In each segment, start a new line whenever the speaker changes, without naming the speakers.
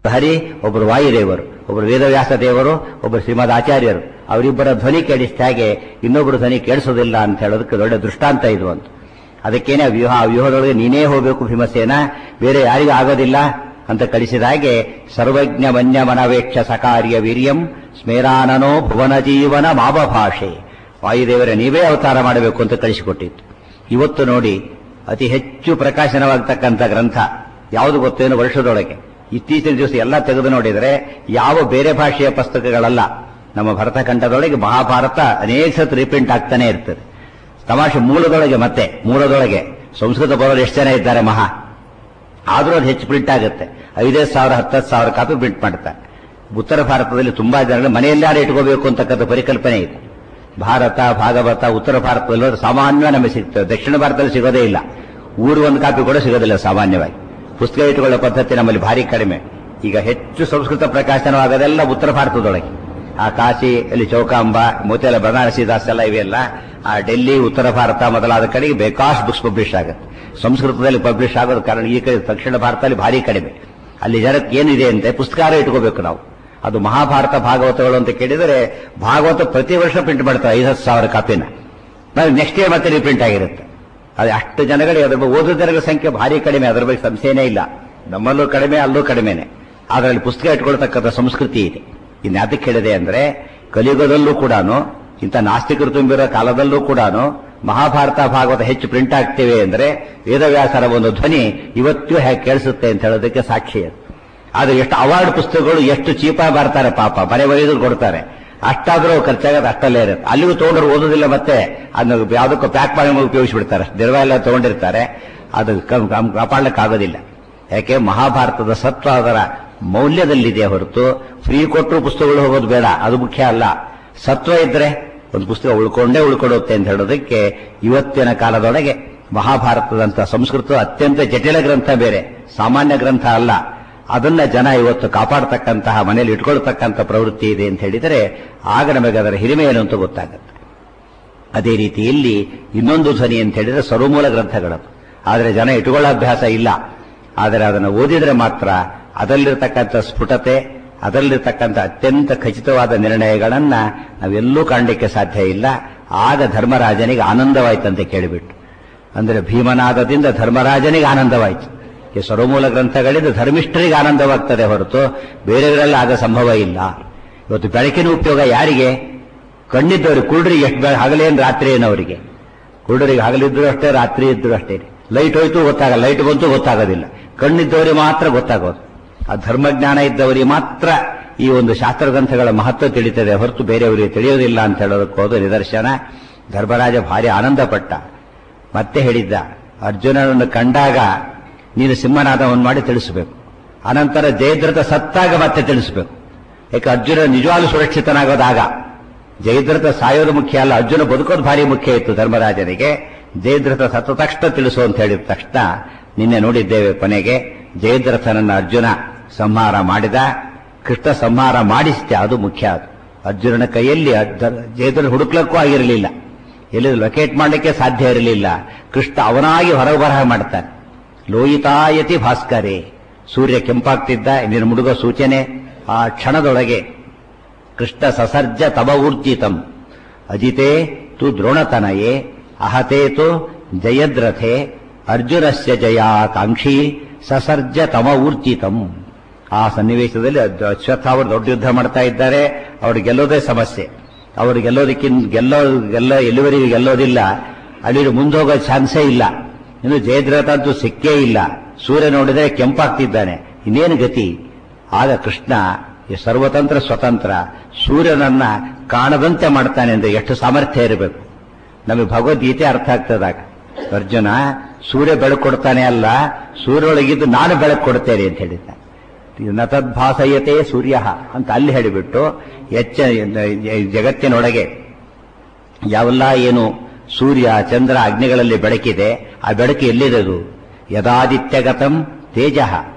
ಹರಿ ಒಬ್ಬರು ವಾಯುದೇವರು ಒಬ್ಬರು ವೇದವ್ಯಾಸ ದೇವರು ಒಬ್ಬರು ಶ್ರೀಮದ್ ಆಚಾರ್ಯರು ಅವರಿಬ್ಬರ ಧ್ವನಿ ಕೇಳಿಸಿದ ಹಾಗೆ ಇನ್ನೊಬ್ಬರು ಧ್ವನಿ ಕೇಳಿಸೋದಿಲ್ಲ ಅಂತ ಹೇಳೋದಕ್ಕೆ ದೊಡ್ಡ ದೃಷ್ಟಾಂತ ಇದು ಅಂತ ಅದಕ್ಕೇನೆ ಆ ವ್ಯೂಹ ಆ ವ್ಯೂಹದೊಳಗೆ ನೀನೇ ಹೋಗಬೇಕು ಭೀಮಸೇನ ಬೇರೆ ಯಾರಿಗೂ ಆಗೋದಿಲ್ಲ ಅಂತ ಕಳಿಸಿದ ಹಾಗೆ ಸರ್ವಜ್ಞ ವನ್ಯ ಮನವೇಕ್ಷ ಸಕಾರ್ಯ ವೀರ್ಯಂ ಸ್ಮೇರಾನನೋ ಭುವನ ಜೀವನ ಮಾವಭಾಷೆ ವಾಯುದೇವರ ನೀವೇ ಅವತಾರ ಮಾಡಬೇಕು ಅಂತ ಕಳಿಸಿಕೊಟ್ಟಿತ್ತು ಇವತ್ತು ನೋಡಿ ಅತಿ ಹೆಚ್ಚು ಪ್ರಕಾಶನವಾಗತಕ್ಕಂಥ ಗ್ರಂಥ ಯಾವುದು ಗೊತ್ತೇನು ವರ್ಷದೊಳಗೆ ಇತ್ತೀಚಿನ ದಿವಸ ಎಲ್ಲ ತೆಗೆದು ನೋಡಿದರೆ ಯಾವ ಬೇರೆ ಭಾಷೆಯ ಪುಸ್ತಕಗಳಲ್ಲ ನಮ್ಮ ಭರತಖಂಡದೊಳಗೆ ಮಹಾಭಾರತ ಅನೇಕ ಸತ್ ರಿಪ್ರಿಂಟ್ ಆಗ್ತಾನೆ ಇರ್ತದೆ ತಮಾಷೆ ಮೂಲದೊಳಗೆ ಮತ್ತೆ ಮೂಲದೊಳಗೆ ಸಂಸ್ಕೃತ ಬರೋರು ಎಷ್ಟು ಜನ ಇದ್ದಾರೆ ಮಹಾ ಆದರೂ ಅದು ಹೆಚ್ಚು ಪ್ರಿಂಟ್ ಆಗುತ್ತೆ ಐದೈದು ಸಾವಿರ ಹತ್ತತ್ತು ಸಾವಿರ ಕಾಪಿ ಪ್ರಿಂಟ್ ಮಾಡ್ತಾರೆ ಉತ್ತರ ಭಾರತದಲ್ಲಿ ತುಂಬಾ ಜನಗಳು ಮನೆಯಲ್ಲಾರು ಇಟ್ಕೋಬೇಕು ಅಂತಕ್ಕಂಥ ಪರಿಕಲ್ಪನೆ ಇದೆ ಭಾರತ ಭಾಗವತ ಉತ್ತರ ಭಾರತದಲ್ಲಿ ಹೋದ್ರೆ ಸಾಮಾನ್ಯ ನಮಗೆ ಸಿಗ್ತದೆ ದಕ್ಷಿಣ ಭಾರತದಲ್ಲಿ ಸಿಗೋದೇ ಇಲ್ಲ ಊರು ಒಂದು ಕಾಪಿ ಕೂಡ ಸಿಗೋದಿಲ್ಲ ಸಾಮಾನ್ಯವಾಗಿ ಪುಸ್ತಕ ಇಟ್ಟುಕೊಳ್ಳೋ ಪದ್ಧತಿ ನಮ್ಮಲ್ಲಿ ಭಾರಿ ಕಡಿಮೆ ಈಗ ಹೆಚ್ಚು ಸಂಸ್ಕೃತ ಪ್ರಕಾಶನವಾಗೋದೆಲ್ಲ ಉತ್ತರ ಭಾರತದೊಳಗೆ ಆ ಕಾಶಿ ಅಲ್ಲಿ ಚೌಕಾಂಬ ಮೋತಿಯಲ್ಲ ಬನಾರಸಿ ದಾಸ್ ಎಲ್ಲ ಇವೆಲ್ಲ ಆ ಡೆಲ್ಲಿ ಉತ್ತರ ಭಾರತ ಮೊದಲಾದ ಕಡೆಗೆ ಬೇಕಾಷ್ಟು ಬುಕ್ಸ್ ಪಬ್ಲಿಷ್ ಆಗುತ್ತೆ ಸಂಸ್ಕೃತದಲ್ಲಿ ಪಬ್ಲಿಷ್ ಆಗೋದು ಕಾರಣ ಈ ಕಡೆ ದಕ್ಷಿಣ ಭಾರತದಲ್ಲಿ ಭಾರಿ ಕಡಿಮೆ ಅಲ್ಲಿ ಜನಕ್ಕೆ ಏನಿದೆ ಅಂತೆ ಪುಸ್ತಕಾರ ಇಟ್ಕೋಬೇಕು ನಾವು ಅದು ಮಹಾಭಾರತ ಭಾಗವತಗಳು ಅಂತ ಕೇಳಿದರೆ ಭಾಗವತ ಪ್ರತಿ ವರ್ಷ ಪ್ರಿಂಟ್ ಮಾಡ್ತಾರೆ ಐದು ಹತ್ತು ಸಾವಿರ ಕಾಪಿನ ನೆಕ್ಸ್ಟ್ ಇಯರ್ ಮತ್ತೆ ರೀಪ್ರಿಂಟ್ ಆಗಿರುತ್ತೆ ಅದು ಅಷ್ಟು ಜನಗಳಿಗೆ ಅದ್ರ ಬಗ್ಗೆ ಓದೋ ಜನಗಳ ಸಂಖ್ಯೆ ಭಾರಿ ಕಡಿಮೆ ಅದರ ಬಗ್ಗೆ ಸಂಶಯನೇ ಇಲ್ಲ ನಮ್ಮಲ್ಲೂ ಕಡಿಮೆ ಅಲ್ಲೂ ಕಡಿಮೆನೆ ಅದರಲ್ಲಿ ಪುಸ್ತಕ ಇಟ್ಕೊಳ್ತಕ್ಕಂಥ ಸಂಸ್ಕೃತಿ ಇದೆ ಇನ್ನು ಅದಕ್ಕೆ ಹೇಳಿದೆ ಅಂದ್ರೆ ಕಲಿಯುಗದಲ್ಲೂ ಕೂಡ ಇಂಥ ನಾಸ್ತಿಕರು ತುಂಬಿರೋ ಕಾಲದಲ್ಲೂ ಕೂಡ ಮಹಾಭಾರತ ಭಾಗವತ ಹೆಚ್ಚು ಪ್ರಿಂಟ್ ಆಗ್ತೇವೆ ಅಂದ್ರೆ ವೇದವ್ಯಾಸರ ಒಂದು ಧ್ವನಿ ಇವತ್ತು ಹೇಗೆ ಕೇಳಿಸುತ್ತೆ ಅಂತ ಹೇಳೋದಕ್ಕೆ ಸಾಕ್ಷಿ ಅದು ಆದ್ರೆ ಎಷ್ಟು ಅವಾರ್ಡ್ ಪುಸ್ತಕಗಳು ಎಷ್ಟು ಚೀಪಾಗಿ ಬರ್ತಾರೆ ಪಾಪ ಮನೆ ಬರೆಯೋದು ಕೊಡ್ತಾರೆ ಅಷ್ಟಾದ್ರೂ ಖರ್ಚಾಗೋದು ಅಷ್ಟಲ್ಲೇ ಇರುತ್ತೆ ಅಲ್ಲಿಗೂ ತಗೊಂಡ್ರು ಓದೋದಿಲ್ಲ ಮತ್ತೆ ಅದನ್ನ ಯಾವುದಕ್ಕೂ ಪ್ಯಾಕ್ ಮಾಡಿ ಉಪಯೋಗಿಸ್ಬಿಡ್ತಾರೆ ದಿರ್ವ ಎಲ್ಲ ತಗೊಂಡಿರ್ತಾರೆ ಅದು ಕಾಪಾಡಲಿಕ್ಕಾಗೋದಿಲ್ಲ ಯಾಕೆ ಮಹಾಭಾರತದ ಸತ್ವ ಅದರ ಮೌಲ್ಯದಲ್ಲಿದೆ ಹೊರತು ಫ್ರೀ ಕೊಟ್ಟರು ಪುಸ್ತಕಗಳು ಹೋಗೋದು ಬೇಡ ಅದು ಮುಖ್ಯ ಅಲ್ಲ ಸತ್ವ ಇದ್ರೆ ಒಂದು ಪುಸ್ತಕ ಉಳ್ಕೊಂಡೇ ಉಳ್ಕೊಡುತ್ತೆ ಅಂತ ಹೇಳೋದಕ್ಕೆ ಇವತ್ತಿನ ಕಾಲದೊಳಗೆ ಮಹಾಭಾರತದಂತ ಸಂಸ್ಕೃತ ಅತ್ಯಂತ ಜಟಿಲ ಗ್ರಂಥ ಬೇರೆ ಸಾಮಾನ್ಯ ಗ್ರಂಥ ಅಲ್ಲ ಅದನ್ನ ಜನ ಇವತ್ತು ಕಾಪಾಡತಕ್ಕಂತಹ ಮನೆಯಲ್ಲಿ ಇಟ್ಕೊಳ್ತಕ್ಕಂಥ ಪ್ರವೃತ್ತಿ ಇದೆ ಅಂತ ಹೇಳಿದರೆ ಆಗ ನಮಗೆ ಅದರ ಹಿರಿಮೆ ಏನು ಅಂತ ಗೊತ್ತಾಗುತ್ತೆ ಅದೇ ರೀತಿಯಲ್ಲಿ ಇನ್ನೊಂದು ಧ್ವನಿ ಅಂತ ಹೇಳಿದ್ರೆ ಸರ್ವಮೂಲ ಗ್ರಂಥಗಳದು ಆದರೆ ಜನ ಇಟ್ಕೊಳ್ಳೋ ಅಭ್ಯಾಸ ಇಲ್ಲ ಆದರೆ ಅದನ್ನು ಓದಿದ್ರೆ ಮಾತ್ರ ಅದರಲ್ಲಿರ್ತಕ್ಕಂಥ ಸ್ಫುಟತೆ ಅದರಲ್ಲಿರ್ತಕ್ಕಂಥ ಅತ್ಯಂತ ಖಚಿತವಾದ ನಿರ್ಣಯಗಳನ್ನ ನಾವೆಲ್ಲೂ ಕಾಣಲಿಕ್ಕೆ ಸಾಧ್ಯ ಇಲ್ಲ ಆಗ ಧರ್ಮರಾಜನಿಗೆ ಆನಂದವಾಯ್ತಂತೆ ಕೇಳಿಬಿಟ್ಟು ಅಂದರೆ ಭೀಮನಾದದಿಂದ ಧರ್ಮರಾಜನಿಗೆ ಆನಂದವಾಯಿತು ಈ ಸರ್ವಮೂಲ ಗ್ರಂಥಗಳಿಂದ ಧರ್ಮಿಷ್ಠರಿಗೆ ಆನಂದವಾಗ್ತದೆ ಹೊರತು ಬೇರೆಯವರೆಲ್ಲ ಆಗ ಸಂಭವ ಇಲ್ಲ ಇವತ್ತು ಬೆಳಕಿನ ಉಪಯೋಗ ಯಾರಿಗೆ ಕಣ್ಣಿದ್ದವ್ರಿಗೆ ಕುರುಡರಿಗೆ ಎಷ್ಟು ಬೆಳ ಹಗಲೇನು ರಾತ್ರಿ ಏನು ಅವರಿಗೆ ಕುರುಡರಿಗೆ ಹಗಲಿದ್ರು ಅಷ್ಟೇ ರಾತ್ರಿ ಇದ್ರು ಅಷ್ಟೇ ಲೈಟ್ ಹೋಯ್ತು ಗೊತ್ತಾಗಲ್ಲ ಲೈಟ್ ಬಂತು ಗೊತ್ತಾಗೋದಿಲ್ಲ ಕಣ್ಣಿದ್ದವರಿಗೆ ಮಾತ್ರ ಗೊತ್ತಾಗೋದು ಆ ಧರ್ಮಜ್ಞಾನ ಇದ್ದವರಿಗೆ ಮಾತ್ರ ಈ ಒಂದು ಶಾಸ್ತ್ರ ಗ್ರಂಥಗಳ ಮಹತ್ವ ತಿಳಿತದೆ ಹೊರತು ಬೇರೆಯವರಿಗೆ ತಿಳಿಯೋದಿಲ್ಲ ಅಂತ ಹೇಳೋದಕ್ಕೆ ಹೋದ ನಿದರ್ಶನ ಧರ್ಮರಾಜ ಭಾರಿ ಆನಂದ ಪಟ್ಟ ಮತ್ತೆ ಹೇಳಿದ್ದ ಅರ್ಜುನನನ್ನು ಕಂಡಾಗ ನೀನು ಸಿಂಹನಾದವನ್ನು ಮಾಡಿ ತಿಳಿಸಬೇಕು ಅನಂತರ ಜಯದ್ರಥ ಸತ್ತಾಗ ಮತ್ತೆ ತಿಳಿಸಬೇಕು ಯಾಕೆ ಅರ್ಜುನ ನಿಜವಾಗ್ಲೂ ಸುರಕ್ಷಿತನಾಗೋದಾಗ ಜಯದ್ರಥ ಸಾಯೋದು ಮುಖ್ಯ ಅಲ್ಲ ಅರ್ಜುನ ಬದುಕೋದು ಭಾರಿ ಮುಖ್ಯ ಇತ್ತು ಧರ್ಮರಾಜನಿಗೆ ಜಯದ್ರಥ ಸತ್ತ ತಕ್ಷಣ ತಿಳಿಸು ಅಂತ ಹೇಳಿದ ತಕ್ಷಣ ನಿನ್ನೆ ನೋಡಿದ್ದೇವೆ ಕೊನೆಗೆ ಜಯದ್ರಥನನ್ನ ಅರ್ಜುನ ಸಂಹಾರ ಮಾಡಿದ ಕೃಷ್ಣ ಸಂಹಾರ ಮಾಡಿಸಿದೆ ಅದು ಮುಖ್ಯ ಅದು ಅರ್ಜುನನ ಕೈಯಲ್ಲಿ ಜಯದ್ರಥ ಹುಡುಕ್ಲಕ್ಕೂ ಆಗಿರಲಿಲ್ಲ ಎಲ್ಲಿ ಲೊಕೇಟ್ ಮಾಡಲಿಕ್ಕೆ ಸಾಧ್ಯ ಇರಲಿಲ್ಲ ಕೃಷ್ಣ ಅವನಾಗಿ ಹೊರಗೆ ಬರಹ ಮಾಡ್ತಾನೆ ಲೋಯಿತಾಯತಿ ಭಾಸ್ಕರೇ ಸೂರ್ಯ ಕೆಂಪಾಗ್ತಿದ್ದ ನಿನ್ನ ಮುಡುಗ ಸೂಚನೆ ಆ ಕ್ಷಣದೊಳಗೆ ಕೃಷ್ಣ ಸಸರ್ಜ ತವ ಊರ್ಜಿತಂ ಅಜಿತೆ ತು ದ್ರೋಣತನಯೇ ಅಹತೆ ತು ಜಯದ್ರಥೆ ಅರ್ಜುನಸ್ಯ ಜಯಾಕಾಂಕ್ಷಿ ಸಸರ್ಜ ತಮ ಊರ್ಜಿತಂ ಆ ಸನ್ನಿವೇಶದಲ್ಲಿ ಅಶ್ವತ್ಥ ಅವರು ದೊಡ್ಡ ಯುದ್ಧ ಮಾಡ್ತಾ ಇದ್ದಾರೆ ಅವ್ರು ಗೆಲ್ಲೋದೇ ಸಮಸ್ಯೆ ಅವ್ರು ಗೆಲ್ಲೋದಕ್ಕಿಂತ ಗೆಲ್ಲೋ ಗೆಲ್ಲ ಎಲ್ಲಿವರೆಗೂ ಗೆಲ್ಲೋದಿಲ್ಲ ಅಲ್ಲಿ ಮುಂದೋಗೋ ಚಾನ್ಸೇ ಇಲ್ಲ ಇನ್ನು ಜಯದ್ರಥ ಅಂತೂ ಸಿಕ್ಕೇ ಇಲ್ಲ ಸೂರ್ಯ ನೋಡಿದ್ರೆ ಕೆಂಪಾಗ್ತಿದ್ದಾನೆ ಇನ್ನೇನು ಗತಿ ಆಗ ಕೃಷ್ಣ ಸರ್ವತಂತ್ರ ಸ್ವತಂತ್ರ ಸೂರ್ಯನನ್ನ ಕಾಣದಂತೆ ಮಾಡ್ತಾನೆ ಅಂದ್ರೆ ಎಷ್ಟು ಸಾಮರ್ಥ್ಯ ಇರಬೇಕು ನಮಗೆ ಭಗವದ್ಗೀತೆ ಅರ್ಥ ಆಗ್ತದಾಗ ಅರ್ಜುನ ಸೂರ್ಯ ಬೆಳಕು ಕೊಡ್ತಾನೆ ಅಲ್ಲ ಸೂರ್ಯೊಳಗಿದ್ದು ನಾನು ಬೆಳಕು ಕೊಡ್ತೇನೆ ಅಂತ ಹೇಳಿದ್ದ ನತದ್ಭಾಸಯತೆ ಸೂರ್ಯ ಅಂತ ಅಲ್ಲಿ ಹೇಳಿಬಿಟ್ಟು ಎಚ್ಚ ಜಗತ್ತಿನೊಳಗೆ ಯಾವೆಲ್ಲ ಏನು ಸೂರ್ಯ ಚಂದ್ರ ಅಗ್ನಿಗಳಲ್ಲಿ ಬೆಳಕಿದೆ ಆ ಬೆಳಕು ಎಲ್ಲಿರೋದು ಯದಾದಿತ್ಯಗತಂ ತೇಜ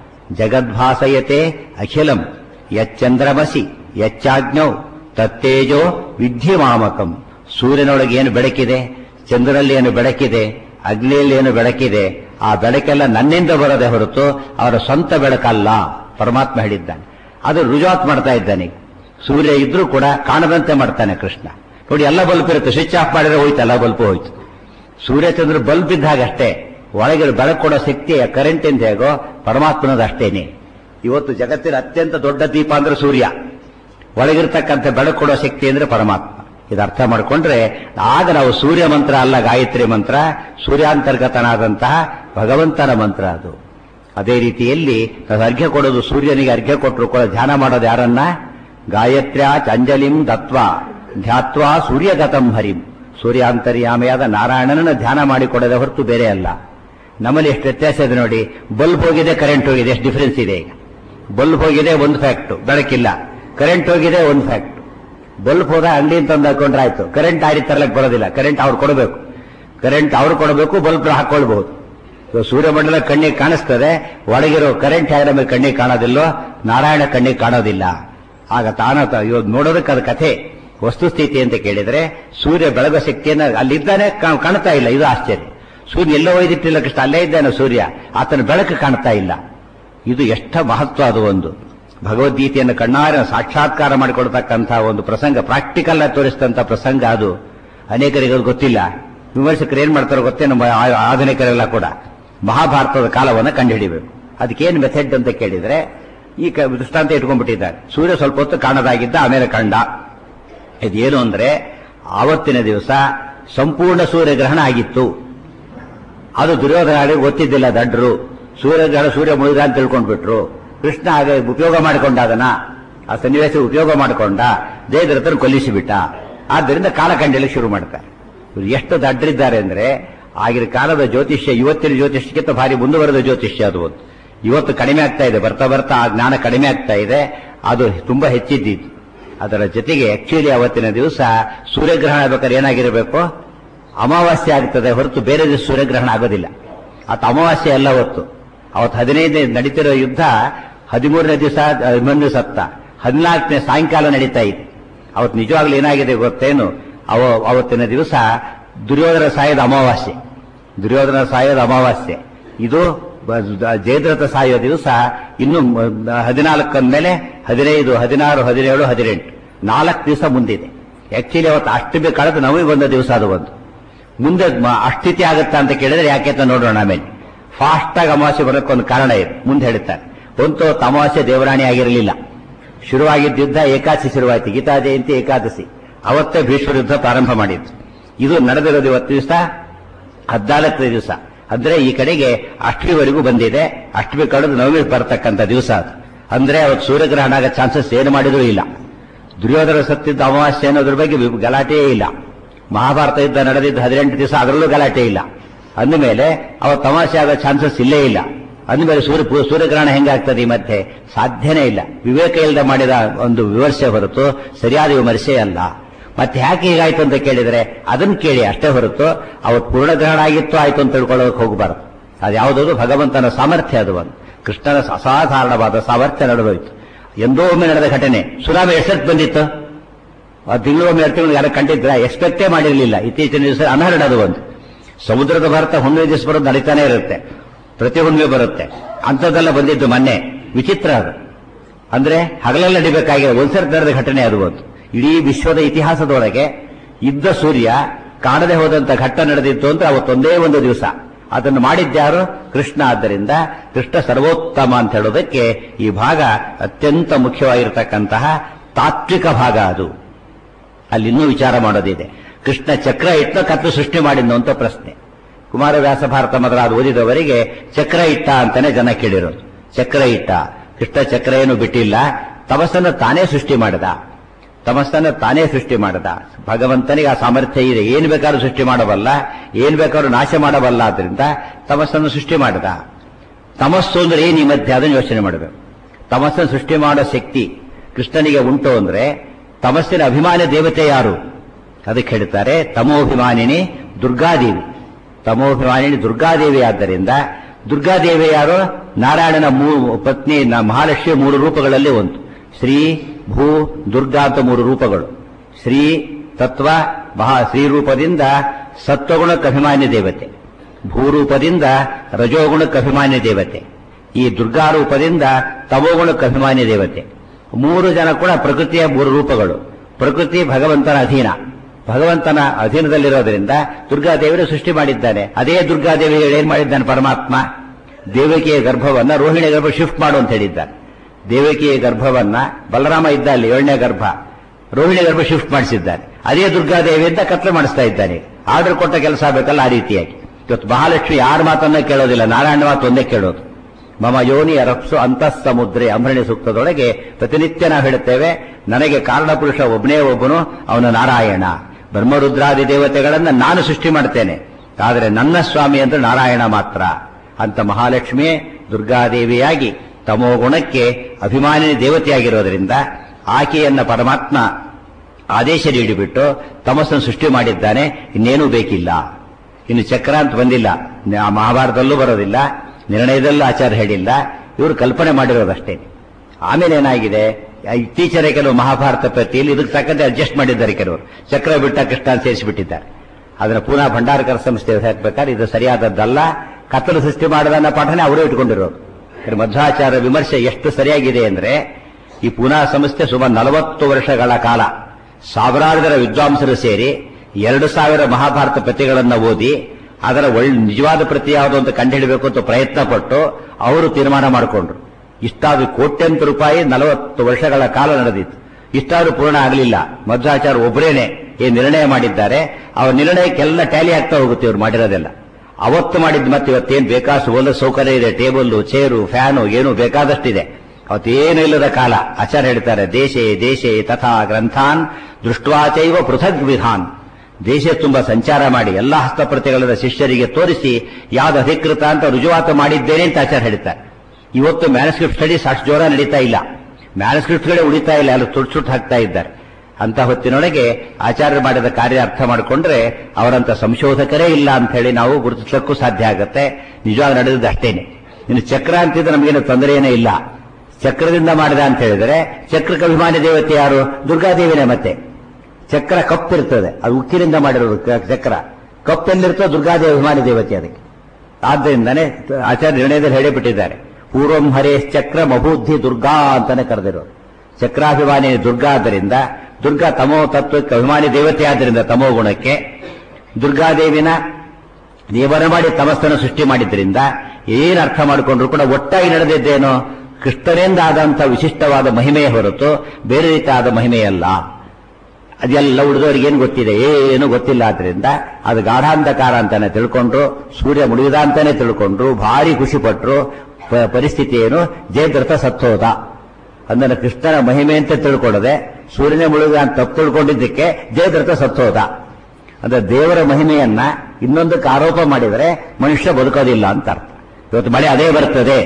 ಜಗದ್ಭಾಸಯತೆ ಅಖಿಲಂ ಯಚ್ಚಂದ್ರಮಸಿ ಯಚ್ಚಾಜ್ಞೌ ತತ್ತೇಜೋ ವಿದ್ಯಮಾಮಕಂ ಸೂರ್ಯನೊಳಗೆ ಏನು ಬೆಳಕಿದೆ ಚಂದ್ರಲ್ಲಿ ಏನು ಬೆಳಕಿದೆ ಅಗ್ನಿಯಲ್ಲಿ ಏನು ಬೆಳಕಿದೆ ಆ ಬೆಳಕೆಲ್ಲ ನನ್ನಿಂದ ಬರೋದೇ ಹೊರತು ಅವರ ಸ್ವಂತ ಬೆಳಕಲ್ಲ ಪರಮಾತ್ಮ ಹೇಳಿದ್ದಾನೆ ಅದು ರುಜುವಾತ್ ಮಾಡ್ತಾ ಇದ್ದಾನೆ ಸೂರ್ಯ ಇದ್ರೂ ಕೂಡ ಕಾಣದಂತೆ ಮಾಡ್ತಾನೆ ಕೃಷ್ಣ ನೋಡಿ ಎಲ್ಲ ಬಲ್ಪ್ ಇರುತ್ತೆ ಸ್ವಿಚ್ ಆಫ್ ಮಾಡಿದ್ರೆ ಹೋಯ್ತು ಎಲ್ಲ ಬಲ್ಪ್ ಹೋಯ್ತು ಸೂರ್ಯಚಂದ್ರ ಬಲ್ಬ್ ಇದ್ದಾಗ ಅಷ್ಟೇ ಒಳಗೆ ಬೆಳಕು ಕೊಡೋ ಶಕ್ತಿ ಕರೆಂಟ್ ಅಂತ ಹೇಗೋ ಪರಮಾತ್ಮನದು ಅಷ್ಟೇನೆ ಇವತ್ತು ಜಗತ್ತಿನ ಅತ್ಯಂತ ದೊಡ್ಡ ದೀಪ ಅಂದ್ರೆ ಸೂರ್ಯ ಒಳಗಿರ್ತಕ್ಕಂಥ ಬೆಳಕು ಕೊಡೋ ಶಕ್ತಿ ಅಂದ್ರೆ ಪರಮಾತ್ಮ ಇದು ಅರ್ಥ ಮಾಡಿಕೊಂಡ್ರೆ ಆಗ ನಾವು ಸೂರ್ಯ ಮಂತ್ರ ಅಲ್ಲ ಗಾಯತ್ರಿ ಮಂತ್ರ ಸೂರ್ಯಾಂತರ್ಗತನಾದಂತಹ ಭಗವಂತನ ಮಂತ್ರ ಅದು ಅದೇ ರೀತಿಯಲ್ಲಿ ನಾವು ಅರ್ಘ್ಯ ಕೊಡೋದು ಸೂರ್ಯನಿಗೆ ಅರ್ಘ್ಯ ಕೊಟ್ಟರು ಕೂಡ ಧ್ಯಾನ ಮಾಡೋದು ಯಾರನ್ನ ಗಾಯತ್ರ್ಯ ಚಂಜಲಿಂ ದತ್ವ ಧ್ಯಾತ್ವಾ ಸೂರ್ಯಗತಂ ಹರಿಂ ಸೂರ್ಯಾಂತರ್ಯಾಮಿಯಾದ ನಾರಾಯಣನನ್ನ ಧ್ಯಾನ ಮಾಡಿ ಕೊಡದೆ ಹೊರತು ಬೇರೆ ಅಲ್ಲ ನಮ್ಮಲ್ಲಿ ಎಷ್ಟು ವ್ಯತ್ಯಾಸ ಇದೆ ನೋಡಿ ಬಲ್ಬ್ ಹೋಗಿದೆ ಕರೆಂಟ್ ಹೋಗಿದೆ ಎಷ್ಟು ಡಿಫರೆನ್ಸ್ ಇದೆ ಈಗ ಬಲ್ಬ್ ಹೋಗಿದೆ ಒಂದು ಫ್ಯಾಕ್ಟ್ ಬೆಳಕಿಲ್ಲ ಕರೆಂಟ್ ಹೋಗಿದೆ ಒಂದು ಫ್ಯಾಕ್ಟ್ ಬಲ್ಬ್ ಹೋದ ಅಂಗಡಿ ತಂದು ಹಾಕೊಂಡ್ರೆ ಆಯ್ತು ಕರೆಂಟ್ ಆ ರೀತಿ ತರಲಿಕ್ಕೆ ಬರೋದಿಲ್ಲ ಕರೆಂಟ್ ಅವ್ರು ಕೊಡಬೇಕು ಕರೆಂಟ್ ಅವ್ರು ಕೊಡಬೇಕು ಬಲ್ಬ್ ಹಾಕೊಳ್ಬಹುದು ಸೂರ್ಯಮಂಡಲ ಕಣ್ಣಿಗೆ ಕಾಣಿಸ್ತದೆ ಒಳಗಿರೋ ಕರೆಂಟ್ ಯಾರ ಮೇಲೆ ಕಣ್ಣಿಗೆ ಕಾಣೋದಿಲ್ಲೋ ನಾರಾಯಣ ಕಣ್ಣಿಗೆ ಕಾಣೋದಿಲ್ಲ ಆಗ ತಾನ ಇವಾಗ ನೋಡೋದಕ್ಕೆ ಅದು ಕಥೆ ವಸ್ತುಸ್ಥಿತಿ ಅಂತ ಕೇಳಿದ್ರೆ ಸೂರ್ಯ ಬೆಳಗೋ ಶಕ್ತಿಯನ್ನ ಅಲ್ಲಿದ್ದಾನೆ ಕಾ- ಕಾಣ್ತಾ ಇಲ್ಲ ಇದು ಆಶ್ಚರ್ಯ ಸೂರ್ಯ ಎಲ್ಲೋ ಒಯ್ದಿಟ್ಟಿಲ್ಲ ಕೃಷ್ಣ ಅಲ್ಲೇ ಇದ್ದಾನೆ ಸೂರ್ಯ ಆತನ ಬೆಳಕು ಕಾಣ್ತಾ ಇಲ್ಲ ಇದು ಎಷ್ಟ ಮಹತ್ವ ಅದು ಒಂದು ಭಗವದ್ಗೀತೆಯನ್ನು ಕಣ್ಣಾರ ಸಾಕ್ಷಾತ್ಕಾರ ಮಾಡಿಕೊಡ್ತಕ್ಕಂಥ ಒಂದು ಪ್ರಸಂಗ ಪ್ರಾಕ್ಟಿಕಲ್ ಆಗಿ ತೋರಿಸಿದಂಥ ಪ್ರಸಂಗ ಅದು ಅನೇಕರಿಗೆ ಅದು ಗೊತ್ತಿಲ್ಲ ವಿಮರ್ಶಕರು ಏನ್ ಮಾಡ್ತಾರೋ ಗೊತ್ತೇ ನಮ್ಮ ಆ- ಆಧುನಿಕರೆಲ್ಲ ಕೂಡ ಮಹಾಭಾರತದ ಕಾಲವನ್ನು ಕಂಡುಹಿಡಿಬೇಕು ಅದಕ್ಕೇನು ಮೆಥಡ್ ಅಂತ ಕೇಳಿದ್ರೆ ಈ ಕ- ದೃಷ್ಟಾಂತ ಇಟ್ಕೊಂಡ್ಬಿಟ್ಟಿದ್ದಾರೆ ಸೂರ್ಯ ಸ್ವಲ್ಪ ಹೊತ್ತು ಕಾಣದಾಗಿದ್ದ ಆಮೇಲೆ ಕಂಡ ಇದೇನು ಅಂದ್ರೆ ಆವತ್ತಿನ ದಿವಸ ಸಂಪೂರ್ಣ ಸೂರ್ಯಗ್ರಹಣ ಆಗಿತ್ತು ಅದು ದುರ್ಯೋಧನಿಗೆ ಗೊತ್ತಿದ್ದಿಲ್ಲ ದಡ್ರು ಸೂರ್ಯಗ್ರಹಣ ಸೂರ್ಯ ಮುಳುಗ ಅಂತ ತಿಳ್ಕೊಂಡ್ಬಿಟ್ರು ಕೃಷ್ಣ ಆಗ ಉಪಯೋಗ ಮಾಡಿಕೊಂಡ ಅದನ್ನ ಆ ಸನ್ನಿವೇಶ ಉಪಯೋಗ ಮಾಡಿಕೊಂಡ ಜಯದ್ರಥನ ಕೊಲ್ಲಿಸಿಬಿಟ್ಟ ಆದ್ದರಿಂದ ಕಾಲ ಕಂಡಿಲಿಕ್ಕೆ ಶುರು ಮಾಡ್ತಾರೆ ಇವ್ರು ಎಷ್ಟು ದಡ್ರಿದ್ದಾರೆ ಅಂದ್ರೆ ಆಗಿನ ಕಾಲದ ಜ್ಯೋತಿಷ್ಯ ಇವತ್ತಿನ ಜ್ಯೋತಿಷ್ಯಕ್ಕಿಂತ ಭಾರಿ ಮುಂದುವರೆದ ಜ್ಯೋತಿಷ್ಯ ಅದು ಒಂದು ಇವತ್ತು ಕಡಿಮೆ ಆಗ್ತಾ ಇದೆ ಬರ್ತಾ ಬರ್ತಾ ಆ ಜ್ಞಾನ ಕಡಿಮೆ ಆಗ್ತಾ ಇದೆ ಅದು ತುಂಬಾ ಹೆಚ್ಚಿದ್ದಿದ್ದು ಅದರ ಜೊತೆಗೆ ಆಕ್ಚುಲಿ ಅವತ್ತಿನ ದಿವಸ ಸೂರ್ಯಗ್ರಹಣ ಆಗ್ಬೇಕಾದ್ರೆ ಏನಾಗಿರಬೇಕು ಅಮಾವಾಸ್ಯೆ ಆಗ್ತದೆ ಹೊರತು ಬೇರೆ ದಿವಸ ಸೂರ್ಯಗ್ರಹಣ ಆಗೋದಿಲ್ಲ ಆತ ಅಮಾವಾಸ್ಯೆ ಎಲ್ಲ ಹೊತ್ತು ಅವತ್ತು ಹದಿನೈದನೇ ನಡೀತಿರೋ ಯುದ್ಧ ಹದಿಮೂರನೇ ದಿವಸ ಹದಿನೊಂದು ಸತ್ತ ಹದಿನಾಲ್ಕನೇ ಸಾಯಂಕಾಲ ನಡೀತಾ ಇದೆ ಅವತ್ತು ನಿಜವಾಗ್ಲೂ ಏನಾಗಿದೆ ಗೊತ್ತೇನು ಅವ ಅವತ್ತಿನ ದಿವಸ ದುರ್ಯೋಧನ ಸಾಯದ ಅಮಾವಾಸ್ಯೆ ದುರ್ಯೋಧನ ಸಾಯೋದ ಅಮಾವಾಸ್ಯೆ ಇದು ಬ- ಜಯದ್ರಥ ಸಾಯೋ ದಿವಸ ಇನ್ನು ಹದಿನಾಲ್ಕರ ಮೇಲೆ ಹದಿನೈದು ಹದಿನಾರು ಹದಿನೇಳು ಹದಿನೆಂಟು ನಾಲ್ಕು ದಿವಸ ಮುಂದಿದೆ ಆಕ್ಚುಲಿ ಅವತ್ತು ಅಷ್ಟಮಿ ಕಳೆದು ನಮಗೆ ಬಂದ ದಿವಸ ಅದು ಒಂದು ಮುಂದೆ ಮ- ಅಷ್ಟಿತಿ ಆಗುತ್ತಾ ಅಂತ ಕೇಳಿದ್ರೆ ಯಾಕೆ ಅಂತ ನೋಡೋಣ ಆಮೇಲೆ ಫಾಸ್ಟ್ ಆಗಿ ಅಮಾವಾಸ್ಯೆ ಬರೋಕ್ಕೆ ಒಂದು ಕಾರಣ ಇದೆ ಮುಂದೆ ಹೇಳ್ತಾರೆ ಒಂದು ಹೊತ್ತು ಅಮಾವಾಸ್ಯೆ ದೇವರಾಣಿ ಆಗಿರಲಿಲ್ಲ ಶುರುವಾಗಿದ್ದ ಯುದ್ಧ ಏಕಾದಶಿ ಶುರುವಾಯಿತು ಗೀತಾ ಜಯಂತಿ ಏಕಾದಶಿ ಅವತ್ತೇ ಭೀಷ್ಮರ ಯುದ್ಧ ಪ್ರಾರಂಭ ಮಾಡಿತ್ತು ಇದು ನಡೆದಿರೋದು ಇವತ್ತು ದಿವಸ ಹದಿನಾಲ್ಕನೇ ದಿವಸ ಅಂದ್ರೆ ಈ ಕಡೆಗೆ ಅಷ್ಟಮಿವರೆಗೂ ಬಂದಿದೆ ಅಷ್ಟಮಿ ಕಳೆದು ನವಮಿ ಬರತಕ್ಕಂಥ ದಿವಸ ಅದು ಅಂದ್ರೆ ಅವತ್ತು ಸೂರ್ಯಗ್ರಹಣ ಆಗೋ ಚಾನ್ಸಸ್ ಏನು ಮಾಡಿದ್ರೂ ಇಲ್ಲ ದುರ್ಯೋಧನ ಸತ್ತಿದ್ದ ಅಮಾವಾಸ್ಯೆ ಅನ್ನೋದ್ರ ಬಗ್ಗೆ ವಿ- ಗಲಾಟೆಯೇ ಇಲ್ಲ ಮಹಾಭಾರತ ಯುದ್ಧ ನಡೆದಿದ್ದ ಹದಿನೆಂಟು ದಿವಸ ಅದರಲ್ಲೂ ಗಲಾಟೆ ಇಲ್ಲ ಅಂದಮೇಲೆ ಅವತ್ತು ಅಮಾವಾಸ್ಯೆ ಆಗೋ ಚಾನ್ಸಸ್ ಇಲ್ಲೇ ಇಲ್ಲ ಅಂದಮೇಲೆ ಸೂರ್ಯ ಪೂ- ಸೂರ್ಯಗ್ರಹಣ ಹೆಂಗಾಗ್ತದೆ ಈ ಮಧ್ಯೆ ಸಾಧ್ಯನೇ ಇಲ್ಲ ವಿವೇಕ ಇಲ್ಲದೆ ಮಾಡಿದ ಒಂದು ವಿಮರ್ಶೆ ಹೊರತು ಸರಿಯಾದ ವಿಮರ್ಶೆ ಅಲ್ಲ ಮತ್ತೆ ಯಾಕೆ ಹೀಗಾಯ್ತು ಅಂತ ಕೇಳಿದ್ರೆ ಅದನ್ನ ಕೇಳಿ ಅಷ್ಟೇ ಹೊರತು ಅವತ್ತು ಪೂರ್ಣಗ್ರಹಣ ಆಗಿತ್ತು ಆಯ್ತು ಅಂತ ತಿಳ್ಕೊಳ್ಳೋಕೆ ಹೋಗಬಾರದು ಅದು ಯಾವುದದು ಭಗವಂತನ ಸಾಮರ್ಥ್ಯ ಅದು ಒಂದು ಕೃಷ್ಣನ ಅಸಾಧಾರಣವಾದ ಸಾಮರ್ಥ್ಯ ನಡೆದೋಯ್ತು ಎಂದೋ ಒಮ್ಮೆ ನಡೆದ ಘಟನೆ ಸುನಾಮಿ ಎಷ್ಟೊತ್ತು ಬಂದಿತ್ತು ಆ ತಿಂಗಳೊಮ್ಮೆ ಎರಡು ತಿಂಗಳು ಯಾರು ಕಂಡಿದ್ರ ಎಕ್ಸ್ಪೆಕ್ಟೇ ಮಾಡಿರಲಿಲ್ಲ ಇತ್ತೀಚಿನ ದಿವಸ ಅನಹರಣ ಅದು ಒಂದು ಸಮುದ್ರದ ಭಾರತ ಹುಣ್ಣಿಮೆ ದಿವಸ ಬರೋದು ನಡೀತಾನೆ ಇರುತ್ತೆ ಪ್ರತಿ ಹುಣ್ಣಿಮೆ ಬರುತ್ತೆ ಅಂಥದ್ದೆಲ್ಲ ಬಂದಿದ್ದು ಮೊನ್ನೆ ವಿಚಿತ್ರ ಅದು ಅಂದ್ರೆ ಹಗಲೆಲ್ಲ ನಡಿಬೇಕಾಗಿರೋ ಒಂದ್ಸರಿ ನಡೆದ ಘಟನೆ ಅದು ಒಂದು ಇಡೀ ವಿಶ್ವದ ಇತಿಹಾಸದೊಳಗೆ ಇದ್ದ ಸೂರ್ಯ ಕಾಣದೆ ಹೋದಂತ ಘಟ್ಟ ನಡೆದಿತ್ತು ಅಂತ ಅವತ್ತೊಂದೇ ಒಂದು ದಿವಸ ಅದನ್ನು ಮಾಡಿದ್ಯಾರು ಕೃಷ್ಣ ಆದ್ದರಿಂದ ಕೃಷ್ಣ ಸರ್ವೋತ್ತಮ ಅಂತ ಹೇಳೋದಕ್ಕೆ ಈ ಭಾಗ ಅತ್ಯಂತ ಮುಖ್ಯವಾಗಿರತಕ್ಕಂತಹ ತಾತ್ವಿಕ ಭಾಗ ಅದು ಅಲ್ಲಿ ಇನ್ನೂ ವಿಚಾರ ಮಾಡೋದಿದೆ ಕೃಷ್ಣ ಚಕ್ರ ಇಟ್ಟ ಕತ್ತು ಸೃಷ್ಟಿ ಮಾಡಿದ್ನು ಅಂತ ಪ್ರಶ್ನೆ ಕುಮಾರವ್ಯಾಸ ಭಾರತ ಮೊದಲಾದ ಓದಿದವರಿಗೆ ಚಕ್ರ ಇಟ್ಟ ಅಂತಾನೆ ಜನ ಕೇಳಿರೋದು ಚಕ್ರ ಇಟ್ಟ ಕೃಷ್ಣ ಚಕ್ರ ಏನು ಬಿಟ್ಟಿಲ್ಲ ತಮಸ್ಸನ್ನು ತಾನೇ ಸೃಷ್ಟಿ ಮಾಡಿದ ತಮಸ್ಸನ್ನು ತಾನೇ ಸೃಷ್ಟಿ ಮಾಡಿದ ಭಗವಂತನಿಗೆ ಆ ಸಾಮರ್ಥ್ಯ ಇದೆ ಏನ್ ಬೇಕಾದ್ರೂ ಸೃಷ್ಟಿ ಮಾಡಬಲ್ಲ ಏನ್ ಬೇಕಾದ್ರೂ ನಾಶ ಮಾಡಬಲ್ಲ ಆದ್ರಿಂದ ತಮಸ್ಸನ್ನು ಸೃಷ್ಟಿ ಮಾಡಿದ ತಮಸ್ಸು ಅಂದ್ರೆ ಏನ್ ಈ ಮಧ್ಯೆ ಅದನ್ನು ಯೋಚನೆ ಮಾಡಬೇಕು ತಮಸ್ಸನ್ನು ಸೃಷ್ಟಿ ಮಾಡೋ ಶಕ್ತಿ ಕೃಷ್ಣನಿಗೆ ಉಂಟು ಅಂದ್ರೆ ತಮಸ್ಸಿನ ಅಭಿಮಾನಿ ದೇವತೆ ಯಾರು ಅದಕ್ಕೆ ಹೇಳ್ತಾರೆ ತಮೋಭಿಮಾನಿನಿ ದುರ್ಗಾದೇವಿ ತಮೋಭಿಮಾನಿನಿ ದುರ್ಗಾದೇವಿ ಆದ್ದರಿಂದ ದುರ್ಗಾದೇವಿ ಯಾರು ನಾರಾಯಣನ ಮೂ ಪತ್ನಿ ನ- ಮಹಾಲಕ್ಷ್ಮಿಯ ಮೂರು ರೂಪಗಳಲ್ಲಿ ಒಂದು ಶ್ರೀ ಭೂ ದುರ್ಗಾ ಅಂತ ಮೂರು ರೂಪಗಳು ಶ್ರೀ ತತ್ವ ಮಹಾ ಶ್ರೀ ರೂಪದಿಂದ ಸತ್ವಗುಣಕ್ಕೆ ಅಭಿಮಾನ್ಯ ದೇವತೆ ಭೂರೂಪದಿಂದ ರಜೋಗುಣಕ್ಕೆ ಅಭಿಮಾನ್ಯ ದೇವತೆ ಈ ದುರ್ಗಾ ರೂಪದಿಂದ ತಮೋಗುಣಕ್ಕೆ ಅಭಿಮಾನಿ ದೇವತೆ ಮೂರು ಜನ ಕೂಡ ಪ್ರಕೃತಿಯ ಮೂರು ರೂಪಗಳು ಪ್ರಕೃತಿ ಭಗವಂತನ ಅಧೀನ ಭಗವಂತನ ಅಧೀನದಲ್ಲಿರೋದ್ರಿಂದ ದುರ್ಗಾದೇವಿಯನ್ನು ಸೃಷ್ಟಿ ಮಾಡಿದ್ದಾನೆ ಅದೇ ದುರ್ಗಾದೇವಿ ಏನ್ ಮಾಡಿದ್ದಾನೆ ಪರಮಾತ್ಮ ದೇವಕಿಯ ಗರ್ಭವನ್ನ ರೋಹಿಣಿ ಗರ್ಭ ಶಿಫ್ಟ್ ಮಾಡು ಅಂತ ಹೇಳಿದ್ದಾನೆ ದೇವಕಿಯ ಗರ್ಭವನ್ನ ಬಲರಾಮ ಇದ್ದ ಅಲ್ಲಿ ಏಳನೇ ಗರ್ಭ ರೋಹಿಣಿ ಗರ್ಭ ಶಿಫ್ಟ್ ಮಾಡಿಸಿದ್ದಾನೆ ಅದೇ ದುರ್ಗಾದೇವಿಯಿಂದ ಕತ್ಲೆ ಮಾಡಿಸ್ತಾ ಇದ್ದಾನೆ ಆರ್ಡರ್ ಕೊಟ್ಟ ಕೆಲಸ ಆಗಬೇಕಲ್ಲ ಆ ರೀತಿಯಾಗಿ ಇವತ್ತು ಮಹಾಲಕ್ಷ್ಮಿ ಯಾರ ಮಾತನ್ನ ಕೇಳೋದಿಲ್ಲ ನಾರಾಯಣ ಮಾತು ಒಂದೇ ಕೇಳೋದು ಮಮ ಯೋನಿ ಅರಪ್ಸು ಅಂತಃ ಸಮುದ್ರೆ ಅಂಬರಣಿ ಸೂಕ್ತದೊಳಗೆ ಪ್ರತಿನಿತ್ಯ ನಾವು ಹೇಳುತ್ತೇವೆ ನನಗೆ ಕಾರಣ ಪುರುಷ ಒಬ್ಬನೇ ಒಬ್ಬನು ಅವನು ನಾರಾಯಣ ಬ್ರಹ್ಮರುದ್ರಾದಿ ದೇವತೆಗಳನ್ನ ನಾನು ಸೃಷ್ಟಿ ಮಾಡ್ತೇನೆ ಆದರೆ ನನ್ನ ಸ್ವಾಮಿ ಅಂದ್ರೆ ನಾರಾಯಣ ಮಾತ್ರ ಅಂತ ಮಹಾಲಕ್ಷ್ಮಿಯೇ ದುರ್ಗಾದೇವಿಯಾಗಿ ತಮೋ ಗುಣಕ್ಕೆ ಅಭಿಮಾನಿ ದೇವತೆಯಾಗಿರೋದ್ರಿಂದ ಆಕೆಯನ್ನ ಪರಮಾತ್ಮ ಆದೇಶ ನೀಡಿಬಿಟ್ಟು ತಮಸ್ಸನ್ನು ಸೃಷ್ಟಿ ಮಾಡಿದ್ದಾನೆ ಇನ್ನೇನೂ ಬೇಕಿಲ್ಲ ಇನ್ನು ಚಕ್ರ ಅಂತ ಬಂದಿಲ್ಲ ನ- ಮಹಾಭಾರತದಲ್ಲೂ ಬರೋದಿಲ್ಲ ನಿರ್ಣಯದಲ್ಲೂ ಆಚಾರ ಹೇಳಿಲ್ಲ ಇವರು ಕಲ್ಪನೆ ಮಾಡಿರೋದಷ್ಟೇ ಆಮೇಲೆ ಏನಾಗಿದೆ ಇತ್ತೀಚೆಗೆ ಕೆಲವು ಮಹಾಭಾರತ ಪ್ರತಿಯಲ್ಲಿ ಇದಕ್ಕೆ ತಕ್ಕಂತೆ ಅಡ್ಜಸ್ಟ್ ಮಾಡಿದ್ದಾರೆ ಕೆಲವರು ಚಕ್ರ ಬಿಟ್ಟ ಕೃಷ್ಣ ಅಂತ ಸೇರಿಸಿಬಿಟ್ಟಿದ್ದಾರೆ ಅದನ್ನ ಪುನಃ ಭಂಡಾರಕರ ಸಂಸ್ಥೆ ಹಾಕ್ಬೇಕಾದ್ರೆ ಇದು ಸರಿಯಾದದ್ದಲ್ಲ ಕತ್ತಲು ಸೃಷ್ಟಿ ಮಾಡದನ್ನ ಪಾಠನೆ ಅವರೇ ಇಟ್ಕೊಂಡಿರೋದು ಯಾಕಂದ್ರೆ ಮಧ್ವಾಚಾರ ವಿಮರ್ಶೆ ಎಷ್ಟು ಸರಿಯಾಗಿದೆ ಅಂದ್ರೆ ಈ ಪುನಃ ಸಂಸ್ಥೆ ಸುಮಾರು ನಲವತ್ತು ವರ್ಷಗಳ ಕಾಲ ಸಾವಿರಾರು ಜನ ವಿದ್ವಾಂಸರು ಸೇರಿ ಎರಡು ಸಾವಿರ ಮಹಾಭಾರತ ಪ್ರತಿಗಳನ್ನು ಓದಿ ಅದರ ಒಳ್ಳೆ ನಿಜವಾದ ಪ್ರತಿ ಯಾವುದು ಅಂತ ಕಂಡುಹಿಡಬೇಕು ಅಂತ ಪ್ರಯತ್ನ ಪಟ್ಟು ಅವರು ತೀರ್ಮಾನ ಮಾಡಿಕೊಂಡ್ರು ಇಷ್ಟಾದ್ರೂ ಕೋಟ್ಯಂತ ರೂಪಾಯಿ ನಲವತ್ತು ವರ್ಷಗಳ ಕಾಲ ನಡೆದಿತ್ತು ಇಷ್ಟಾದ್ರೂ ಪೂರ್ಣ ಆಗಲಿಲ್ಲ ಮಧ್ವಾಚಾರ್ಯ ಒಬ್ಬರೇನೆ ಈ ನಿರ್ಣಯ ಮಾಡಿದ್ದಾರೆ ಅವರ ನಿರ್ಣಯಕ್ಕೆಲ್ಲ ಟ್ಯಾಲಿ ಆಗ್ತಾ ಹೋಗುತ್ತೆ ಇವ್ರು ಮಾಡಿರೋದೆಲ್ಲ ಅವತ್ತು ಮಾಡಿದ್ ಮತ್ತೆ ಇವತ್ತೇನು ಬೇಕಾಷ್ಟು ಒಳ್ಳೆ ಸೌಕರ್ಯ ಇದೆ ಟೇಬಲ್ ಚೇರು ಫ್ಯಾನು ಏನು ಬೇಕಾದಷ್ಟಿದೆ ಅವತ್ತೇನು ಇಲ್ಲದ ಕಾಲ ಆಚಾರ್ಯ ಹೇಳ್ತಾರೆ ದೇಶೇ ದೇಶೇ ತಥಾ ಗ್ರಂಥಾನ್ ದೃಷ್ಟ್ವಾಚೈವ ಪೃಥಗ್ ವಿಧಾನ್ ದೇಶ ತುಂಬಾ ಸಂಚಾರ ಮಾಡಿ ಎಲ್ಲಾ ಹಸ್ತಪ್ರತಿಗಳನ್ನ ಶಿಷ್ಯರಿಗೆ ತೋರಿಸಿ ಯಾವ್ದು ಅಧಿಕೃತ ಅಂತ ರುಜುವಾತು ಮಾಡಿದ್ದೇನೆ ಅಂತ ಆಚಾರ್ಯ ಹೇಳ್ತಾರೆ ಇವತ್ತು ಮ್ಯಾನುಸ್ಕ್ರಿಪ್ಟ್ ಸ್ಟಡೀಸ್ ಅಷ್ಟು ಜೋರ ನಡೀತಾ ಇಲ್ಲ ಮ್ಯಾನುಸ್ಕ್ರಿಪ್ಟ್ಗಳೇ ಉಳಿತಾ ಇಲ್ಲ ಎಲ್ಲ ಸುಟ್ಟು ಸುಟ್ಟು ಹಾಕ್ತಾ ಇದ್ದಾರೆ ಅಂತ ಹೊತ್ತಿನೊಳಗೆ ಆಚಾರ್ಯರು ಮಾಡಿದ ಕಾರ್ಯ ಅರ್ಥ ಮಾಡಿಕೊಂಡ್ರೆ ಅವರಂತ ಸಂಶೋಧಕರೇ ಇಲ್ಲ ಅಂತ ಹೇಳಿ ನಾವು ಗುರುತಿಸಕ್ಕೂ ಸಾಧ್ಯ ಆಗುತ್ತೆ ನಿಜವಾಗಿ ನಡೆದದ್ದು ಅಷ್ಟೇನೆ ಇನ್ನು ಚಕ್ರ ಅಂತಿದ್ರೆ ನಮಗೇನು ತೊಂದರೆಯೇ ಇಲ್ಲ ಚಕ್ರದಿಂದ ಮಾಡಿದ ಅಂತ ಹೇಳಿದ್ರೆ ಚಕ್ರಕ್ಕೆ ಅಭಿಮಾನಿ ದೇವತೆ ಯಾರು ದುರ್ಗಾದೇವಿನೇ ಮತ್ತೆ ಚಕ್ರ ಕಪ್ಪಿರ್ತದೆ ಅದು ಉಕ್ಕಿನಿಂದ ಮಾಡಿರೋದು ಕ- ಚಕ್ರ ಕಪ್ಪೆಲ್ಲಿರ್ತದೆ ದುರ್ಗಾದೇವಿ ಅಭಿಮಾನಿ ದೇವತೆ ಅದಕ್ಕೆ ಆದ್ದರಿಂದನೇ ಆಚಾರ್ಯ ನಿರ್ಣಯದಲ್ಲಿ ಹೇಳಿಬಿಟ್ಟಿದ್ದಾರೆ ಪೂರ್ವಂ ಹರೇಶ್ ಚಕ್ರ ಮಬೂದ್ಧಿ ದುರ್ಗಾ ಅಂತಾನೆ ಕರೆದಿರೋದು ಚಕ್ರಾಭಿಮಾನಿ ದುರ್ಗಾ ಆದ್ದರಿಂದ ದುರ್ಗಾ ತಮೋ ತತ್ವಕ್ಕೆ ಅಭಿಮಾನಿ ದೇವತೆ ಆದ್ದರಿಂದ ತಮೋ ಗುಣಕ್ಕೆ ದುರ್ಗಾದೇವಿನ ದೇವರ ಮಾಡಿ ತಮಸ್ಸನ್ನು ಸೃಷ್ಟಿ ಮಾಡಿದ್ರಿಂದ ಏನು ಅರ್ಥ ಮಾಡಿಕೊಂಡ್ರು ಕೂಡ ಒಟ್ಟಾಗಿ ನಡೆದಿದ್ದೇನೋ ಕೃಷ್ಣನಿಂದ ಆದಂಥ ವಿಶಿಷ್ಟವಾದ ಮಹಿಮೆಯ ಹೊರತು ಬೇರೆ ರೀತಿಯಾದ ಮಹಿಮೆಯಲ್ಲ ಅದೆಲ್ಲ ಉಳಿದವರಿಗೆ ಏನು ಗೊತ್ತಿದೆ ಏನು ಗೊತ್ತಿಲ್ಲ ಆದ್ರಿಂದ ಅದು ಗಾಢಾಂಧಕಾರ ಅಂತಾನೆ ತಿಳ್ಕೊಂಡ್ರು ಸೂರ್ಯ ಮುಳುಗಿದ ಅಂತಾನೆ ತಿಳ್ಕೊಂಡ್ರು ಭಾರಿ ಖುಷಿ ಪಟ್ರು ಪ- ಪರಿಸ್ಥಿತಿ ಏನು ಜಯದ್ರಥ ಸತ್ತೋದ ಅಂದ್ರೆ ಕೃಷ್ಣನ ಮಹಿಮೆ ಅಂತ ತಿಳ್ಕೊಳ್ಳದೆ ಸೂರ್ಯನೇ ಮುಳುಗ ಅಂತ ತಪ್ಪು ತಿಳ್ಕೊಂಡಿದ್ದಕ್ಕೆ ಜಯದ್ರಥ ಸತ್ತೋದ ಅಂದ್ರೆ ದೇವರ ಮಹಿಮೆಯನ್ನ ಇನ್ನೊಂದಕ್ಕೆ ಆರೋಪ ಮಾಡಿದರೆ ಮನುಷ್ಯ ಬದುಕೋದಿಲ್ಲ ಅಂತ ಅರ್ಥ ಇವತ್ತು ಮಳೆ ಅದೇ ಬರ್ತದೆ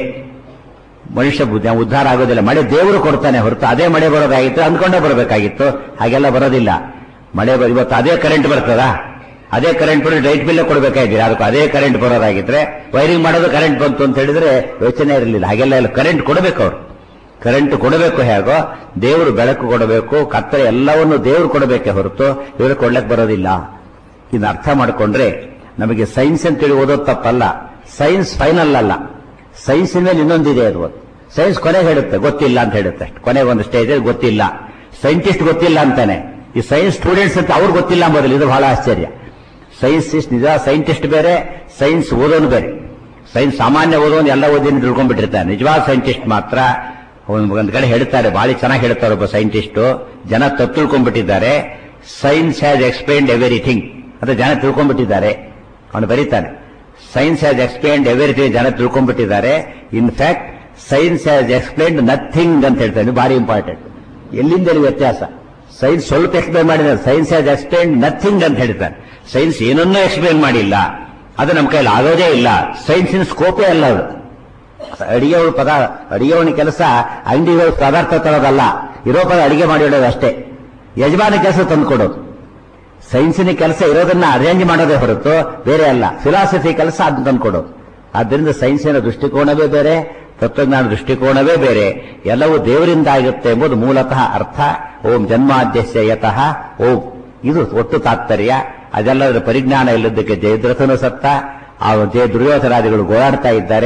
ಮನುಷ್ಯ ಬುದ್ಧ- ಉದ್ಧಾರ ಆಗೋದಿಲ್ಲ ಮಳೆ ದೇವರು ಕೊಡ್ತಾನೆ ಹೊರತು ಅದೇ ಮಳೆ ಬರೋದಾಗಿತ್ತು ಅಂದ್ಕೊಂಡೇ ಬರಬೇಕಾಗಿತ್ತು ಹಾಗೆಲ್ಲ ಬರೋದಿಲ್ಲ ಮಳೆ ಬ- ಇವತ್ತು ಅದೇ ಕರೆಂಟ್ ಬರ್ತದಾ ಅದೇ ಕರೆಂಟ್ ಬರೋ ಲೈಟ್ ಬಿಲ್ಲೇ ಕೊಡಬೇಕಾಗಿದ್ದೀರಿ ಅದಕ್ಕೆ ಅದೇ ಕರೆಂಟ್ ಬರೋದಾಗಿದ್ರೆ ವೈರಿಂಗ್ ಮಾಡೋದು ಕರೆಂಟ್ ಬಂತು ಅಂತ ಹೇಳಿದ್ರೆ ಯೋಚನೆ ಇರಲಿಲ್ಲ ಹಾಗೆಲ್ಲ ಎಲ್ಲ ಕರೆಂಟ್ ಕೊಡಬೇಕು ಅವರು ಕರೆಂಟ್ ಕೊಡಬೇಕು ಹೇಗೋ ದೇವರು ಬೆಳಕು ಕೊಡಬೇಕು ಕತ್ತಲೆ ಎಲ್ಲವನ್ನು ದೇವರು ಕೊಡಬೇಕೆ ಹೊರತು ಇವರು ಕೊಡ್ಲಕ್ಕೆ ಬರೋದಿಲ್ಲ ಇದನ್ನ ಅರ್ಥ ಮಾಡಿಕೊಂಡ್ರೆ ನಮಗೆ ಸೈನ್ಸ್ ಅಂತೇಳಿ ಓದೋದು ತಪ್ಪಲ್ಲ ಸೈನ್ಸ್ ಫೈನಲ್ ಅಲ್ಲ ಸೈನ್ಸ್ ಮೇಲೆ ಇನ್ನೊಂದಿದೆ ಅದು ಸೈನ್ಸ್ ಕೊನೆಗೆ ಹೇಳುತ್ತೆ ಗೊತ್ತಿಲ್ಲ ಅಂತ ಹೇಳುತ್ತೆ ಅಷ್ಟೇ ಕೊನೆಗೆ ಒಂದು ಸ್ಟೇಜ್ ಗೊತ್ತಿಲ್ಲ ಸೈಂಟಿಸ್ಟ್ ಗೊತ್ತಿಲ್ಲ ಅಂತಾನೆ ಈ ಸೈನ್ಸ್ ಸ್ಟೂಡೆಂಟ್ಸ್ ಅಂತ ಅವ್ರು ಗೊತ್ತಿಲ್ಲ ಅಂಬೋದಿಲ್ಲ ಇದು ಬಹಳ ಆಶ್ಚರ್ಯ ಸೈನ್ಸ್ ನಿಜ ಸೈಂಟಿಸ್ಟ್ ಬೇರೆ ಸೈನ್ಸ್ ಓದೋನು ಬೇರೆ ಸೈನ್ಸ್ ಸಾಮಾನ್ಯ ಓದೋನು ಎಲ್ಲ ಓದಿನ ತಿಳ್ಕೊಂಡ್ಬಿಟ್ಟಿರ್ತಾನೆ ನಿಜವಾದ ಸೈಂಟಿಸ್ಟ್ ಮಾತ್ರ ಒಂದು ಒಂದ್ ಕಡೆ ಹೇಳ್ತಾರೆ ಬಾಳಿ ಚೆನ್ನಾಗಿ ಹೇಳ್ತಾರೆ ಒಬ್ಬ ಸೈಂಟಿಸ್ಟ್ ಜನ ತಪ್ಪು ತಿಳ್ಕೊಂಡ್ಬಿಟ್ಟಿದ್ದಾರೆ ಸೈನ್ಸ್ ಹ್ಯಾಸ್ ಎಕ್ಸ್ಪ್ಲೈನ್ಡ್ ಎವ್ರಿಥಿಂಗ್ ಅಂತ ಜನ ತಿಳ್ಕೊಂಡ್ಬಿಟ್ಟಿದ್ದಾರೆ ಅವನು ಬರೀತಾನೆ ಸೈನ್ಸ್ ಹ್ಯಾಸ್ ಎಕ್ಸ್ಪ್ಲೈನ್ಡ್ ಎವ್ರಿಥಿಂಗ್ ಜನ ತಿಳ್ಕೊಂಡ್ಬಿಟ್ಟಿದ್ದಾರೆ in fact science has explained nothing ಅಂತ ಹೇಳ್ತಾನೆ ಬಾರಿ ಇಂಪಾರ್ಟೆಂಟ್ ಎಲ್ಲಿಂದ ಎಲ್ಲಿ ವ್ಯತ್ಯಾಸ ಸೈನ್ಸ್ ಸ್ವಲ್ಪ ಎಕ್ಸ್ಪ್ಲೈನ್ ಮಾಡಿದ್ದಾರೆ ಸೈನ್ಸ್ ಹ್ಯಾಸ್ ಎಕ್ಸ್ಪ್ಲೈನ್ಡ್ ನಥಿಂಗ್ ಅಂತ ಹೇಳ್ತಾನೆ ಸೈನ್ಸ್ ಏನನ್ನೂ ಎಕ್ಸ್ಪ್ಲೈನ್ ಮಾಡಿಲ್ಲ ಅದು ನಮ್ಮ ಕೈಯಲ್ಲಿ ಆಗೋದೇ ಇಲ್ಲ ಸೈನ್ಸಿನ ಸ್ಕೋಪೇ ಅಲ್ಲ ಅದು ಅಡಿಗೆಯವಳು ಪದ ಅಡಿಗೆಯವನ ಕೆಲಸ ಅಂಗಡಿಗಳು ಪದಾರ್ಥ ತರೋದಲ್ಲ ಇರೋ ಪದ ಅಡಿಗೆ ಮಾಡಿಡೋದು ಅಷ್ಟೇ ಯಜಮಾನ ಕೆಲಸ ತಂದುಕೊಡೋದು ಸೈನ್ಸಿನ ಕೆಲಸ ಇರೋದನ್ನ ಅರೇಂಜ್ ಮಾಡೋದೇ ಹೊರತು ಬೇರೆ ಅಲ್ಲ ಫಿಲಾಸಫಿ ಕೆಲಸ ಅದನ್ನ ತಂದುಕೊಡೋದು ಆದ್ದರಿಂದ ಸೈನ್ಸಿನ ದೃಷ್ಟಿಕೋನವೇ ಬೇರೆ ತತ್ವಜ್ಞಾನ ದೃಷ್ಟಿಕೋನವೇ ಬೇರೆ ಎಲ್ಲವೂ ದೇವರಿಂದ ಆಗುತ್ತೆ ಎಂಬುದು ಮೂಲತಃ ಅರ್ಥ ಓಂ ಜನ್ಮಾದ್ಯಸ್ಯ ಯತಃ ಓಂ ಇದು ಒಟ್ಟು ತಾತ್ಪರ್ಯ ಅದೆಲ್ಲದರ ಪರಿಜ್ಞಾನ ಇಲ್ಲದಕ್ಕೆ ಜಯದ್ರಥನು ಸತ್ತ ಆ ಜಯ ದುರ್ಯೋಧನಾದಿಗಳು ಗೋಳಾಡ್ತಾ ಇದ್ದಾರೆ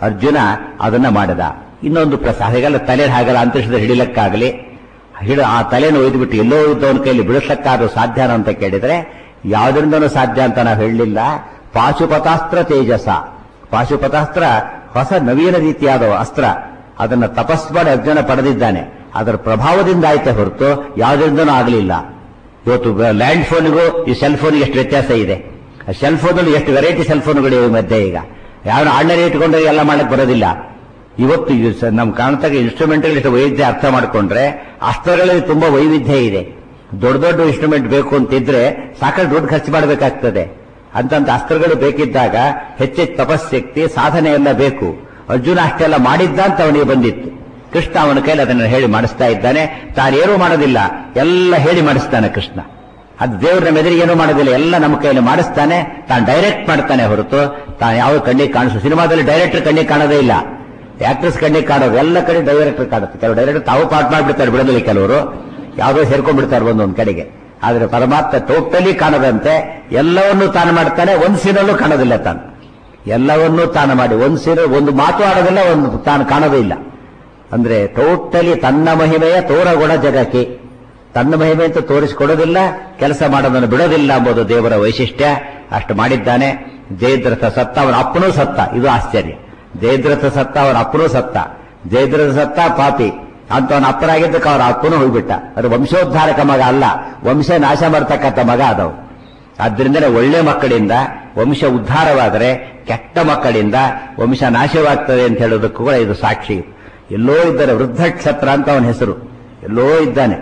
ಅರ್ಜುನ ಅದನ್ನ ಮಾಡಿದ ಇನ್ನೊಂದು ಪ್ರಶ್ನೆ ಹಾಗೆಲ್ಲ ತಲೆ ಹಾಗಲ್ಲ ಅಂತರಿಕ್ಷದ ಹಿಡಿಲಕ್ಕಾಗಲಿ ಹಿಡ ಆ ತಲೆನ ಒಯ್ದುಬಿಟ್ಟು ಎಲ್ಲೋ ಇದ್ದವನ ಕೈಯಲ್ಲಿ ಬಿಡಿಸಕ್ಕಾದ್ರೂ ಸಾಧ್ಯನ ಅಂತ ಕೇಳಿದ್ರೆ ಯಾವುದರಿಂದನೂ ಸಾಧ್ಯ ಅಂತ ನಾವು ಹೇಳಲಿಲ್ಲ ಪಾಶುಪತಾಸ್ತ್ರ ತೇಜಸ ಪಾಶುಪತಾಸ್ತ್ರ ಹೊಸ ನವೀನ ರೀತಿಯಾದ ಅಸ್ತ್ರ ಅದನ್ನ ತಪಸ್ ಮಾಡಿ ಅರ್ಜುನ ಪಡೆದಿದ್ದಾನೆ ಅದರ ಪ್ರಭಾವದಿಂದ ಆಯ್ತೆ ಹೊರತು ಯಾವುದರಿಂದನೂ ಆಗಲಿಲ್ಲ ಇವತ್ತು ಲ್ಯಾಂಡ್ ಫೋನ್ಗೂ ಈ ಸೆಲ್ ಫೋನ್ಗೆ ಎಷ್ಟು ವ್ಯತ್ಯಾಸ ಇದೆ ಸೆಲ್ ಫೋನಲ್ಲಿ ಎಷ್ಟು ವೆರೈಟಿ ಸೆಲ್ ಫೋನ್ಗಳಿವೆ ಈ ಮಧ್ಯೆ ಈಗ ಯಾವ ಆರ್ಡಿನರಿ ಇಟ್ಕೊಂಡು ಎಲ್ಲ ಮಾಡಕ್ ಬರೋದಿಲ್ಲ ಇವತ್ತು ಇದು ಸ- ನಮ್ ಕಾಣ್ತಕ್ಕ ಇನ್ಸ್ಟ್ರೂಮೆಂಟ್ಗಳು ಎಷ್ಟು ವೈವಿಧ್ಯ ಅರ್ಥ ಮಾಡ್ಕೊಂಡ್ರೆ ಅಸ್ತ್ರಗಳಲ್ಲಿ ತುಂಬಾ ವೈವಿಧ್ಯ ಇದೆ ದೊಡ್ಡ ದೊಡ್ಡ ಇನ್ಸ್ಟ್ರೂಮೆಂಟ್ ಬೇಕು ಅಂತಿದ್ರೆ ಸಾಕಷ್ಟು ದುಡ್ಡು ಖರ್ಚು ಮಾಡಬೇಕಾಗ್ತದೆ ಅಂತಂತ ಅಸ್ತ್ರಗಳು ಬೇಕಿದ್ದಾಗ ಹೆಚ್ಚೆಚ್ಚು ತಪಸ್ಶಕ್ತಿ ಸಾಧನೆ ಎಲ್ಲ ಬೇಕು ಅರ್ಜುನ ಅಷ್ಟೆಲ್ಲ ಮಾಡಿದ್ದ ಅಂತ ಅವನಿಗೆ ಬಂದಿತ್ತು ಕೃಷ್ಣ ಅವನ ಕೈಲಿ ಅದನ್ನು ಹೇಳಿ ಮಾಡಿಸ್ತಾ ಇದ್ದಾನೆ ತಾನೇನೂ ಮಾಡೋದಿಲ್ಲ ಎಲ್ಲ ಹೇಳಿ ಮಾಡಿಸ್ತಾನೆ ಕೃಷ್ಣ ಅದು ದೇವ್ರ ಮೆದರಿಗೆ ಏನೂ ಮಾಡೋದಿಲ್ಲ ಎಲ್ಲ ನಮ್ಮ ಕೈಯಲ್ಲಿ ಮಾಡಿಸ್ತಾನೆ ತಾನು ಡೈರೆಕ್ಟ್ ಮಾಡ್ತಾನೆ ಹೊರತು ತಾನು ಯಾವ ಕಣ್ಣಿಗೆ ಕಾಣಿಸು ಸಿನಿಮಾದಲ್ಲಿ ಡೈರೆಕ್ಟರ್ ಕಣ್ಣಿಗೆ ಕಾಣೋದೇ ಇಲ್ಲ ಆಕ್ಟ್ರೆಸ್ ಕಣ್ಣಿಗೆ ಕಾಣೋದು ಎಲ್ಲ ಕಡೆ ಡೈರೆಕ್ಟರ್ ಕಾಣುತ್ತೆ ಕೆಲವು ಡೈರೆಕ್ಟರ್ ತಾವು ಪಾಠ ಮಾಡಿಬಿಡ್ತಾರೆ ಬಿಡೋದಿಲ್ಲ ಕೆಲವರು ಯಾವುದೋ ಸೇರ್ಕೊಂಡ್ಬಿಡ್ತಾರೆ ಒಂದೊಂದು ಕಡೆಗೆ ಆದ್ರೆ ಪರಮಾತ್ಮ ಟೋಟಲಿ ಕಾಣದಂತೆ ಎಲ್ಲವನ್ನೂ ತಾನು ಮಾಡ್ತಾನೆ ಒಂದು ಸೀನಲ್ಲೂ ಕಾಣೋದಿಲ್ಲ ತಾನು ಎಲ್ಲವನ್ನೂ ತಾನು ಮಾಡಿ ಒಂದು ಸೀನ ಒಂದು ಮಾತು ಆಡೋದಿಲ್ಲ ಒಂದು ತಾನು ಕಾಣೋದೇ ಇಲ್ಲ ಅಂದ್ರೆ ಟೋಟಲಿ ತನ್ನ ಮಹಿಮೆಯ ತೋರಗೊಡ ಜಗಕ್ಕೆ ತನ್ನ ಮಹಿಮೆ ಅಂತ ತೋರಿಸಿಕೊಡೋದಿಲ್ಲ ಕೆಲಸ ಮಾಡೋದನ್ನು ಬಿಡೋದಿಲ್ಲ ಎಂಬುದು ದೇವರ ವೈಶಿಷ್ಟ್ಯ ಅಷ್ಟು ಮಾಡಿದ್ದಾನೆ ಜಯದ್ರಥ ಸತ್ತ ಅವನ ಅಪ್ಪನೂ ಸತ್ತ ಇದು ಆಶ್ಚರ್ಯ ಜಯದ್ರಥ ಸತ್ತ ಅವನ ಅಪ್ಪನೂ ಸತ್ತ ಜಯದ್ರಥ ಸತ್ತ ಪಾಪಿ ಅಂತ ಅವನ ಅಪ್ಪನಾಗಿದ್ದಕ್ಕೆ ಅವರ ಅಪ್ಪನೂ ಹೋಗ್ಬಿಟ್ಟ ಅದು ವಂಶೋದ್ಧಾರಕ ಮಗ ಅಲ್ಲ ವಂಶ ನಾಶ ಮಾಡ್ತಕ್ಕಂಥ ಮಗ ಅದವು ಆದ್ರಿಂದಲೇ ಒಳ್ಳೆ ಮಕ್ಕಳಿಂದ ವಂಶ ಉದ್ಧಾರವಾದರೆ ಕೆಟ್ಟ ಮಕ್ಕಳಿಂದ ವಂಶ ನಾಶವಾಗ್ತದೆ ಅಂತ ಹೇಳೋದಕ್ಕೂ ಕೂಡ ಇದು ಸಾಕ್ಷಿ ಎಲ್ಲೋ ಇದ್ದಾರೆ ವೃದ್ಧ ಕ್ಷತ್ರ ಅಂತ ಅವನ ಹೆಸರು ಎಲ್ಲೋ ಇದ್ದಾನೆ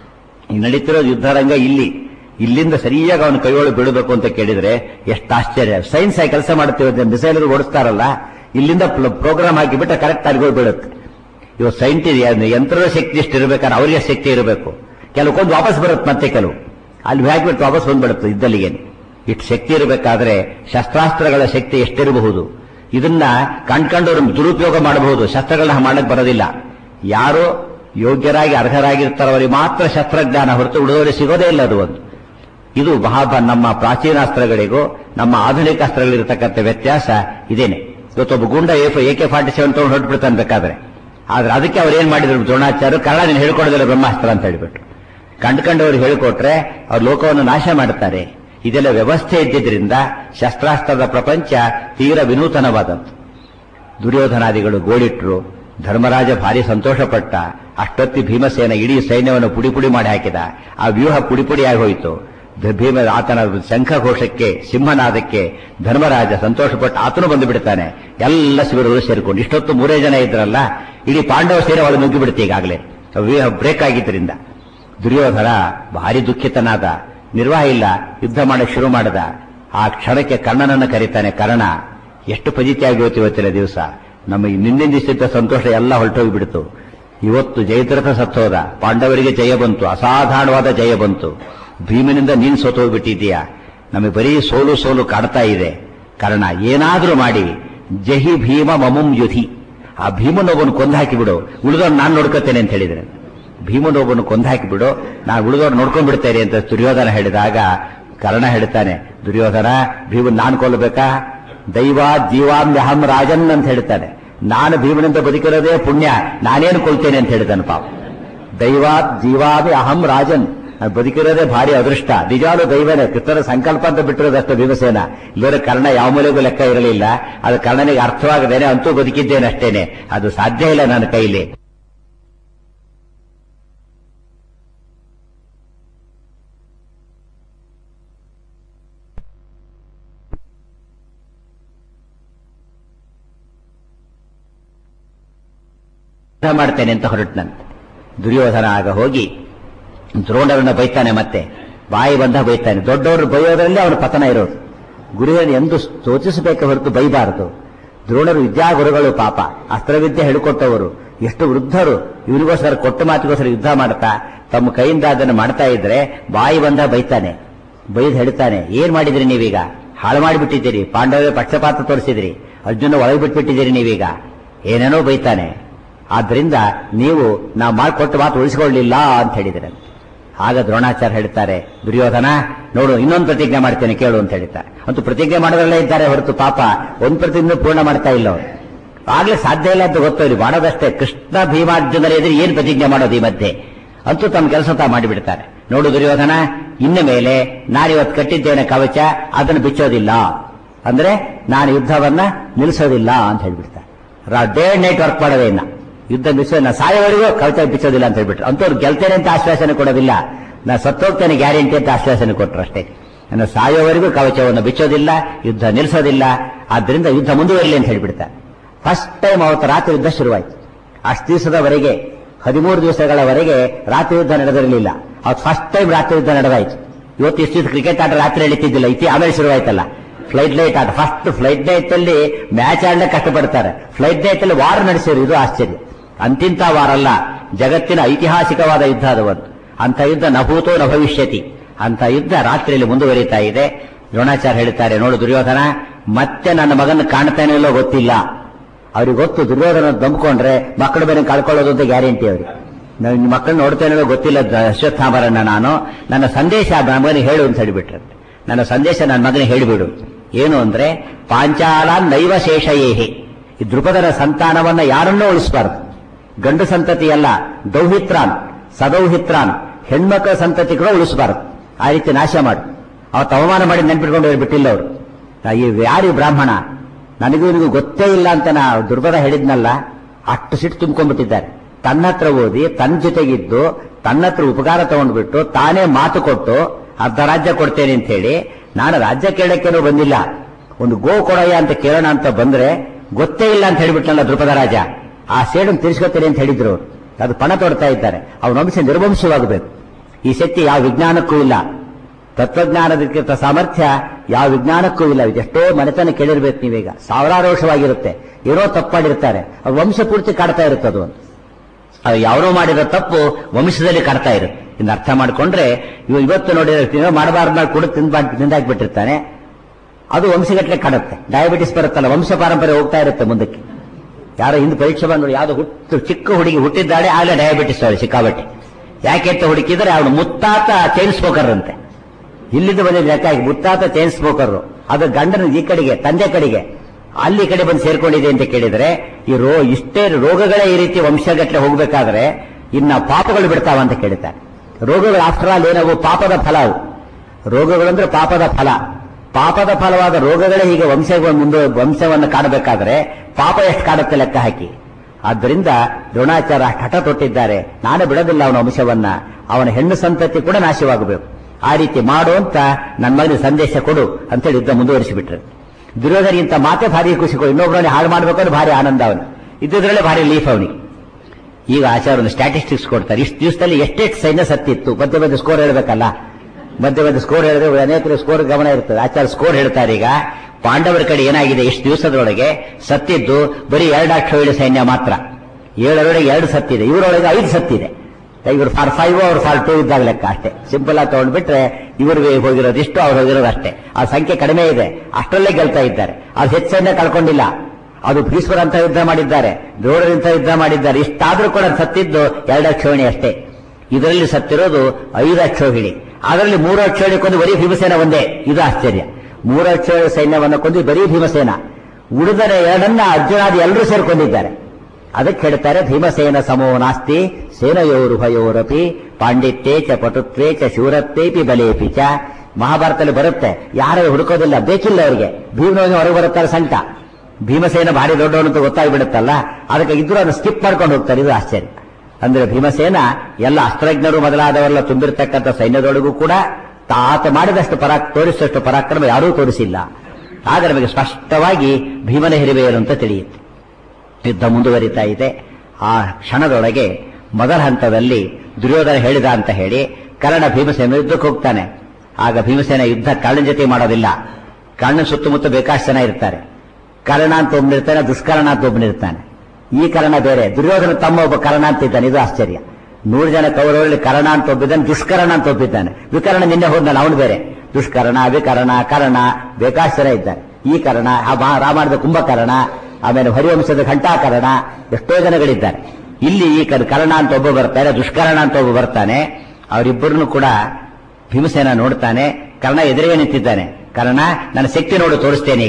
ಈ ನಡೀತಿರೋ ಯುದ್ಧರಂಗ ಇಲ್ಲಿ ಇಲ್ಲಿಂದ ಸರಿಯಾಗಿ ಅವನ ಕೈಯೊಳಗೆ ಬೀಳಬೇಕು ಅಂತ ಕೇಳಿದ್ರೆ ಎಷ್ಟು ಆಶ್ಚರ್ಯ ಸೈನ್ಸ್ ಆಗಿ ಕೆಲಸ ಮಾಡ್ತೀವಿ ಮಿಸೈಲ್ ಓಡಿಸ್ತಾರಲ್ಲ ಇಲ್ಲಿಂದ ಪ್ರೋಗ್ರಾಮ್ ಹಾಕಿಬಿಟ್ರೆ ಕರೆಕ್ಟ್ ಆಗಿ ಹೋಗಿ ಬೀಳುತ್ತೆ ಇವಾಗ ಸೈಂಟಿಸ್ಟ್ ಯಂತ್ರದ ಶಕ್ತಿ ಎಷ್ಟು ಇರಬೇಕಾದ್ರೆ ಅವರಿಗೆ ಶಕ್ತಿ ಇರಬೇಕು ಕೆಲವೊಂದು ವಾಪಸ್ ಬರುತ್ತೆ ಮತ್ತೆ ಕೆಲವು ಅಲ್ಲಿ ಹಾಕಿಬಿಟ್ಟು ವಾಪಸ್ ಬಂದ್ಬಿಡುತ್ತೆ ಇದ್ದಲ್ಲಿಗೆ ಇಷ್ಟು ಶಕ್ತಿ ಇರಬೇಕಾದ್ರೆ ಶಸ್ತ್ರಾಸ್ತ್ರಗಳ ಶಕ್ತಿ ಎಷ್ಟಿರಬಹುದು ಇದನ್ನ ಕಂಡ್ಕೊಂಡವ್ರು ದುರುಪಯೋಗ ಮಾಡಬಹುದು ಶಸ್ತ್ರಗಳನ್ನ ಮಾಡಕ್ ಬರೋದಿಲ್ಲ ಯಾರು ಯೋಗ್ಯರಾಗಿ ಅರ್ಹರಾಗಿರ್ತಾರೋ ಅವರಿಗೆ ಮಾತ್ರ ಶಸ್ತ್ರಜ್ಞಾನ ಹೊರತು ಉಳಿದವರಿಗೆ ಸಿಗೋದೇ ಇಲ್ಲ ಅದು ಒಂದು ಇದು ಮಹಾಭ ನಮ್ಮ ಪ್ರಾಚೀನ ಅಸ್ತ್ರಗಳಿಗೂ ನಮ್ಮ ಆಧುನಿಕ ಅಸ್ತ್ರಗಳಿರ್ತಕ್ಕಂಥ ವ್ಯತ್ಯಾಸ ಇದೇನೆ ಇವತ್ತೊಬ್ಬ ಗುಂಡ ಎ ಕೆ ಫಾರ್ಟಿ ಸೆವೆನ್ ತಗೊಂಡು ಹೊರಟ್ಬಿಡ್ತಾನೆ ಬೇಕಾದ್ರೆ ಆದ್ರೆ ಅದಕ್ಕೆ ಅವ್ರು ಏನ್ ಮಾಡಿದ್ರು ದ್ರೋಣಾಚಾರ್ಯರು ಕನ್ನಡ ನೀನು ಹೇಳ್ಕೊಡೋದಿಲ್ಲ ಬ್ರಹ್ಮಾಸ್ತ್ರ ಅಂತ ಹೇಳಿಬಿಟ್ಟು ಕಂಡ್ಕಂಡವ್ರು ಹೇಳಿಕೊಟ್ರೆ ಅವ್ರು ಲೋಕವನ್ನು ನಾಶ ಮಾಡ್ತಾರೆ ಇದೆಲ್ಲ ವ್ಯವಸ್ಥೆ ಇದ್ದಿದ್ರಿಂದ ಶಸ್ತ್ರಾಸ್ತ್ರದ ಪ್ರಪಂಚ ತೀರ ವಿನೂತನವಾದದ್ದು ದುರ್ಯೋಧನಾದಿಗಳು ಗೋಳಿಟ್ರು ಧರ್ಮರಾಜ ಭಾರಿ ಸಂತೋಷಪಟ್ಟ ಅಷ್ಟೊತ್ತಿ ಭೀಮಸೇನ ಇಡೀ ಸೈನ್ಯವನ್ನು ಪುಡಿ ಪುಡಿ ಮಾಡಿ ಹಾಕಿದ ಆ ವ್ಯೂಹ ಪುಡಿ ಪುಡಿಯಾಗಿ ಹೋಯಿತು ಧ- ಭೀಮ ಆತನ ಶಂಖಘೋಷಕ್ಕೆ ಸಿಂಹನಾದಕ್ಕೆ ಧರ್ಮರಾಜ ಸಂತೋಷಪಟ್ಟು ಆತನು ಬಂದು ಬಿಡ್ತಾನೆ ಎಲ್ಲ ಶಿಬಿರಗಳು ಸೇರಿಕೊಂಡು ಇಷ್ಟೊತ್ತು ಮೂರೇ ಜನ ಇದ್ರಲ್ಲ ಇಡೀ ಪಾಂಡವ ಸೇನೆ ಒಳಗೆ ನುಗ್ಗಿ ಬಿಡುತ್ತೆ ಈಗಾಗಲೇ ವ್ಯೂಹ ಬ್ರೇಕ್ ಆಗಿದ್ದರಿಂದ ದುರ್ಯೋಧನ ಭಾರಿ ದುಃಖಿತನಾದ ನಿರ್ವಾಹ ಇಲ್ಲ ಯುದ್ಧ ಮಾಡಕ್ಕೆ ಶುರು ಮಾಡದ ಆ ಕ್ಷಣಕ್ಕೆ ಕರ್ಣನನ್ನು ಕರೀತಾನೆ ಕರ್ಣ ಎಷ್ಟು ಫಜಿತಿಯಾಗಿ ಹೋಯ್ತು ಇವತ್ತಿನ ದಿವಸ ನಮ್ಮ ಈ ನಿನ್ನೆ ದಿವಸದ ಸಂತೋಷ ಎಲ್ಲ ಹೊರಟೋಗ್ಬಿಡ್ತು ಇವತ್ತು ಜಯದ್ರಥ ಸತ್ತೋದ ಪಾಂಡವರಿಗೆ ಜಯ ಬಂತು ಅಸಾಧಾರಣವಾದ ಜಯ ಬಂತು ಭೀಮನಿಂದ ನೀನ್ ಸೋತೋಗ್ಬಿಟ್ಟಿದ್ದೀಯಾ ನಮಗೆ ಬರೀ ಸೋಲು ಸೋಲು ಕಾಡ್ತಾ ಇದೆ ಕಾರಣ ಏನಾದ್ರೂ ಮಾಡಿ ಜಹಿ ಭೀಮ ಮಮಂ ಯುಧಿ ಆ ಭೀಮನೊಬ್ಬನು ಕೊಂದು ಹಾಕಿಬಿಡು ಉಳಿದವ್ರು ನಾನು ನೋಡ್ಕೋತೇನೆ ಅಂತ ಹೇಳಿದ್ರೆ ಭೀಮನೊಬ್ಬನು ಕೊಂದು ಹಾಕಿಬಿಡು ನಾನು ಉಳಿದವ್ರು ನೋಡ್ಕೊಂಡ್ ಬಿಡ್ತೇನೆ ಅಂತ ದುರ್ಯೋಧನ ಹೇಳಿದಾಗ ಕರ್ಣ ಹೇಳ್ತಾನೆ ದುರ್ಯೋಧನ ಭೀಮನ್ ನಾನು ಕೊಲ್ಲಬೇಕಾ ದೈವ ಜೀವಾಮ್ಯಹಂ ರಾಜನ್ ಅಂತ ಹೇಳ್ತಾನೆ ನಾನು ಭೀಮನಿಂದ ಬದುಕಿರೋದೇ ಪುಣ್ಯ ನಾನೇನು ಕೊಲ್ತೇನೆ ಅಂತ ಹೇಳಿದಾನೆ ಪಾಪ ದೈವಾತ್ ಜೀವಾಮಿ ಅಹಂ ರಾಜನ್ ನಾನ್ ಬದುಕಿರೋದೇ ಭಾರಿ ಅದೃಷ್ಟ ನಿಜವಾದ ದೈವನೇ ಕೃಷ್ಣನ ಸಂಕಲ್ಪ ಅಂತ ಬಿಟ್ಟಿರೋದಷ್ಟು ಭೀಮಸೇನ ಇಲ್ಲರ ಕರ್ಣ ಯಾವ ಮೂಲೆಗೂ ಲೆಕ್ಕ ಇರಲಿಲ್ಲ ಅದು ಕರ್ಣನಿಗೆ ಅರ್ಥವಾಗದೇನೆ ಅಂತೂ ಬದುಕಿದ್ದೇನೆ ಅಷ್ಟೇನೆ ಅದು ಸಾಧ್ಯ ಇಲ್ಲ ನನ್ನ ಕೈಲಿ ಯುದ್ಧ ಮಾಡ್ತೇನೆ ಅಂತ ಹೊರಟನಂತೆ ದುರ್ಯೋಧನ ಆಗ ಹೋಗಿ ದ್ರೋಣರನ್ನ ಬೈತಾನೆ ಮತ್ತೆ ಬಾಯಿ ಬಂದ ಬೈತಾನೆ ದೊಡ್ಡವರು ಬೈಯೋದ್ರಲ್ಲಿ ಅವನ ಪತನ ಇರೋದು ಗುರುವನ್ನು ಎಂದು ಸ್ತೋಚಿಸಬೇಕು ಹೊರತು ಬೈಬಾರದು ದ್ರೋಣರು ವಿದ್ಯಾಗುರುಗಳು ಪಾಪ ಅಸ್ತ್ರವಿದ್ಯೆ ಹೇಳಿಕೊಟ್ಟವರು ಎಷ್ಟು ವೃದ್ಧರು ಇವರಿಗೋಸ್ಕರ ಕೊಟ್ಟ ಮಾತಿಗೋಸ್ಕರ ಯುದ್ಧ ಮಾಡ್ತಾ ತಮ್ಮ ಕೈಯಿಂದ ಅದನ್ನು ಮಾಡ್ತಾ ಇದ್ರೆ ಬಾಯಿ ಬಂದ ಬೈತಾನೆ ಬೈದ್ ಹೇಳ್ತಾನೆ ಏನ್ ಮಾಡಿದ್ರಿ ನೀವೀಗ ಹಾಳು ಮಾಡಿಬಿಟ್ಟಿದ್ದೀರಿ ಪಾಂಡವರ ಪಕ್ಷಪಾತ ತೋರಿಸಿದ್ರಿ ಅರ್ಜುನ ಒಳಗೆ ಬಿಟ್ಬಿಟ್ಟಿದ್ದೀರಿ ನೀವೀಗ ಏನೇನೋ ಬೈತಾನೆ ಆದ್ರಿಂದ ನೀವು ನಾವು ಮಾಡಿಕೊಟ್ಟ ಮಾತು ಉಳಿಸಿಕೊಳ್ಳಿಲ್ಲ ಅಂತ ಹೇಳಿದ್ರೆ ಆಗ ದ್ರೋಣಾಚಾರ್ಯ ಹೇಳ್ತಾರೆ ದುರ್ಯೋಧನ ನೋಡು ಇನ್ನೊಂದು ಪ್ರತಿಜ್ಞೆ ಮಾಡ್ತೇನೆ ಕೇಳು ಅಂತ ಹೇಳ್ತಾರೆ ಅಂತೂ ಪ್ರತಿಜ್ಞೆ ಮಾಡೋದ್ರಲ್ಲೇ ಇದ್ದಾರೆ ಹೊರತು ಪಾಪ ಒಂದು ಪ್ರತಿಜ್ಞೆ ಪೂರ್ಣ ಮಾಡ್ತಾ ಇಲ್ಲ ಅವರು ಆಗ್ಲೇ ಸಾಧ್ಯ ಇಲ್ಲ ಅಂತ ಗೊತ್ತು ಅವ್ರಿಗೆ ಮಾಡೋದಷ್ಟೇ ಕೃಷ್ಣ ಭೀಮಾರ್ಜುನರ ಎದುರು ಏನ್ ಪ್ರತಿಜ್ಞೆ ಮಾಡೋದು ಈ ಮಧ್ಯೆ ಅಂತೂ ತಮ್ಮ ಕೆಲಸ ತಾ ಮಾಡಿಬಿಡ್ತಾರೆ ನೋಡು ದುರ್ಯೋಧನ ಇನ್ನು ಮೇಲೆ ನಾನಿವತ್ತು ಕಟ್ಟಿದ್ದೇನೆ ಕವಚ ಅದನ್ನು ಬಿಚ್ಚೋದಿಲ್ಲ ಅಂದ್ರೆ ನಾನು ಯುದ್ಧವನ್ನ ನಿಲ್ಲಿಸೋದಿಲ್ಲ ಅಂತ ಹೇಳ್ಬಿಡ್ತಾರೆ ಡೇ ನೈಟ್ ವರ್ಕ್ ಮಾಡೋದೇ ಇನ್ನ ಯುದ್ಧ ನಿಲ್ಲಿಸೋ ನಾ ಸಾಯೋವರೆಗೂ ಕವಚ ಬಿಚ್ಚೋದಿಲ್ಲ ಅಂತ ಹೇಳ್ಬಿಟ್ರು ಅಂತವ್ರು ಗೆಲ್ತೇನೆ ಅಂತ ಆಶ್ವಾಸನೆ ಕೊಡೋದಿಲ್ಲ ನಾ ಸತ್ತೋಗ್ತೇನೆ ಗ್ಯಾರಂಟಿ ಅಂತ ಆಶ್ವಾಸನೆ ಕೊಟ್ಟರು ಅಷ್ಟೇ ನನ್ನ ಸಾಯೋವರೆಗೂ ಕವಚವನ್ನು ಬಿಚ್ಚೋದಿಲ್ಲ ಯುದ್ಧ ನಿಲ್ಲಿಸೋದಿಲ್ಲ ಆದ್ರಿಂದ ಯುದ್ಧ ಮುಂದುವರಿಲಿ ಅಂತ ಹೇಳ್ಬಿಡ್ತಾರೆ ಫಸ್ಟ್ ಟೈಮ್ ಅವತ್ತು ರಾತ್ರಿ ಯುದ್ಧ ಶುರುವಾಯಿತು ಅಷ್ಟು ದಿವಸದವರೆಗೆ ಹದಿಮೂರು ದಿವಸಗಳವರೆಗೆ ರಾತ್ರಿ ಯುದ್ಧ ನಡೆದಿರಲಿಲ್ಲ ಅವತ್ತು ಫಸ್ಟ್ ಟೈಮ್ ರಾತ್ರಿ ಯುದ್ಧ ನಡೆದಾಯ್ತು ಇವತ್ತು ಇಷ್ಟು ದಿವಸ ಕ್ರಿಕೆಟ್ ಆಟ ರಾತ್ರಿ ನಡೀತಿದ್ದಿಲ್ಲ ಇತಿ ಆಮೇಲೆ ಶುರುವಾಯ್ತಲ್ಲ ಫ್ಲೈಟ್ ಲೈಟ್ ಆಟ ಫಸ್ಟ್ ಫ್ಲೈಟ್ ನೈಟ್ ಅಲ್ಲಿ ಮ್ಯಾಚ್ ಆಡಲಿಕ್ಕೆ ಕಷ್ಟಪಡ್ತಾರೆ ಫ್ಲೈಟ್ ನೈಟ್ ಅಲ್ಲಿ ವಾರ ನಡೆಸಿದ್ರು ಇದು ಆಶ್ಚರ್ಯ ಅಂತಿಂತ ವಾರ ಅಲ್ಲ ಜಗತ್ತಿನ ಐತಿಹಾಸಿಕವಾದ ಯುದ್ಧ ಅದು ಒಂದು ಅಂತ ಯುದ್ಧ ನಭೂತೋ ನ ಭವಿಷ್ಯತಿ ಅಂತ ಯುದ್ಧ ರಾತ್ರಿಯಲ್ಲಿ ಮುಂದುವರಿತಾ ಇದೆ ದ್ರೋಣಾಚಾರ್ಯ ಹೇಳ್ತಾರೆ ನೋಡು ದುರ್ಯೋಧನ ಮತ್ತೆ ನನ್ನ ಮಗನ ಕಾಣ್ತಾನೆ ಇಲ್ಲೋ ಗೊತ್ತಿಲ್ಲ ಅವ್ರಿಗೆ ಗೊತ್ತು ದುರ್ಯೋಧನ ನಂಬ್ಕೊಂಡ್ರೆ ಮಕ್ಕಳ ಬೇರೆ ಕಳ್ಕೊಳ್ಳೋದು ಅಂತ ಗ್ಯಾರಂಟಿ ಅವ್ರಿಗೆ ನನ್ನ ಮಕ್ಕಳು ನೋಡ್ತೇನೆ ಗೊತ್ತಿಲ್ಲ ಅಶ್ವತ್ಥಾಮರನ್ನ ನಾನು ನನ್ನ ಸಂದೇಶ ನನ್ನ ಮಗನಿಗೆ ಹೇಳು ಅಂತ ಹೇಳಿಬಿಟ್ರೆ ನನ್ನ ಸಂದೇಶ ನನ್ನ ಮಗನಿಗೆ ಹೇಳಿಬಿಡು ಏನು ಅಂದ್ರೆ ಪಾಂಚಾಲ ನೈವ ಶೇಷಯೇಹಿ ಈ ದೃಪದರ ಸಂತಾನವನ್ನ ಯಾರನ್ನೂ ಉಳಿಸಬಾರದು ಗಂಡು ಸಂತತಿ ಅಲ್ಲ ದೌಹಿತ್ರಾನ್ ಸದೌಹಿತ್ರಾನ್ ಹೆಣ್ಮಕ್ಕಳ ಸಂತತಿ ಕೂಡ ಉಳಿಸಬಾರದು ಆ ರೀತಿ ನಾಶ ಮಾಡು ಅವತ್ತು ಅವಮಾನ ಮಾಡಿ ನೆನ್ಪಿಟ್ಕೊಂಡು ಬಿಟ್ಟಿಲ್ಲ ಅವರು ಈ ಯಾರು ಈ ಬ್ರಾಹ್ಮಣ ನನಗೂ ನಿನಗೂ ಗೊತ್ತೇ ಇಲ್ಲ ಅಂತ ನಾ ದುರ್ಬಲ ಹೇಳಿದ್ನಲ್ಲ ಅಷ್ಟು ಸಿಟ್ಟು ತುಂಬ್ಕೊಂಡ್ಬಿಟ್ಟಿದ್ದಾರೆ ತನ್ನ ಹತ್ರ ಓದಿ ತನ್ನ ಜೊತೆಗಿದ್ದು ತನ್ನ ಹತ್ರ ಉಪಕಾರ ತಗೊಂಡ್ಬಿಟ್ಟು ತಾನೇ ಮಾತು ಕೊಟ್ಟು ಅರ್ಧ ರಾಜ್ಯ ಕೊಡ್ತೇನೆ ಅಂತ ಹೇಳಿ ನಾನು ರಾಜ್ಯ ಕೇಳಕ್ಕೇನೂ ಬಂದಿಲ್ಲ ಒಂದು ಗೋ ಕೊಡಯ್ಯ ಅಂತ ಕೇಳೋಣ ಅಂತ ಬಂದ್ರೆ ಗೊತ್ತೇ ಇಲ್ಲ ಅಂತ ಹೇಳಿಬಿಟ್ನಲ್ಲ ದೃಪದ ರಾಜ ಆ ಸೇಡನ್ನು ತಿರ್ಸ್ಕೊತೇನೆ ಅಂತ ಹೇಳಿದ್ರು ಅವ್ರು. ಅದು ಪಣ ತೊಡ್ತಾ ಇದ್ದಾರೆ ಅವನ ವಂಶ ನಿರ್ವಂಶವಾಗಬೇಕು ಈ ಶಕ್ತಿ ಯಾವ ವಿಜ್ಞಾನಕ್ಕೂ ಇಲ್ಲ ತತ್ವಜ್ಞಾನದಕ್ಕಿಂತ ಸಾಮರ್ಥ್ಯ ಯಾವ ವಿಜ್ಞಾನಕ್ಕೂ ಇಲ್ಲ ಎಷ್ಟೋ ಮನೆತನ ಕೇಳಿರ್ಬೇಕು ನೀವೀಗ ಸಾವಿರಾರು ವರ್ಷವಾಗಿರುತ್ತೆ ಏನೋ ತಪ್ಪು ಮಾಡಿರ್ತಾರೆ ಅದು ವಂಶ ಪೂರ್ತಿ ಕಾಡ್ತಾ ಇರುತ್ತೆ ಅದು ಒಂದು ಅದು ಯಾರೋ ಮಾಡಿರೋ ತಪ್ಪು ವಂಶದಲ್ಲಿ ಕಾಡ್ತಾ ಇರುತ್ತೆ ಇನ್ನು ಅರ್ಥ ಮಾಡ್ಕೊಂಡ್ರೆ ಇವ ಇವತ್ತು ನೋಡಿದ್ರೆ ಮಾಡಬಾರ್ದ ಕೂಡ ತಿಂದ ತಿಂದಾಕ್ಬಿಟ್ಟಿರ್ತಾನೆ ಅದು ವಂಶಗಟ್ಟಲೆ ಕಾಡುತ್ತೆ ಡಯಾಬಿಟಿಸ್ ಬರುತ್ತಲ್ಲ ವಂಶ ಪಾರಂಪರ್ಯ ಹೋಗ್ತಾ ಇರುತ್ತೆ ಮುಂದಕ್ಕೆ ಯಾರೋ ಹಿಂದೆ ಪರೀಕ್ಷೆ ಬಂದು ಯಾವ್ದು ಹುಟ್ಟು ಚಿಕ್ಕ ಹುಡುಗಿ ಹುಟ್ಟಿದ್ದಾಳೆ ಆಗಲೇ ಡಯಾಬಿಟಿಸ್ ಅವಳು ಸಿಕ್ಕಾಬಟ್ಟೆ ಯಾಕೆ ಅಂತ ಹುಡುಕಿದ್ರೆ ಅವನು ಮುತ್ತಾತ ಚೈನ್ ಸ್ಮೋಕರ್ ಅಂತೆ ಇಲ್ಲಿಂದ ಬಂದಿದ್ದು ಲೆಕ್ಕ ಆಗಿ ಮುತ್ತಾತ ಚೈನ್ ಸ್ಮೋಕರ್ ಅದು ಗಂಡನ ಈ ಕಡೆಗೆ ತಂದೆ ಕಡೆಗೆ ಅಲ್ಲಿ ಈ ಕಡೆ ಬಂದು ಸೇರ್ಕೊಂಡಿದೆ ಅಂತ ಕೇಳಿದ್ರೆ ಈ ರೋ ಇಷ್ಟೇ ರೋಗಗಳೇ ಈ ರೀತಿ ವಂಶಗಟ್ಟಲೆ ಹೋಗ್ಬೇಕಾದ್ರೆ ಇನ್ನ ಪಾಪಗಳು ಬಿಡ್ತಾವ ಅಂತ ಕೇಳ್ತಾರೆ ರೋಗಗಳು ಆಫ್ಟರ್ ಆಲ್ ಏನವು ಪಾಪದ ಫಲ ಅವು ರೋಗಗಳಂದ್ರೆ ಪಾಪದ ಫಲ ಪಾಪದ ಫಲವಾದ ರೋಗಗಳೇ ಹೀಗೆ ವಂಶ ಮುಂದೆ ವಂಶವನ್ನು ಕಾಡಬೇಕಾದ್ರೆ ಪಾಪ ಎಷ್ಟು ಕಾಡುತ್ತೆ ಲೆಕ್ಕ ಹಾಕಿ ಆದ್ದರಿಂದ ದ್ರೋಣಾಚಾರ ಅಷ್ಟು ಹಠ ತೊಟ್ಟಿದ್ದಾರೆ ನಾನೇ ಬಿಡೋದಿಲ್ಲ ಅವನ ವಂಶವನ್ನ ಅವನ ಹೆಣ್ಣು ಸಂತತಿ ಕೂಡ ನಾಶವಾಗಬೇಕು ಆ ರೀತಿ ಮಾಡು ಅಂತ ನನ್ನ ಮಗನಿಗೆ ಸಂದೇಶ ಕೊಡು ಅಂತೇಳಿ ಯುದ್ಧ ಮುಂದುವರಿಸಿಬಿಟ್ರು ದುರ್ಯೋಧನ ಇಂಥ ಮಾತೆ ಭಾರಿ ಖುಷಿ ಕೊಡು ಇನ್ನೊಬ್ಬರನ್ನ ಹಾಳು ಮಾಡ್ಬೇಕಾದ್ರೆ ಭಾರಿ ಆನಂದ ಅವನು ಇದ್ದಿದ್ರಲ್ಲೇ ಭಾರಿ ಲೀಫ್ ಅವನಿಗೆ ಈಗ ಆಚಾರ ಒಂದು ಸ್ಟ್ಯಾಟಿಸ್ಟಿಕ್ಸ್ ಕೊಡ್ತಾರೆ ಇಷ್ಟು ದಿವಸದಲ್ಲಿ ಎಷ್ಟೆಷ್ಟು ಸೈನ್ಯ ಸತ್ತಿತ್ತು ಮಧ್ಯೆ ಮಧ್ಯೆ ಸ್ಕೋರ್ ಹೇಳ್ಬೇಕಲ್ಲ ಮಧ್ಯೆ ಮಧ್ಯೆ ಸ್ಕೋರ್ ಹೇಳಿದ್ರೆ ಅನೇಕರು ಸ್ಕೋರ್ ಗಮನ ಇರ್ತದೆ ಆಚಾರ ಸ್ಕೋರ್ ಹೇಳ್ತಾರೆ ಈಗ ಪಾಂಡವರ ಕಡೆ ಏನಾಗಿದೆ ಇಷ್ಟು ದಿವಸದೊಳಗೆ ಸತ್ತಿದ್ದು ಬರೀ ಎರಡು ಅಕ್ಷೋಹಿಣ ಸೈನ್ಯ ಮಾತ್ರ ಏಳರೊಳಗೆ ಎರಡು ಸತ್ತಿದೆ ಇವರೊಳಗೆ ಐದು ಸತ್ತಿದೆ ಇವರು ಫಾರ್ ಫೈವ್ ಅವ್ರು ಫಾರ್ ಟೂ ಇದ್ದಾಗ ಲೆಕ್ಕ ಅಷ್ಟೇ ಸಿಂಪಲ್ ಆಗಿ ತಗೊಂಡ್ಬಿಟ್ರೆ ಇವ್ರಿಗೆ ಹೋಗಿರೋದು ಇಷ್ಟು ಅವ್ರು ಹೋಗಿರೋದು ಅಷ್ಟೇ ಆ ಸಂಖ್ಯೆ ಕಡಿಮೆ ಇದೆ ಅಷ್ಟರಲ್ಲೇ ಗೆಲ್ತಾ ಇದ್ದಾರೆ ಅದು ಹೆಚ್ಚು ಸೈನ್ಯ ಕಳ್ಕೊಂಡಿಲ್ಲ ಅದು ಭೀಷ್ಮರ ಅಂತ ಯುದ್ಧ ಮಾಡಿದ್ದಾರೆ ದ್ರೋಣರಿಂದ ಯುದ್ಧ ಮಾಡಿದ್ದಾರೆ ಇಷ್ಟಾದ್ರೂ ಕೂಡ ಸತ್ತಿದ್ದು ಎರಡು ಅಕ್ಷೋಹಿಣಿ ಅಷ್ಟೇ ಇದರಲ್ಲಿ ಸತ್ತಿರೋದು ಐದು ಅಕ್ಷೋಹಿಣಿ ಅದರಲ್ಲಿ ಮೂರು ಅಕ್ಷೋಹಿಣಿ ಕೊಂದು ಬರೀ ಭೀಮಸೇನ ಒಂದೇ ಇದು ಆಶ್ಚರ್ಯ ಮೂರು ಅಕ್ಷೋಹಿಣಿ ಸೈನ್ಯವನ್ನು ಕೊಂದು ಬರೀ ಭೀಮಸೇನ ಉಳಿದರೆ ಎರಡನ್ನ ಅರ್ಜುನಾದಿ ಎಲ್ಲರೂ ಸೇರ್ಕೊಂಡಿದ್ದಾರೆ ಅದಕ್ಕೆ ಹೇಳ್ತಾರೆ ಭೀಮಸೇನ ಸಮೋ ನಾಸ್ತಿ ಸೇನಯೋರುಭಯೋರಪಿ ಪಾಂಡಿತ್ಯೇ ಚ ಪಟುತ್ವೇ ಚ ಶೂರತ್ವೇಪಿ ಬಲೇಪಿ ಚ ಮಹಾಭಾರತದಲ್ಲಿ ಬರುತ್ತೆ ಯಾರು ಹುಡುಕೋದಿಲ್ಲ ಬೇಕಿಲ್ಲ ಅವರಿಗೆ ಭೀಮನವನಿಗೆ ಹೊರಗೆ ಬರುತ್ತಾರೆ ಸಂಟ ಭೀಮಸೇನ ಭಾರಿ ದೊಡ್ಡವನು ಅಂತ ಗೊತ್ತಾಗ್ಬಿಡುತ್ತಲ್ಲ ಅದಕ್ಕೆ ಇದ್ರು ಅದನ್ನು ಸ್ಕಿಪ್ ಮಾಡ್ಕೊಂಡು ಹೋಗ್ತಾರೆ ಇದು ಆಶ್ಚರ್ಯ ಅಂದ್ರೆ ಭೀಮಸೇನ ಎಲ್ಲ ಅಸ್ತ್ರಜ್ಞರು ಮೊದಲಾದವರೆಲ್ಲ ತುಂಬಿರ್ತಕ್ಕಂಥ ಸೈನ್ಯದೊಳಗೂ ಕೂಡ ತಾತ ಮಾಡಿದಷ್ಟು ಪರಾ ತೋರಿಸಿದಷ್ಟು ಪರಾಕ್ರಮ ಯಾರೂ ತೋರಿಸಿಲ್ಲ ಆಗ ನಮಗೆ ಸ್ಪಷ್ಟವಾಗಿ ಭೀಮನ ಹಿರಿಮೆಯರು ಅಂತ ತಿಳಿಯುತ್ತೆ ಯುದ್ಧ ಮುಂದುವರಿತಾ ಇದೆ ಆ ಕ್ಷಣದೊಳಗೆ ಮೊದಲ ಹಂತದಲ್ಲಿ ದುರ್ಯೋಧನ ಹೇಳಿದ ಅಂತ ಹೇಳಿ ಕರ್ಣ ಭೀಮಸೇನ ಯುದ್ಧಕ್ಕೆ ಹೋಗ್ತಾನೆ ಆಗ ಭೀಮಸೇನ ಯುದ್ಧ ಕರ್ಣನ ಜೊತೆ ಮಾಡೋದಿಲ್ಲ ಕರ್ಣನ ಸುತ್ತಮುತ್ತ ಬೇಕಾಷ್ಟು ಜನ ಇರ್ತಾರೆ ಕರ್ಣ ಅಂತ ಒಬ್ಬನಿರ್ತಾನೆ ದುಷ್ಕರ್ಣ ಅಂತ ಒಬ್ಬನಿರ್ತಾನೆ ಈ ಕರ್ಣ ಬೇರೆ ದುರ್ಯೋಧನ ತಮ್ಮ ಒಬ್ಬ ಕರ್ಣ ಅಂತ ಇದ್ದಾನೆ ಇದು ಆಶ್ಚರ್ಯ ನೂರು ಜನ ಕೌರವರಲ್ಲಿ ಕರ್ಣ ಅಂತ ಒಬ್ಬಿದ್ದಾನೆ ದುಷ್ಕರ್ಣ ಅಂತ ಒಬ್ಬಿದ್ದಾನೆ ವಿಕರ್ಣ ನಿನ್ನೆ ಹೋದ್ನಲ್ಲ ಅವನು ಬೇರೆ ದುಷ್ಕರ್ಣ ವಿಕರ್ಣ ಕರ್ಣ ಬೇಕಾಷ್ಟು ಜನ ಇದ್ದಾರೆ ಈ ಕರ್ಣ ಆ ಮಹಾ- ರಾಮಾಯಣದ ಕುಂಭಕರ್ಣ ಆಮೇಲೆ ಹರಿವಂಶದ ಘಂಟಾಕರಣ ಎಷ್ಟೋ ಜನಗಳಿದ್ದಾರೆ ಇಲ್ಲಿ ಈ ಕರ್- ಕರ್ಣ ಅಂತ ಒಬ್ಬ ಬರ್ತಾನೆ ದುಷ್ಕರ್ಣ ಅಂತ ಒಬ್ಬ ಬರ್ತಾನೆ ಅವರಿಬ್ಬರನ್ನು ಕೂಡ ಭೀಮಸೇನ ನೋಡ್ತಾನೆ ಕರ್ಣ ಎದುರಿಗೆ ನಿಂತಿದ್ದಾನೆ ಕರ್ಣ ನನ್ನ ಶಕ್ತಿ ನೋಡು ತೋರಿಸ್ತೇನೆ ಈಗ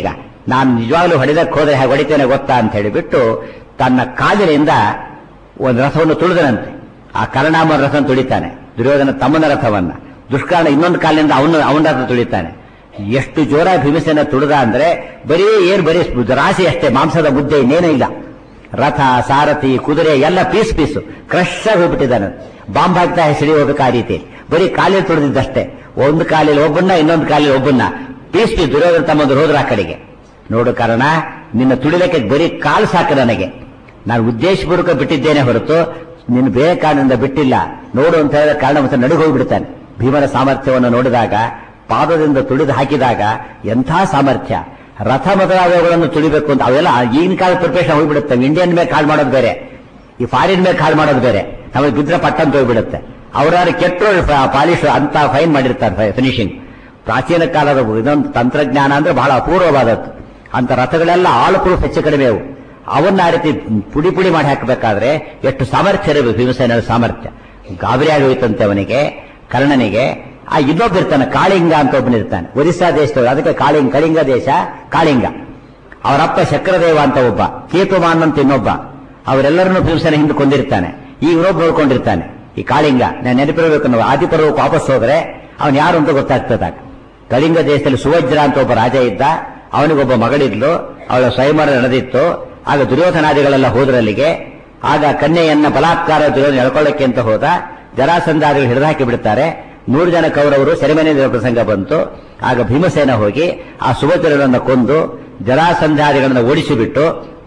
ನಾನು ನಿಜವಾಗ್ಲೂ ಹೊಡೆದಕ್ಕೆ ಹೋದ್ರೆ ಹೇಗೆ ಹೊಡಿತೇನೆ ಗೊತ್ತಾ ಅಂತ ಹೇಳಿಬಿಟ್ಟು ತನ್ನ ಕಾಲಿನಿಂದ ಒಂದು ರಥವನ್ನು ತುಳಿದನಂತೆ ಆ ಕರ್ಣಾಮನ ರಥ ತುಳಿತಾನೆ ದುರ್ಯೋಧನ ತಮ್ಮನ ರಥವನ್ನ ದುಷ್ಕರ್ಣ ಇನ್ನೊಂದು ಕಾಲಿನಿಂದ ಅವನ ಅವನ ರಥ ತುಳಿತಾನೆ ಎಷ್ಟು ಜೋರಾಗಿ ಭೀಮಸೇನ ತುಳಿದ ಅಂದ್ರೆ ಬರೀ ಏನ್ ಬರೀ ರಾಶಿ ಅಷ್ಟೇ ಮಾಂಸದ ಮುದ್ದೆ ಇನ್ನೇನೂ ಇಲ್ಲ ರಥ ಸಾರಥಿ ಕುದುರೆ ಎಲ್ಲ ಪೀಸ್ ಪೀಸು ಕ್ರಶ್ ಆಗಿ ಹೋಗ್ಬಿಟ್ಟಿದ್ದಾನೆ ಬಾಂಬ್ ಹಾಕ್ತಾ ಹೆಸರಿ ಹೋಗ್ಬೇಕು ಆ ರೀತಿ ಬರೀ ಕಾಲಿൽ ತುಳಿದಿದ್ದಷ್ಟೇ ಒಂದು ಕಾಲಿൽ ಒಬ್ಬನ್ನ ಇನ್ನೊಂದು ಕಾಲಿൽ ಒಬ್ಬನ್ನ ಪೀಸ್ ಪೀಸ್ ದುರ್ಯೋಧನ ತಮ್ಮಂದ್ರು ಹೋದ್ರ ಆ ಕಡೆಗೆ ನೋಡು ಕಾರಣ ನಿನ್ನ ತುಳಿಲಕ್ಕೆ ಬರೀ ಕಾಲು ಸಾಕು ನನಗೆ ನಾನು ಉದ್ದೇಶಪೂರ್ವಕ ಬಿಟ್ಟಿದ್ದೇನೆ ಹೊರತು ನಿನ್ನ ಬೇರೆ ಕಾರಣದಿಂದ ಬಿಟ್ಟಿಲ್ಲ ನೋಡು ಅಂತ ಹೇಳಿದ ಕಾರಣ ಮತ್ತೆ ನಡುಗೆ ಹೋಗ್ಬಿಡ್ತಾನೆ ಭೀಮನ ಸಾಮರ್ಥ್ಯವನ್ನು ನೋಡಿದಾಗ ಪಾದದಿಂದ ತುಳಿದು ಹಾಕಿದಾಗ ಎಂಥ ಸಾಮರ್ಥ್ಯ ರಥ ಮೊದಲಾದವುಗಳನ್ನು ತುಳಿಬೇಕು ಅಂತ ಅವೆಲ್ಲ ಈಗಿನ ಕಾಲ ಪ್ರಿಪರೇಷನ್ ಹೋಗ್ಬಿಡುತ್ತೆ ಇಂಡಿಯನ್ ಮೇಲೆ ಕಾಲ್ ಮಾಡೋದು ಬೇರೆ ಈ ಫಾರಿನ್ ಮೇಲೆ ಕಾಲ್ ಮಾಡೋದು ಬೇರೆ ನಮಗೆ ಬಿದ್ರೆ ಪಟ್ಟಂತ ಹೋಗ್ಬಿಡುತ್ತೆ ಅವರಾರು ಕೆಟ್ಟರು ಪಾಲಿಶ್ ಅಂತ ಫೈನ್ ಮಾಡಿರ್ತಾರೆ ಫಿನಿಶಿಂಗ್ ಪ್ರಾಚೀನ ಕಾಲದ ಇದೊಂದು ತಂತ್ರಜ್ಞಾನ ಅಂದ್ರೆ ಬಹಳ ಅಪೂರ್ವವಾದದ್ದು ಅಂತ ರಥಗಳೆಲ್ಲ ಆಲ್ ಪ್ರೂಫ್ ಹೆಚ್ಚು ಕಡಿಮೆ ಅವು ಅವನ್ನ ಆ ರೀತಿ ಪುಡಿ ಪುಡಿ ಮಾಡಿ ಹಾಕಬೇಕಾದ್ರೆ ಎಷ್ಟು ಸಾಮರ್ಥ್ಯ ಇರಬೇಕು ಭೀಮಸೇನ ಸಾಮರ್ಥ್ಯ ಗಾಬರಿ ಆಗೋಯ್ತಂತೆ ಅವನಿಗೆ ಕರ್ಣನಿಗೆ ಆ ಇನ್ನೊಬ್ಬ ಇರ್ತಾನೆ ಕಾಳಿಂಗ ಅಂತ ಒಬ್ಬನಿರ್ತಾನೆ ಒರಿಸ್ಸಾ ದೇಶದವರು ಅದಕ್ಕೆ ಕಾಳಿಂಗ ಕಳಿಂಗ ದೇಶ ಕಾಳಿಂಗ ಅವರಪ್ಪ ಶಕ್ರದೇವ ಅಂತ ಒಬ್ಬ ಕೇತುಮಾನ್ ಅಂತ ಇನ್ನೊಬ್ಬ ಅವರೆಲ್ಲರನ್ನು ಭೀಮಸೇನ ಹಿಂದೆ ಕೊಂದಿರ್ತಾನೆ ಈ ಇನ್ನೊಬ್ಬ ನೋಡ್ಕೊಂಡಿರ್ತಾನೆ ಈ ಕಾಳಿಂಗ ನಾನು ನೆನಪಿರಬೇಕು ನಾವು ಆದಿಪರ್ವಕ್ಕೆ ವಾಪಸ್ ಹೋದ್ರೆ ಅವನು ಯಾರು ಅಂತ ಗೊತ್ತಾಗ್ತದಾಗ ಕಳಿಂಗ ದೇಶದಲ್ಲಿ ಸುವಜ್ರ ಅಂತ ಒಬ್ಬ ರಾಜ ಇದ್ದ ಅವನಿಗೊಬ್ಬ ಮಗಳಿದ್ಲು ಅವಳ ಸ್ವಯಂವರ ನಡೆದಿತ್ತು ಆಗ ದುರ್ಯೋಧನಾದಿಗಳೆಲ್ಲ ಹೋದ್ರಲ್ಲಿಗೆ ಆಗ ಕನ್ಯೆಯನ್ನ ಬಲಾತ್ಕಾರ ದುರ್ಯೋಧನ ಎಳ್ಕೊಳ್ಳಕ್ಕೆ ಅಂತ ಹೋದ ಜರಾಸಂಧಾದಿಗಳು ಹಿಡಿದಾಕಿ ಬಿಡ್ತಾರೆ ನೂರು ಜನ ಕೌರವರು ಸೆರೆಮನೆ ಪ್ರಸಂಗ ಬಂತು ಆಗ ಭೀಮಸೇನ ಹೋಗಿ ಆ ಸುಭದ್ರನನ್ನು ಕೊಂದು ಜರಾಸಂಧಾದಿಗಳನ್ನು ಓಡಿಸಿಬಿಟ್ಟು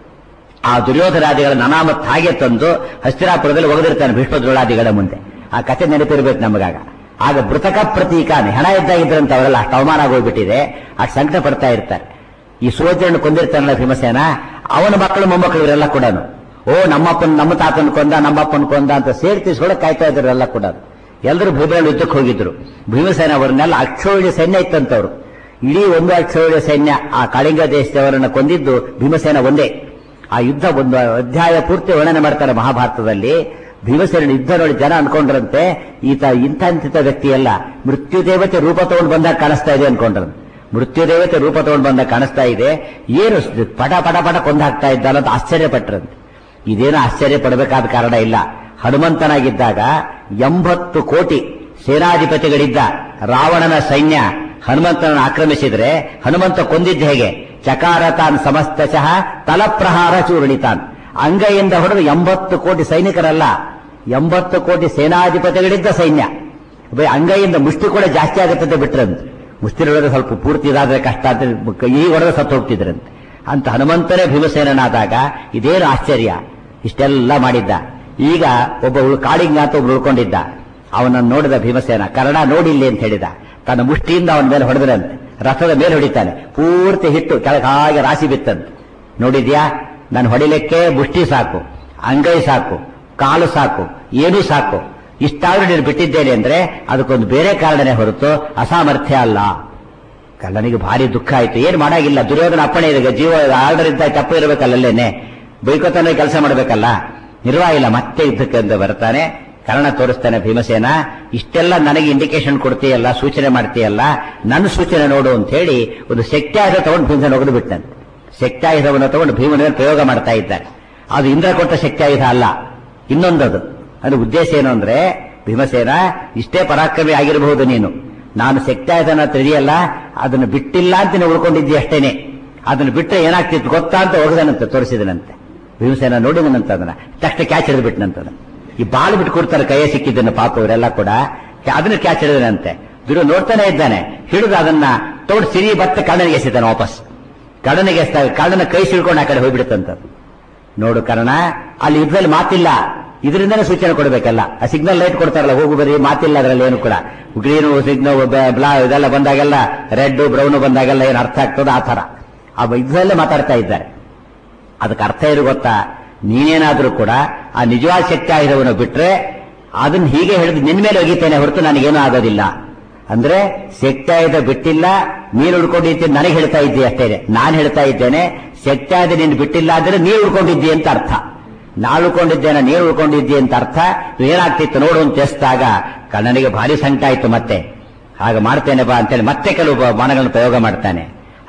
ಆ ದುರ್ಯೋಧನಾದಿಗಳನ್ನ ಅನಾಮತ್ ಹಾಗೆ ತಂದು ಹಸ್ತಿರಾಪುರದಲ್ಲಿ ಒಗೆದಿರ್ತಾನೆ ಭೀಷ್ಮದ್ರೋಳಾದಿಗಳ ಮುಂದೆ ಆ ಕಥೆ ನೆನಪಿರ್ಬೇಕು ನಮಗಾಗ ಆಗ ಮೃತಕ ಪ್ರತೀಕ ಹೆಣ ಇದ್ದಾಗಿದ್ರಂತ ಅವರೆಲ್ಲ ಅಷ್ಟು ಅವಮಾನ ಆಗೋಗ್ಬಿಟ್ಟಿದೆ ಅಷ್ಟು ಸಂಕಟ ಪಡ್ತಾ ಇರ್ತಾರೆ ಈ ಸುವಜ್ರನ ಕೊಂದಿರ್ತಾನಲ್ಲ ಭೀಮಸೇನ ಅವನ ಮಕ್ಕಳು ಮೊಮ್ಮಕ್ಕಳು ಇವರೆಲ್ಲ ಕೂಡ ಓ ನಮ್ಮಪ್ಪನ ನಮ್ಮ ತಾತನ ಕೊಂದ ನಮ್ಮಪ್ಪನ ಕೊಂದ ಅಂತ ಸೇರಿ ತೀಸ್ಕೊಳಕ್ ಕಾಯ್ತಾ ಇದ್ರು ಎಲ್ಲ ಕೂಡ ಎಲ್ಲರೂ ಭೂಮಿಯಲ್ಲಿ ಯುದ್ಧಕ್ಕೆ ಹೋಗಿದ್ರು ಭೀಮಸೇನ ಅವರನ್ನೆಲ್ಲ ಅಕ್ಷೋಹಿಣಿ ಸೈನ್ಯ ಇತ್ತಂತವ್ರು ಇಡೀ ಒಂದು ಅಕ್ಷೋಹಿಣಿ ಸೈನ್ಯ ಆ ಕಳಿಂಗ ದೇಶದವರನ್ನ ಕೊಂದಿದ್ದು ಭೀಮಸೇನ ಒಂದೇ ಆ ಯುದ್ಧ ಒಂದು ಅಧ್ಯಾಯ ಪೂರ್ತಿ ವರ್ಣನೆ ಮಾಡ್ತಾರೆ ಮಹಾಭಾರತದಲ್ಲಿ ಭೀಮಸೇನ ಯುದ್ಧ ನೋಡಿ ಜನ ಅನ್ಕೊಂಡ್ರಂತೆ ಈತ ಇಂಥ ಇಂಥ ವ್ಯಕ್ತಿಯಲ್ಲ ಮೃತ್ಯು ದೇವತೆ ರೂಪ ತಗೊಂಡು ಬಂದಾಗ ಕಾಣಿಸ್ತಾ ಇದೆ ಅನ್ಕೊಂಡ್ರು ಮೃತ್ಯು ದೇವತೆ ರೂಪ ತಗೊಂಡು ಬಂದಾಗ ಕಾಣಿಸ್ತಾ ಇದೆ ಏನು ಪಟ ಪಟ ಪಟ ಕೊಂದಾಗ್ತಾ ಇದ್ದಾನ ಅಂತ ಆಶ್ಚರ್ಯಪಟ್ರಂತೆ ಇದೇನು ಆಶ್ಚರ್ಯ ಪಡಬೇಕಾದ ಕಾರಣ ಇಲ್ಲ ಹನುಮಂತನಾಗಿದ್ದಾಗ ಎಂಬತ್ತು ಕೋಟಿ ಸೇನಾಧಿಪತಿಗಳಿದ್ದ ರಾವಣನ ಸೈನ್ಯ ಹನುಮಂತನನ್ನು ಆಕ್ರಮಿಸಿದ್ರೆ ಹನುಮಂತ ಕೊಂದಿದ್ದ ಹೇಗೆ ಚಕಾರತಾನ್ ಸಮಸ್ತಶಃ ತಲಪ್ರಹಾರ ಚೂರ್ಣಿತಾನ್ ಅಂಗೈಯಿಂದ ಹೊಡೆದು ಎಂಬತ್ತು ಕೋಟಿ ಸೈನಿಕರಲ್ಲ ಎಂಬತ್ತು ಕೋಟಿ ಸೇನಾಧಿಪತಿಗಳಿದ್ದ ಸೈನ್ಯ ಬೈ ಅಂಗೈಯಿಂದ ಮುಷ್ಟಿ ಕೂಡ ಜಾಸ್ತಿ ಆಗುತ್ತದೆ ಬಿಟ್ರಂತೆ ಮುಷ್ಟಿ ಹೊಡೆದ್ರೆ ಸ್ವಲ್ಪ ಪೂರ್ತಿ ಇದಾದ್ರೆ ಕಷ್ಟ ಅಂತ ಈ ಹೊಡೆದ್ರೆ ಸತ್ತು ಹೋಗ್ತಿದ್ರಂತೆ ಅಂತ ಹನುಮಂತನೇ ಭೀಮಸೇನಾದಾಗ ಇದೇನು ಆಶ್ಚರ್ಯ ಇಷ್ಟೆಲ್ಲ ಮಾಡಿದ್ದ ಈಗ ಒಬ್ಬ ಉಳ್- ಕಾಳಿಂಗ ಅಂತ ಒಬ್ಬ ಉಳ್ಕೊಂಡಿದ್ದ ಅವನನ್ನು ನೋಡಿದ ಭೀಮಸೇನ ಕರ್ಣ ನೋಡಿಲ್ಲಿ ಅಂತ ಹೇಳಿದ ತನ್ನ ಮುಷ್ಟಿಯಿಂದ ಅವನ ಮೇಲೆ ಹೊಡೆದ್ರಂತೆ ರಥದ ಮೇಲೆ ಹೊಡಿತಾನೆ ಪೂರ್ತಿ ಹಿಟ್ಟು ಕೆಳಗೆ ಹಾಗೆ ರಾಶಿ ಬಿತ್ತಂತೆ ನೋಡಿದ್ಯಾ ನಾನು ಹೊಡಿಲಿಕ್ಕೆ ಮುಷ್ಟಿ ಸಾಕು ಅಂಗೈ ಸಾಕು ಕಾಲು ಸಾಕು ಏನೂ ಸಾಕು ಇಷ್ಟಾದ್ರೂ ನೀನು ಬಿಟ್ಟಿದ್ದೇನೆ ಅಂದ್ರೆ ಅದಕ್ಕೊಂದು ಬೇರೆ ಕಾರಣನೇ ಹೊರತು ಅಸಾಮರ್ಥ್ಯ ಅಲ್ಲ ಕಳ್ಳನಿಗೆ ಭಾರಿ ದುಃಖ ಆಯ್ತು ಏನ್ ಮಾಡಾಗಿಲ್ಲ ದುರ್ಯೋಧನ ಅಪ್ಪಣೆ ಇದೆ ಜೀವ ಆರ್ಡರ್ ಇದ್ದ ತಪ್ಪು ಇರಬೇಕಲ್ಲೇ ಬೈಕೋತಾನೆ ಕೆಲಸ ಮಾಡಬೇಕಲ್ಲ ನಿರ್ವಾಹ ಇಲ್ಲ ಮತ್ತೆ ಯುದ್ಧಕ್ಕೆ ಅಂತ ಬರ್ತಾನೆ ಕರ್ಣ ತೋರಿಸ್ತಾನೆ ಭೀಮಸೇನ ಇಷ್ಟೆಲ್ಲ ನನಗೆ ಇಂಡಿಕೇಶನ್ ಕೊಡ್ತೀಯಲ್ಲ ಸೂಚನೆ ಮಾಡ್ತೀಯಲ್ಲ ನನ್ನ ಸೂಚನೆ ನೋಡು ಅಂತ ಹೇಳಿ ಒಂದು ಶಕ್ತ್ಯಾಯುಧ ತಗೊಂಡು ಭೀಮಸೇನ ಒಗೆದು ಬಿಟ್ಟಂತೆ ಶಕ್ತ್ಯಾಯುಧವನ್ನು ತಗೊಂಡು ಭೀಮನ ಮೇಲೆ ಪ್ರಯೋಗ ಮಾಡ್ತಾ ಇದ್ದಾರೆ ಅದು ಇಂದ್ರ ಕೊಟ್ಟ ಶಕ್ತ್ಯಾಯುಧ ಅಲ್ಲ ಇನ್ನೊಂದದು ಅದ್ರ ಉದ್ದೇಶ ಏನು ಅಂದ್ರೆ ಭೀಮಸೇನ ಇಷ್ಟೇ ಪರಾಕ್ರಮಿ ಆಗಿರಬಹುದು ನೀನು ನಾನು ಶಕ್ತ್ಯಾಯುಧನ ತಿಳಿಯಲ್ಲ ಅದನ್ನು ಬಿಟ್ಟಿಲ್ಲ ಅಂತ ನೀವು ಉಳ್ಕೊಂಡಿದ್ದಿ ಅಷ್ಟೇನೆ ಅದನ್ನು ಬಿಟ್ಟರೆ ಏನಾಗ್ತಿತ್ತು ಗೊತ್ತಾ ಅಂತ ಹೋಗದನಂತೆ ತೋರಿಸಿದನಂತೆ ಭೀಮಸೇನ ನೋಡಿದನಂತ ಅದನ್ನ ತಕ್ಷಣ ಕ್ಯಾಚ್ ಹಿಡಿದು ಬಿಟ್ಟನಂತದ ಈ ಬಾಲ್ ಬಿಟ್ಟು ಕೊಡ್ತಾರೆ ಕೈಯ ಸಿಕ್ಕಿದ್ದನ್ನು ಪಾಪ ಇವರೆಲ್ಲ ಕೂಡ ಅದನ್ನ ಕ್ಯಾಚ್ ಹಿಡಿದನಂತೆ ದುರ್ಯೋ ನೋಡ್ತಾನೆ ಇದ್ದಾನೆ ಹಿಡಿದು ಅದನ್ನ ತೋಡ್ ಸಿರಿ ಬತ್ತ ಕಳ್ಳನಿಗೆ ಎಸಿತಾನೆ ವಾಪಸ್ ಕಳ್ಳನಿಗೆ ಎಸ್ದಾಗ ಕಳ್ಳನ ಕೈ ಸಿಳ್ಕೊಂಡು ಆ ಕಡೆ ಹೋಗ್ಬಿಡುತ್ತಂತ ನೋಡು ಕಾರಣ ಅಲ್ಲಿ ಯುದ್ಧದಲ್ಲಿ ಮಾತಿಲ್ಲ ಇದರಿಂದನೇ ಸೂಚನೆ ಕೊಡಬೇಕಲ್ಲ ಆ ಸಿಗ್ನಲ್ ಲೈಟ್ ಕೊಡ್ತಾರಲ್ಲ ಹೋಗು ಬರೀ ಮಾತಿಲ್ಲ ಅದರಲ್ಲಿ ಏನು ಕೂಡ ಗ್ರೀನು ಸಿಗ್ನಲ್ ಬ್ಲಾ ಇದೆಲ್ಲ ಬಂದಾಗೆಲ್ಲ ರೆಡ್ ಬ್ರೌನ್ ಬಂದಾಗೆಲ್ಲ ಏನು ಅರ್ಥ ಆಗ್ತದೆ ಆ ತರ ಆ ಯುದ್ಧದಲ್ಲೇ ಮಾತಾಡ್ತಾ ಇದ್ದಾರೆ ಅದಕ್ಕೆ ಅರ್ಥ ಏನು ಗೊತ್ತಾ ನೀನೇನಾದ್ರೂ ಕೂಡ ಆ ನಿಜವಾದ ಶಕ್ತಿ ಆಯುಧವನ್ನು ಬಿಟ್ರೆ ಅದನ್ನ ಹೀಗೆ ಹೇಳಿದ್ ನಿನ್ ಮೇಲೆ ಒಗಿತೇನೆ ಹೊರತು ನನಗೇನೂ ಆಗೋದಿಲ್ಲ ಅಂದ್ರೆ ಶಕ್ತಿಯಾಯುಧ ಬಿಟ್ಟಿಲ್ಲ ನೀನು ಉಳ್ಕೊಂಡಿದ್ದೀನಿ ನನಗೆ ಹೇಳ್ತಾ ಇದ್ದಿ ಅಷ್ಟೇ ನಾನು ಹೇಳ್ತಾ ಇದ್ದೇನೆ ಶಕ್ತಿಯಾಯುಧ ನೀನು ಬಿಟ್ಟಿಲ್ಲ ಅಂದ್ರೆ ನೀನು ಉಳ್ಕೊಂಡಿದ್ದಿ ಅಂತ ಅರ್ಥ ನಾನು ಉಳ್ಕೊಂಡಿದ್ದೇನೆ ನೀನು ಉಳ್ಕೊಂಡಿದ್ದಿ ಅಂತ ಅರ್ಥ ಏನಾಗ್ತಿತ್ತು ನೋಡು ಅಂತ ಎಸ್ದಾಗ ಕಣ್ಣನಿಗೆ ಭಾರಿ ಸಂಕಟ ಆಯ್ತು ಮತ್ತೆ ಹಾಗೆ ಮಾಡ್ತೇನೆ ಬಾ ಅಂತೇಳಿ ಮತ್ತೆ ಕೆಲವು ಬಾಣಗಳನ್ನು ಪ್ರಯೋಗ ಮಾಡ್ತಾನೆ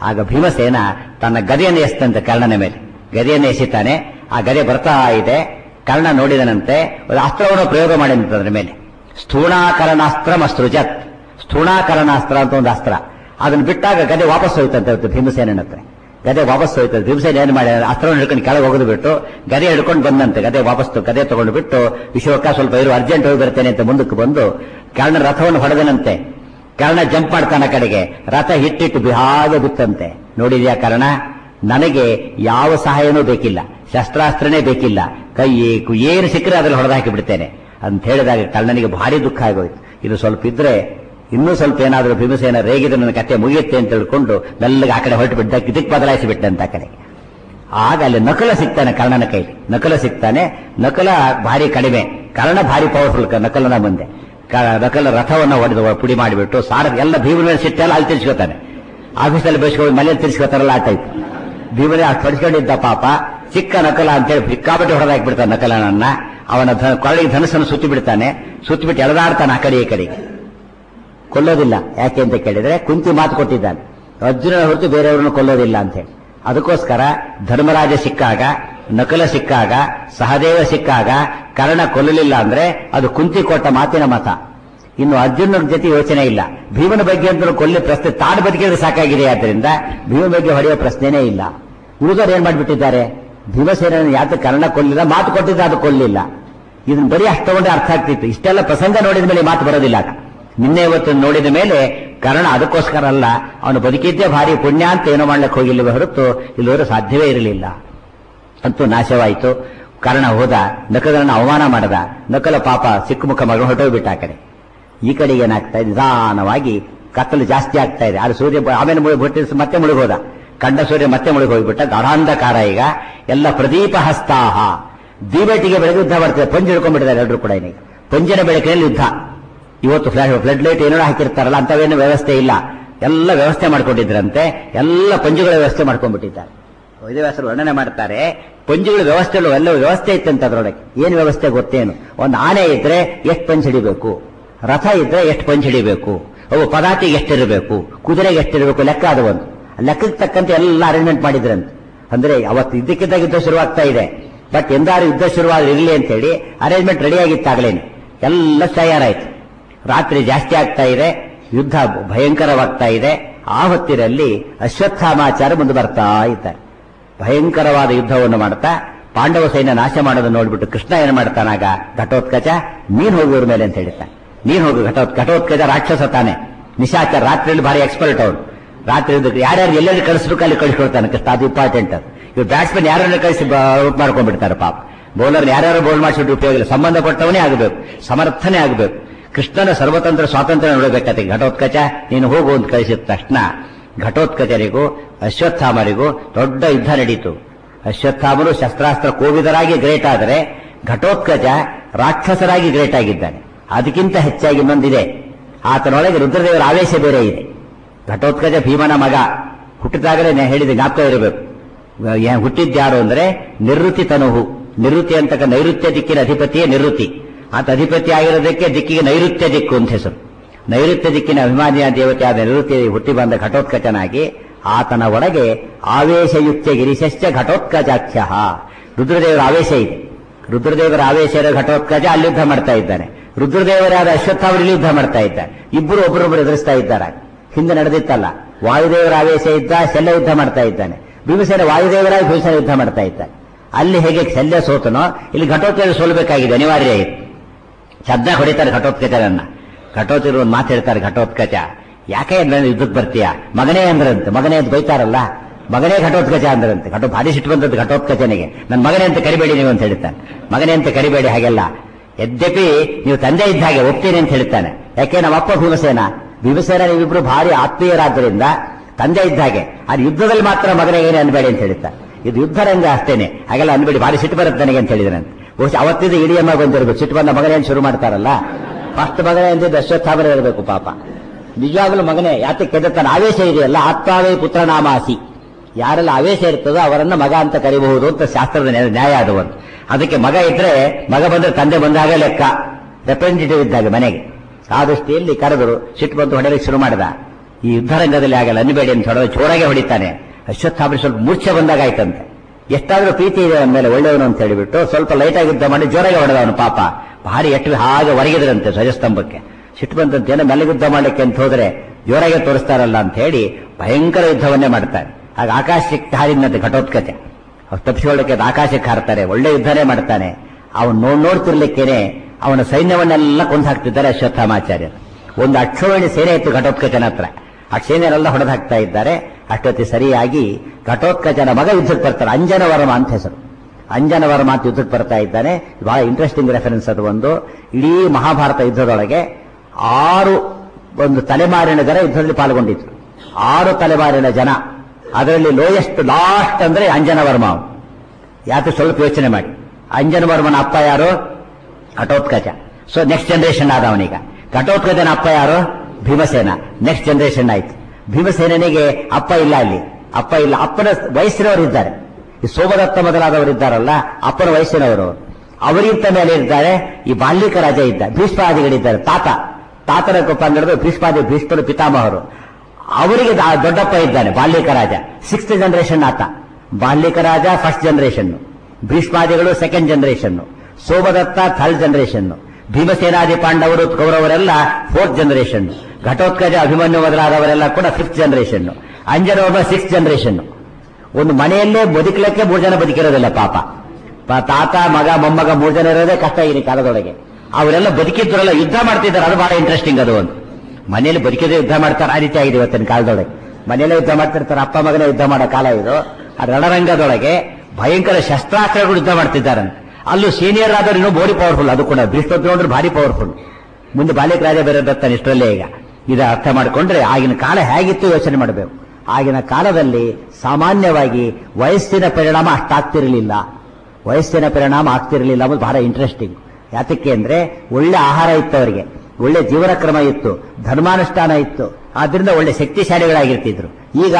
ಆಗ ಭೀಮಸೇನ ತನ್ನ ಗದೆಯನ್ನು ಎಸ್ತಂತೆ ಕರ್ಣನ ಮೇಲೆ ಗದೆಯನ್ನು ಎಸಿತಾನೆ ಆ ಗದೆ ಬರ್ತಾ ಇದೆ ಕರ್ಣ ನೋಡಿದನಂತೆ ಒಂದು ಅಸ್ತ್ರವನ್ನು ಪ್ರಯೋಗ ಮಾಡಿದಂತೆ ಅದರ ಮೇಲೆ ಸ್ಥೂಣಾಕರಣಾಸ್ತ್ರ ಮಸ್ತ್ರುಜತ್ ಸ್ಥೂಣಾಕರಣಾಸ್ತ್ರ ಅಂತ ಒಂದು ಅಸ್ತ್ರ ಅದನ್ನು ಬಿಟ್ಟಾಗ ಗದೆ ವಾಪಸ್ ಹೋಯ್ತಂತೆ ಅವತ್ತು ಭೀಮಸೇನನ ಹತ್ರ ಗದೆ ವಾಪಸ್ ಹೋಯ್ತದೆ ಭೀಮಸೇನ ಏನು ಮಾಡಿ ಅಸ್ತ್ರವನ್ನು ಹಿಡ್ಕೊಂಡು ಕೆಳಗೆ ಹೋಗೋದು ಬಿಟ್ಟು ಗದೆ ಹಿಡ್ಕೊಂಡು ಬಂದಂತೆ ಗದೆ ವಾಪಸ್ ತ- ಗದೆ ತಗೊಂಡು ಬಿಟ್ಟು ವಿಶ್ವಕ್ಕ ಸ್ವಲ್ಪ ಇರು ಅರ್ಜೆಂಟ್ ಹೋಗಿ ಬರ್ತೇನೆ ಅಂತ ಮುಂದಕ್ಕೆ ಬಂದು ಕರ್ಣ ರಥವನ್ನು ಹೊಡೆದನಂತೆ ಕರ್ಣ ಜಂಪ್ ಮಾಡ್ತಾನ ಆ ಕಡೆಗೆ ರಥ ಹಿಟ್ಟಿಟ್ಟು ಬಿಹಾಗ ಬಿತ್ತಂತೆ ನೋಡಿದ್ಯಾ ಕರ್ಣ ನನಗೆ ಯಾವ ಸಹಾಯನೂ ಬೇಕಿಲ್ಲ ಶಸ್ತ್ರಾಸ್ತ್ರನೇ ಬೇಕಿಲ್ಲ ಕೈ ಕು- ಏನು ಸಿಕ್ಕರೆ ಅದ್ರಲ್ಲಿ ಹೊಡೆದಾಕಿ ಬಿಡ್ತೇನೆ ಅಂತ ಹೇಳಿದಾಗ ಕರ್ಣನಿಗೆ ಭಾರಿ ದುಃಖ ಆಗೋಯ್ತು ಇದು ಸ್ವಲ್ಪ ಇದ್ರೆ ಇನ್ನೂ ಸ್ವಲ್ಪ ಏನಾದರೂ ಭೀಮಸೇನ ರೇಗಿದ್ರೆ ನನ್ನ ಕತೆ ಮುಗಿಯುತ್ತೆ ಅಂತ ತಿಳ್ಕೊಂಡು ಮೆಲ್ಲಗೆ ಆ ಕಡೆ ಹೊರಟು ಬಿಟ್ಟ ಇದಕ್ಕೆ ಬದಲಾಯಿಸಿ ಬಿಟ್ಟಂತ ಆ ಕಡೆ ಆಗ ಅಲ್ಲಿ ನಕಲ ಸಿಗ್ತಾನೆ ಕರ್ಣನ ಕೈಲಿ ನಕಲ ಸಿಗ್ತಾನೆ ನಕಲ ಭಾರಿ ಕಡಿಮೆ ಕರ್ಣ ಭಾರಿ ಪವರ್ಫುಲ್ ನಕಲನ ಮುಂದೆ ಕ- ನಕಲ ರಥವನ್ನು ಹೊಡೆದು ಪುಡಿ ಮಾಡಿಬಿಟ್ಟು ಸಾರ ಎಲ್ಲ ಭೀಮನ ಮೇಲೆ ಸಿಟ್ಟೆಲ್ಲ ಅಲ್ಲಿ ತಿರ್ಸ್ಕೊತಾನೆ ಆಫೀಸಲ್ಲಿ ಬೈಸ್ಕೊಂಡು ಮನೇಲಿ ತಿರ್ಸ್ಕೊತಾರಲ್ಲ ಆ ಟೈಪ್ ಭೀಮನೇ ಅಷ್ಟು ಹೊಡಿಸ್ಕೊಂಡಿದ್ದ ಪಾಪ ಚಿಕ್ಕ ನಕಲ ಅಂತೇಳಿ ಸಿಕ್ಕಾಪಟ್ಟೆ ಹೊಡೆದಾಕ್ಬಿಡ್ತಾನೆ ನಕಲನನ್ನ ಅವನ ಧ- ಕೊರಳಿಗೆ ಧನಸ್ಸನ್ನು ಸುತ್ತಿ ಬಿಡ್ತಾನೆ ಸುತ್ತಿ ಬಿಟ್ಟು ಎಳೆದಾಡ್ತಾನೆ ಆ ಕಡೆ ಈ ಕಡೆಗೆ ಕೊಲ್ಲೋದಿಲ್ಲ ಯಾಕೆ ಅಂತ ಕೇಳಿದ್ರೆ ಕುಂತಿ ಮಾತು ಕೊಟ್ಟಿದ್ದಾನೆ ಅರ್ಜುನ ಹೊರತು ಬೇರೆಯವ್ರನ್ನು ಕೊಲ್ಲೋದಿಲ್ಲ ಅಂತ ಹೇಳಿ ಅದಕ್ಕೋಸ್ಕರ ಧರ್ಮರಾಜ ಸಿಕ್ಕಾಗ ನಕಲ ಸಿಕ್ಕಾಗ ಸಹದೇವ ಸಿಕ್ಕಾಗ ಕರ್ಣ ಕೊಲ್ಲಲಿಲ್ಲ ಅಂದ್ರೆ ಅದು ಕುಂತಿ ಕೊಟ್ಟ ಮಾತಿನ ಮತ ಇನ್ನು ಅರ್ಜುನನ ಜೊತೆ ಯೋಚನೆ ಇಲ್ಲ ಭೀಮನ ಬಗ್ಗೆ ಅಂತ ಕೊಲ್ಲಿ ಪ್ರಶ್ನೆ ತಾಡು ಬದುಕಿದ್ರೆ ಸಾಕಾಗಿದೆ ಆದ್ರಿಂದ ಭೀಮನ ಬಗ್ಗೆ ಹೊಡೆಯುವ ಪ್ರಶ್ನೆನೇ ಇಲ್ಲ ಉಳಿದವರು ಏನ್ ಮಾಡ್ಬಿಟ್ಟಿದ್ದಾರೆ ಭೀಮಸೇನ ಯಾತ ಕರ್ಣ ಕೊಲ್ಲಿಲ್ಲ ಮಾತು ಕೊಟ್ಟಿದ್ದ ಅದು ಕೊಲ್ಲಿಲ್ಲ ಇದನ್ನ ಬರೀ ಅಷ್ಟು ತಗೊಂಡ್ರೆ ಅರ್ಥ ಆಗ್ತಿತ್ತು ಇಷ್ಟೆಲ್ಲ ಪ್ರಸಂಗ ನೋಡಿದ ಮೇಲೆ ಈ ಮಾತು ಬರೋದಿಲ್ಲ ಆಗ. ನಿನ್ನೆ ಇವತ್ತು ನೋಡಿದ ಮೇಲೆ ಕರ್ಣ ಅದಕ್ಕೋಸ್ಕರ ಅಲ್ಲ ಅವನು ಬದುಕಿದ್ದೇ ಭಾರಿ ಪುಣ್ಯ ಅಂತ ಏನೋ ಮಾಡ್ಲಿಕ್ಕೆ ಹೋಗಿಲ್ಲವೇ ಹೊರತು ಇಲ್ಲಿವರು ಸಾಧ್ಯವೇ ಇರಲಿಲ್ಲ ಅಂತೂ ನಾಶವಾಯಿತು ಕರ್ಣ ಹೋದ ನಕಲನ ಅವಮಾನ ಮಾಡದ ನಕಲ ಪಾಪ ಸಿಕ್ಕ ಮುಖ ಮಗ ಹೊರಟೋಗ್ಬಿಟ್ಟ ಆ ಕಡೆ ಈ ಕಡೆಗೆ ಏನಾಗ್ತಾ ಇದೆ ನಿಧಾನವಾಗಿ ಕತ್ತಲು ಜಾಸ್ತಿ ಆಗ್ತಾ ಇದೆ ಆದ್ರೆ ಸೂರ್ಯ ಬ- ಆಮೇಲೆ ಮುಳುಗಿ ಹೊಟ್ಟಿಸಿ ಮತ್ತೆ ಮುಳುಗೋದ ಕಂಡ ಸೂರ್ಯ ಮತ್ತೆ ಮುಳುಗಿ ಹೋಗ್ಬಿಟ್ಟ ಗಾಢಾಂಧಕಾರ ಈಗ ಎಲ್ಲ ಪ್ರದೀಪ ಹಸ್ತಾಹ ದೀಬೆಟ್ಟಿಗೆ ಬೆಳಗ್ಗೆ ಯುದ್ಧ ಮಾಡ್ತಾರೆ ಪಂಜ ಹಿಡ್ಕೊಂಡ್ಬಿಟ್ಟಿದ್ದಾರೆ ಎಲ್ಲರೂ ಕೂಡ ಈಗ ಪಂಜನ ಬೆಳಕಿನಲ್ಲಿ ಯುದ್ಧ ಇವತ್ತು ಫ್ಲಾಶ್ ಫ್ಲಡ್ ಲೈಟ್ ಏನೋ ಹಾಕಿರ್ತಾರಲ್ಲ ಅಂತವೇನು ವ್ಯವಸ್ಥೆ ಇಲ್ಲ ಎಲ್ಲ ವ್ಯವಸ್ಥೆ ಮಾಡ್ಕೊಂಡಿದ್ರಂತೆ ಎಲ್ಲ ಪಂಜುಗಳ ವ್ಯವಸ್ಥೆ ಮಾಡ್ಕೊಂಡ್ಬಿಟ್ಟಿದ್ದಾರೆ ವೈದ್ಯವ್ಯಾಸರು ವರ್ಣನೆ ಮಾಡ್ತಾರೆ ಪಂಜುಗಳ ವ್ಯವಸ್ಥೆ ಎಲ್ಲ ವ್ಯವಸ್ಥೆ ಇತ್ತಂತೆ ಅದರೊಳಗೆ ಏನು ವ್ಯವಸ್ಥೆ ಗೊತ್ತೇನು ಒಂದು ಆನೆ ಇದ್ರೆ ಎಷ್ಟು ಪಂಚ್ ಹಿಡಿಬೇಕು ರಥ ಇದ್ರೆ ಎಷ್ಟು ಪಂಚ್ ಹಿಡಿಬೇಕು ಅವು ಪದಾತಿಗೆ ಎಷ್ಟಿರಬೇಕು ಕುದುರೆಗೆ ಎಷ್ಟಿರಬೇಕು ಲೆಕ್ಕ ಅದು ಒಂದು ಲೆಕ್ಕಕ್ಕೆ ತಕ್ಕಂತೆ ಎಲ್ಲ ಅರೇಂಜ್ಮೆಂಟ್ ಮಾಡಿದ್ರಂತೆ ಅಂದ್ರೆ ಅವತ್ತು ಇದ್ದಕ್ಕಿದ್ದಾಗ ಯುದ್ಧ ಶುರುವಾಗ್ತಾ ಇದೆ ಬಟ್ ಎಂದಾರು ಯುದ್ಧ ಶುರುವಾಗಿ ಇರಲಿ ಅಂತ ಹೇಳಿ ಅರೇಂಜ್ಮೆಂಟ್ ರೆಡಿ ಆಗಿತ್ತಾಗಲೇನೆ ಎಲ್ಲ ತಯಾರಾಯ್ತು ರಾತ್ರಿ ಜಾಸ್ತಿ ಆಗ್ತಾ ಇದೆ ಯುದ್ಧ ಭಯಂಕರವಾಗ್ತಾ ಇದೆ ಆ ಹೊತ್ತಿನಲ್ಲಿ ಅಶ್ವತ್ಥಾಮಾಚಾರ ಮುಂದೆ ಬರ್ತಾ ಇದ್ದಾರೆ ಭಯಂಕರವಾದ ಯುದ್ಧವನ್ನು ಮಾಡ್ತಾ ಪಾಂಡವ ಸೈನ್ಯ ನಾಶ ಮಾಡೋದನ್ನ ನೋಡ್ಬಿಟ್ಟು ಕೃಷ್ಣ ಏನ್ ಮಾಡ್ತಾನಾಗ ಘಟೋತ್ಕಚ ನೀನ್ ಹೋಗಿ ಇವ್ರ ಮೇಲೆ ಅಂತ ಹೇಳ್ತಾನೆ ನೀನ್ ಹೋಗು ಘಟೋತ್ ಘಟೋತ್ಕಚ ರಾಕ್ಷಸ ತಾನೆ ನಿಶಾಚರ ರಾತ್ರಿಯಲ್ಲಿ ಭಾರಿ ಎಕ್ಸ್ಪರ್ಟ್ ಅವನು ರಾತ್ರಿ ಇದ್ದಕ್ಕೆ ಯಾರ್ಯಾರು ಎಲ್ಲೆಲ್ಲಿ ಕಳಿಸ್ಬೇಕು ಅಲ್ಲಿ ಕಳಿಸ್ಕೊಳ್ತಾನೆ ಕೃಷ್ಣ ಅದು ಇಂಪಾರ್ಟೆಂಟ್ ಅದು ಇವ್ರು ಬ್ಯಾಟ್ಸ್ಮನ್ ಯಾರನ್ನ ಕಳಿಸಿ ಔಟ್ ಮಾಡ್ಕೊಂಡ್ಬಿಡ್ತಾರೆ ಪಾಪ ಬೌಲರ್ ಯಾರ್ಯಾರು ಬೌಲ್ ಮಾಡಿಸಿಟ್ಟು ಉಪಯೋಗ ಇಲ್ಲ ಸಂಬಂಧಪಟ್ಟವನೇ ಆಗಬೇಕು ಸಮರ್ಥನೆ ಆಗಬೇಕು ಕೃಷ್ಣನ ಸರ್ವತಂತ್ರ ಸ್ವಾತಂತ್ರ್ಯ ನೋಡಬೇಕಾದ್ರೆ ಘಟೋತ್ಕಚ ನೀನು ಹೋಗು ಅಂತ ಕಳಿಸಿದ ತಕ್ಷಣ ಘಟೋತ್ಕಚರಿಗೂ ಅಶ್ವತ್ಥಾಮರಿಗೂ ದೊಡ್ಡ ಯುದ್ಧ ನಡೀತು ಅಶ್ವತ್ಥಾಮರು ಶಸ್ತ್ರಾಸ್ತ್ರ ಕೋವಿದರಾಗಿ ಗ್ರೇಟ್ ಆದರೆ ಘಟೋತ್ಕಚ ರಾಕ್ಷಸರಾಗಿ ಗ್ರೇಟ್ ಆಗಿದ್ದಾನೆ ಅದಕ್ಕಿಂತ ಹೆಚ್ಚಾಗಿ ಇನ್ನೊಂದಿದೆ ಆತನೊಳಗೆ ರುದ್ರದೇವರ ಆವೇಶ ಬೇರೆ ಇದೆ ಘಟೋತ್ಕಚ ಭೀಮನ ಮಗ ಹುಟ್ಟಿದಾಗಲೇ ನಾನು ಹೇಳಿದ ಜ್ಞಾಪಕ ಇರಬೇಕು ಏನ್ ಹುಟ್ಟಿದ್ಯಾರು ಅಂದ್ರೆ ನಿವೃತ್ತಿ ತನುಹು ನಿವೃತ್ತಿ ಅಂತಕ್ಕ ನೈಋತ್ಯ ದಿಕ್ಕಿನ ಅಧಿಪತಿಯೇ ನಿವೃತ್ತಿ ಆತ ಅಧಿಪತಿ ಆಗಿರೋದಕ್ಕೆ ದಿಕ್ಕಿಗೆ ನೈಋತ್ಯ ದಿಕ್ಕು ಅಂತ ಹೆಸರು ನೈಋತ್ಯ ದಿಕ್ಕಿನ ಅಭಿಮಾನಿಯ ದೇವತೆಯಾದ ನಿವೃತ್ತಿ ಹುಟ್ಟಿ ಬಂದ ಘಟೋತ್ಕಚನಾಗಿ ಆತನ ಒಳಗೆ ಆವೇಶಯುಕ್ತ ಗಿರಿಶಶ್ಚ ಘಟೋತ್ಕಚಾಖ್ಯ ರುದ್ರದೇವರ ಆವೇಶ ಇದೆ ರುದ್ರದೇವರ ಆವೇಶ ಇರೋ ಘಟೋತ್ಕಚ ಅಲ್ಲಿ ಯುದ್ಧ ಮಾಡ್ತಾ ಇದ್ದಾನೆ ರುದ್ರದೇವರಾದ ಅಶ್ವತ್ಥಾವರಲ್ಲಿ ಯುದ್ಧ ಮಾಡ್ತಾ ಇದ್ದಾನೆ ಇಬ್ಬರು ಒಬ್ಬರೊಬ್ಬರು ಎದುರಿಸ್ತಾ ಇದ್ದಾರೆ ಹಿಂದೆ ನಡೆದಿತ್ತಲ್ಲ ವಾಯುದೇವರ ಆವೇಶ ಇದ್ದ ಶಲ್ಯ ಯುದ್ಧ ಮಾಡ್ತಾ ಇದ್ದಾನೆ ಭೀಮಸೇನ ವಾಯುದೇವರಾಗಿ ಭೀಮಸೇನ ಯುದ್ಧ ಮಾಡ್ತಾ ಇದ್ದಾನೆ ಅಲ್ಲಿ ಹೇಗೆ ಶಲ್ಯ ಸೋತನೋ ಇಲ್ಲಿ ಘಟೋತ್ಕಚ ಸೋಲ್ಬೇಕಾಗಿದೆ ಅನಿವಾರ್ಯ ಇದೆ ಶಬ್ದ ಹೊಡಿತಾರೆ ಘಟೋತ್ಕಚರನ್ನ ಘಟೋತ್ಕರು ಒಂದು ಮಾತು ಹೇಳ್ತಾರೆ ಘಟೋತ್ಕಚ ಯಾಕೆ ನನ್ನ ಯುದ್ಧಕ್ಕೆ ಬರ್ತೀಯ ಮಗನೇ ಅಂದ್ರಂತೆ ಮಗನೇ ಅಂತ ಬೈತಾರಲ್ಲ ಮಗನೇ ಘಟೋತ್ಕಚ ಅಂದ್ರಂತೆ ಘಟೋ ಭಾರಿ ಸಿಟ್ಟು ಬಂದದ್ದು ಘಟೋತ್ಕಚನಿಗೆ ನನ್ನ ಮಗನೇ ಅಂತ ಕರಿಬೇಡಿ ನೀವು ಅಂತ ಹೇಳ್ತಾನೆ ಮಗನೇ ಅಂತ ಕರಿಬೇಡಿ ಹಾಗೆಲ್ಲ ಯದ್ಯಪಿ ನೀವು ತಂದೆ ಇದ್ದ ಹಾಗೆ ಒಪ್ತೀನಿ ಅಂತ ಹೇಳ್ತಾನೆ ಯಾಕೆ ನಮ್ಮ ಅಪ್ಪ ಭೀಮಸೇನ ಭೀಮಸೇನ ನೀವಿಬ್ರು ಭಾರಿ ಆತ್ಮೀಯರಾದ್ದರಿಂದ ತಂದೆ ಇದ್ದ ಹಾಗೆ ಅದು ಯುದ್ಧದಲ್ಲಿ ಮಾತ್ರ ಮಗನೇ ಏನೇ ಅನ್ಬೇಡಿ ಅಂತ ಹೇಳ್ತಾನೆ ಇದು ಯುದ್ಧರಂಗ ಅಷ್ಟೇನೆ ಹಾಗೆಲ್ಲ ಅನ್ಬೇಡಿ ಭಾರಿ ಸಿಟ್ಟು ಬರುತ್ತೆ ನನಗೆ ಅಂತ ಹೇಳಿದ್ರಂತೆ ಬಹುಶಃ ಅವತ್ತಿದ್ದು ಇಡೀ ಅಮ್ಮ ಬಂದಿರಬೇಕು ಸಿಟ್ಟು ಬಂದ ಮಗನೇನು ಶುರು ಮಾಡ್ತಾರಲ್ಲ ಫಸ್ಟ್ ಮಗನೇ ಅಂತಿದ್ದು ಅಶ್ವತ್ಥಾಮರ ಇರಬೇಕು ಪಾಪ ನಿಜವಾಗ್ಲೂ ಮಗನೇ ಯಾತಕ್ಕೆ ತನ್ನ ಆವೇಶ ಇದೆಯಲ್ಲ ಆತ್ಮಾವೇ ಪುತ್ರನಾಮಾಸಿ ಯಾರೆಲ್ಲ ಆವೇಶ ಇರ್ತದೋ ಅವರನ್ನ ಮಗ ಅಂತ ಕರಿಬಹುದು ಅಂತ ಶಾಸ್ತ್ರದ ನ್ಯಾಯ- ನ್ಯಾಯ ಅದು ಒಂದು ಅದಕ್ಕೆ ಮಗ ಇದ್ರೆ ಮಗ ಬಂದ್ರೆ ತಂದೆ ಬಂದಾಗ ಲೆಕ್ಕ ರೆಪ್ರೆಸೆಂಟೇಟಿವ್ ಇದ್ದಾಗ ಮನೆಗೆ ಆ ದೃಷ್ಟಿಯಲ್ಲಿ ಕರೆದರು ಸಿಟ್ಟು ಬಂದು ಹೊಡೆಯಲಿಕ್ಕೆ ಶುರು ಮಾಡಿದ ಈ ಯುದ್ಧರಂಗದಲ್ಲಿ ಆಗಲ್ಲ ಅನ್ಬೇಡಿ ಅಂತ ಹೊಡೆದ ಜೋರಾಗೆ ಹೊಡಿತಾನೆ ಅಶ್ವತ್ಥಾಮ ಸ್ವಲ್ಪ ಮೂರ್ಛೆ ಬಂದಾಗ ಆಯ್ತಂತೆ ಎಷ್ಟಾದ್ರೂ ಪ್ರೀತಿ ಇದೆ ಅವನ ಮೇಲೆ ಒಳ್ಳೆಯವನು ಅಂತ ಹೇಳಿಬಿಟ್ಟು ಸ್ವಲ್ಪ ಲೈಟ್ ಆಗಿ ಯುದ್ಧ ಮಾಡಿ ಜೋರಾಗಿ ಹೊಡೆದ ಅವನು ಪಾಪ ಭಾರಿ ಎಟ್ಟು ಹಾಗೆ ಹೊರಗಿದ್ರಂತೆ ಧ್ವಜಸ್ತಂಭಕ್ಕೆ ಸಿಟ್ಟು ಬಂದಂತೆ ಏನೋ ಮೆಲ್ಲಗೆ ಯುದ್ಧ ಮಾಡ್ಲಿಕ್ಕೆ ಅಂತ ಹೋದ್ರೆ ಜೋರಾಗೆ ತೋರಿಸ್ತಾರಲ್ಲ ಅಂತ ಹೇಳಿ ಭಯಂಕರ ಯುದ್ಧವನ್ನೇ ಮಾಡ್ತಾರೆ ಆಗ ಆಕಾಶಕ್ಕೆ ಹಾರಿದಂತೆ ಘಟೋತ್ಕಚ ಅವ್ರು ತಪ್ಪಿಸಿಕೊಳ್ಳಕ್ಕೆ ಅದು ಆಕಾಶಕ್ಕೆ ಹಾರ್ತಾರೆ ಒಳ್ಳೆ ಯುದ್ಧನೇ ಮಾಡ್ತಾನೆ ಅವನು ನೋಡ್ ನೋಡ್ತಿರ್ಲಿಕ್ಕೇನೆ ಅವನ ಸೈನ್ಯವನ್ನೆಲ್ಲ ಕೊಂದು ಹಾಕ್ತಿದ್ದಾರೆ ಅಶ್ವತ್ಥಾಮಾಚಾರ್ಯರು ಒಂದು ಅಕ್ಷೋಹಿಣಿ ಸೇನೆ ಇತ್ತು ಘಟೋತ್ಕಚನ ಹತ್ರ ಆ ಸೇನೆಯನ್ನೆಲ್ಲ ಹೊಡೆದು ಹಾಕ್ತಾ ಇದ್ದಾರೆ ಅಷ್ಟೊತ್ತಿ ಸರಿಯಾಗಿ ಘಟೋತ್ಕಚನ ಮಗ ಯುದ್ಧಕ್ಕೆ ಬರ್ತಾರೆ ಅಂಜನ ವರ್ಮ ಅಂತ ಹೆಸರು ಅಂಜನ ವರ್ಮ ಅಂತ ಯುದ್ಧಕ್ಕೆ ಬರ್ತಾ ಇದ್ದಾನೆ ಬಹಳ ಇಂಟ್ರೆಸ್ಟಿಂಗ್ ರೆಫರೆನ್ಸ್ ಅದು ಒಂದು ಇಡೀ ಮಹಾಭಾರತ ಯುದ್ಧದೊಳಗೆ ಆರು ಒಂದು ತಲೆಮಾರಿನ ಜನ ಯುದ್ಧದಲ್ಲಿ ಪಾಲ್ಗೊಂಡಿದ್ರು ಆರು ತಲೆಮಾರಿನ ಜನ ಅದರಲ್ಲಿ ಲೋಯೆಸ್ಟ್ ಲಾಸ್ಟ್ ಅಂದ್ರೆ ಅಂಜನ ವರ್ಮ ಅವನು ಯಾಕೆ ಸ್ವಲ್ಪ ಯೋಚನೆ ಮಾಡಿ ಅಂಜನ ವರ್ಮನ ಅಪ್ಪ ಯಾರು ಘಟೋತ್ಕಚ ಸೊ ನೆಕ್ಸ್ಟ್ ಜನರೇಷನ್ ಆದ ಅವನೀಗ ಘಟೋತ್ಕಚನ ಅಪ್ಪ ಯಾರು ಭೀಮಸೇನ ನೆಕ್ಸ್ಟ್ ಜನರೇಷನ್ ಆಯ್ತು ಭೀಮಸೇನಿಗೆ ಅಪ್ಪ ಇಲ್ಲ ಅಲ್ಲಿ ಅಪ್ಪ ಇಲ್ಲ ಅಪ್ಪನ ವಯಸ್ಸಿನವರು ಇದ್ದಾರೆ ಈ ಸೋಮದತ್ತ ಮೊದಲಾದವರು ಇದ್ದಾರಲ್ಲ ಅಪ್ಪನ ವಯಸ್ಸಿನವರು ಅವರಿಗಿಂತ ಮೇಲೆ ಇದ್ದಾರೆ ಈ ಬಾಲ್ಯಿಕ ರಾಜ ಇದ್ದ ಭೀಷ್ಮಾದಿಗಳಿದ್ದಾರೆ ತಾತ ತಾತನ ಕೊಪ್ಪ ಅಂದ್ರೆ ಭೀಷ್ಮಾದಿ ಭೀಷ್ಮರ ಪಿತಾಮಹರು ಅವರಿಗೆ ದಾ- ದೊಡ್ಡಪ್ಪ ಇದ್ದಾನೆ ಬಾಲ್ಯಿಕ ರಾಜ ಸಿಕ್ಸ್ತ್ ಜನರೇಷನ್ ಆತ ಬಾಲ್ಯಿಕ ರಾಜ ಫಸ್ಟ್ ಜನರೇಷನ್ ಭೀಷ್ಮಾದಿಗಳು second generation Somadatta third generation ಭೀಮಸೇನಾದಿ ಪಾಂಡವರು ಕೌರವರೆಲ್ಲ ಫೋರ್ತ್ ಜನರೇಷನ್ ಘಟೋತ್ಕಜ ಅಭಿಮನ್ಯು ಮೊದಲಾದವರೆಲ್ಲ ಕೂಡ ಫಿಫ್ತ್ ಜನರೇಷನ್ ಅಂಜನ ಒಬ್ಬ ಸಿಕ್ಸ್ ಜನರೇಷನ್ ಒಂದು ಮನೆಯಲ್ಲೇ ಬದುಕಲಿಕ್ಕೆ ಮೂರು ಜನ ಬದುಕಿರೋದಿಲ್ಲ ಪಾಪ ಪ- ತಾತ ಮಗ ಮೊಮ್ಮಗ ಮೂರು ಜನ ಇರೋದೇ ಕಷ್ಟ ಈ ಕಾಲದೊಳಗೆ ಅವರೆಲ್ಲ ಬದುಕಿದ್ರಲ್ಲ ಯುದ್ಧ ಮಾಡ್ತಿದ್ದಾರೆ ಅದು ಬಹಳ ಇಂಟ್ರೆಸ್ಟಿಂಗ್ ಅದು ಒಂದು ಮನೆಯಲ್ಲಿ ಬದುಕಿದ್ರೆ ಯುದ್ಧ ಮಾಡ್ತಾರೆ ಆ ರೀತಿ ಆಗಿದೆ ಇವತ್ತಿನ ಕಾಲದೊಳಗೆ ಮನೆಯಲ್ಲೇ ಯುದ್ಧ ಮಾಡ್ತಿರ್ತಾರೆ ಅಪ್ಪ ಮಗನೇ ಯುದ್ಧ ಮಾಡೋ ಕಾಲ ಇದು ಆ ರಣರಂಗದೊಳಗೆ ಭಯಂಕರ ಶಸ್ತ್ರಾಸ್ತ್ರಗಳು ಯುದ್ಧ ಮಾಡ್ತಿದ್ದಾರಂತೆ ಅಲ್ಲೂ ಸೀನಿಯರ್ ಆದವ್ರು ಇನ್ನೂ ಬೋಡಿ ಪವರ್ಫುಲ್ ಅದು ಕೂಡ ಭೀಷ್ಮತ್ ನೋಡ್ರೆ ಭಾರಿ ಪವರ್ಫುಲ್ ಮುಂದೆ ಬಾಲ್ಯಕ ರಾಜ ಬೇರೆ ಬರ್ತಾನೆ ಇಷ್ಟರಲ್ಲೇ ಈಗ ಇದು ಅರ್ಥ ಮಾಡಿಕೊಂಡ್ರೆ ಆಗಿನ ಕಾಲ ಹೇಗಿತ್ತು ಯೋಚನೆ ಮಾಡಬೇಕು ಆಗಿನ ಕಾಲದಲ್ಲಿ ಸಾಮಾನ್ಯವಾಗಿ ವಯಸ್ಸಿನ ಪರಿಣಾಮ ಅಷ್ಟಾಗ್ತಿರಲಿಲ್ಲ ವಯಸ್ಸಿನ ಪರಿಣಾಮ ಆಗ್ತಿರಲಿಲ್ಲ ಅನ್ನೋದು ಬಹಳ ಇಂಟ್ರೆಸ್ಟಿಂಗ್ ಯಾತಕ್ಕೆ ಅಂದ್ರೆ ಒಳ್ಳೆ ಆಹಾರ ಇತ್ತು ಅವರಿಗೆ ಒಳ್ಳೆ ಜೀವನ ಕ್ರಮ ಇತ್ತು ಧರ್ಮಾನುಷ್ಠಾನ ಇತ್ತು ಆದ್ರಿಂದ ಒಳ್ಳೆ ಶಕ್ತಿಶಾಲಿಗಳಾಗಿರ್ತಿದ್ರು ಈಗ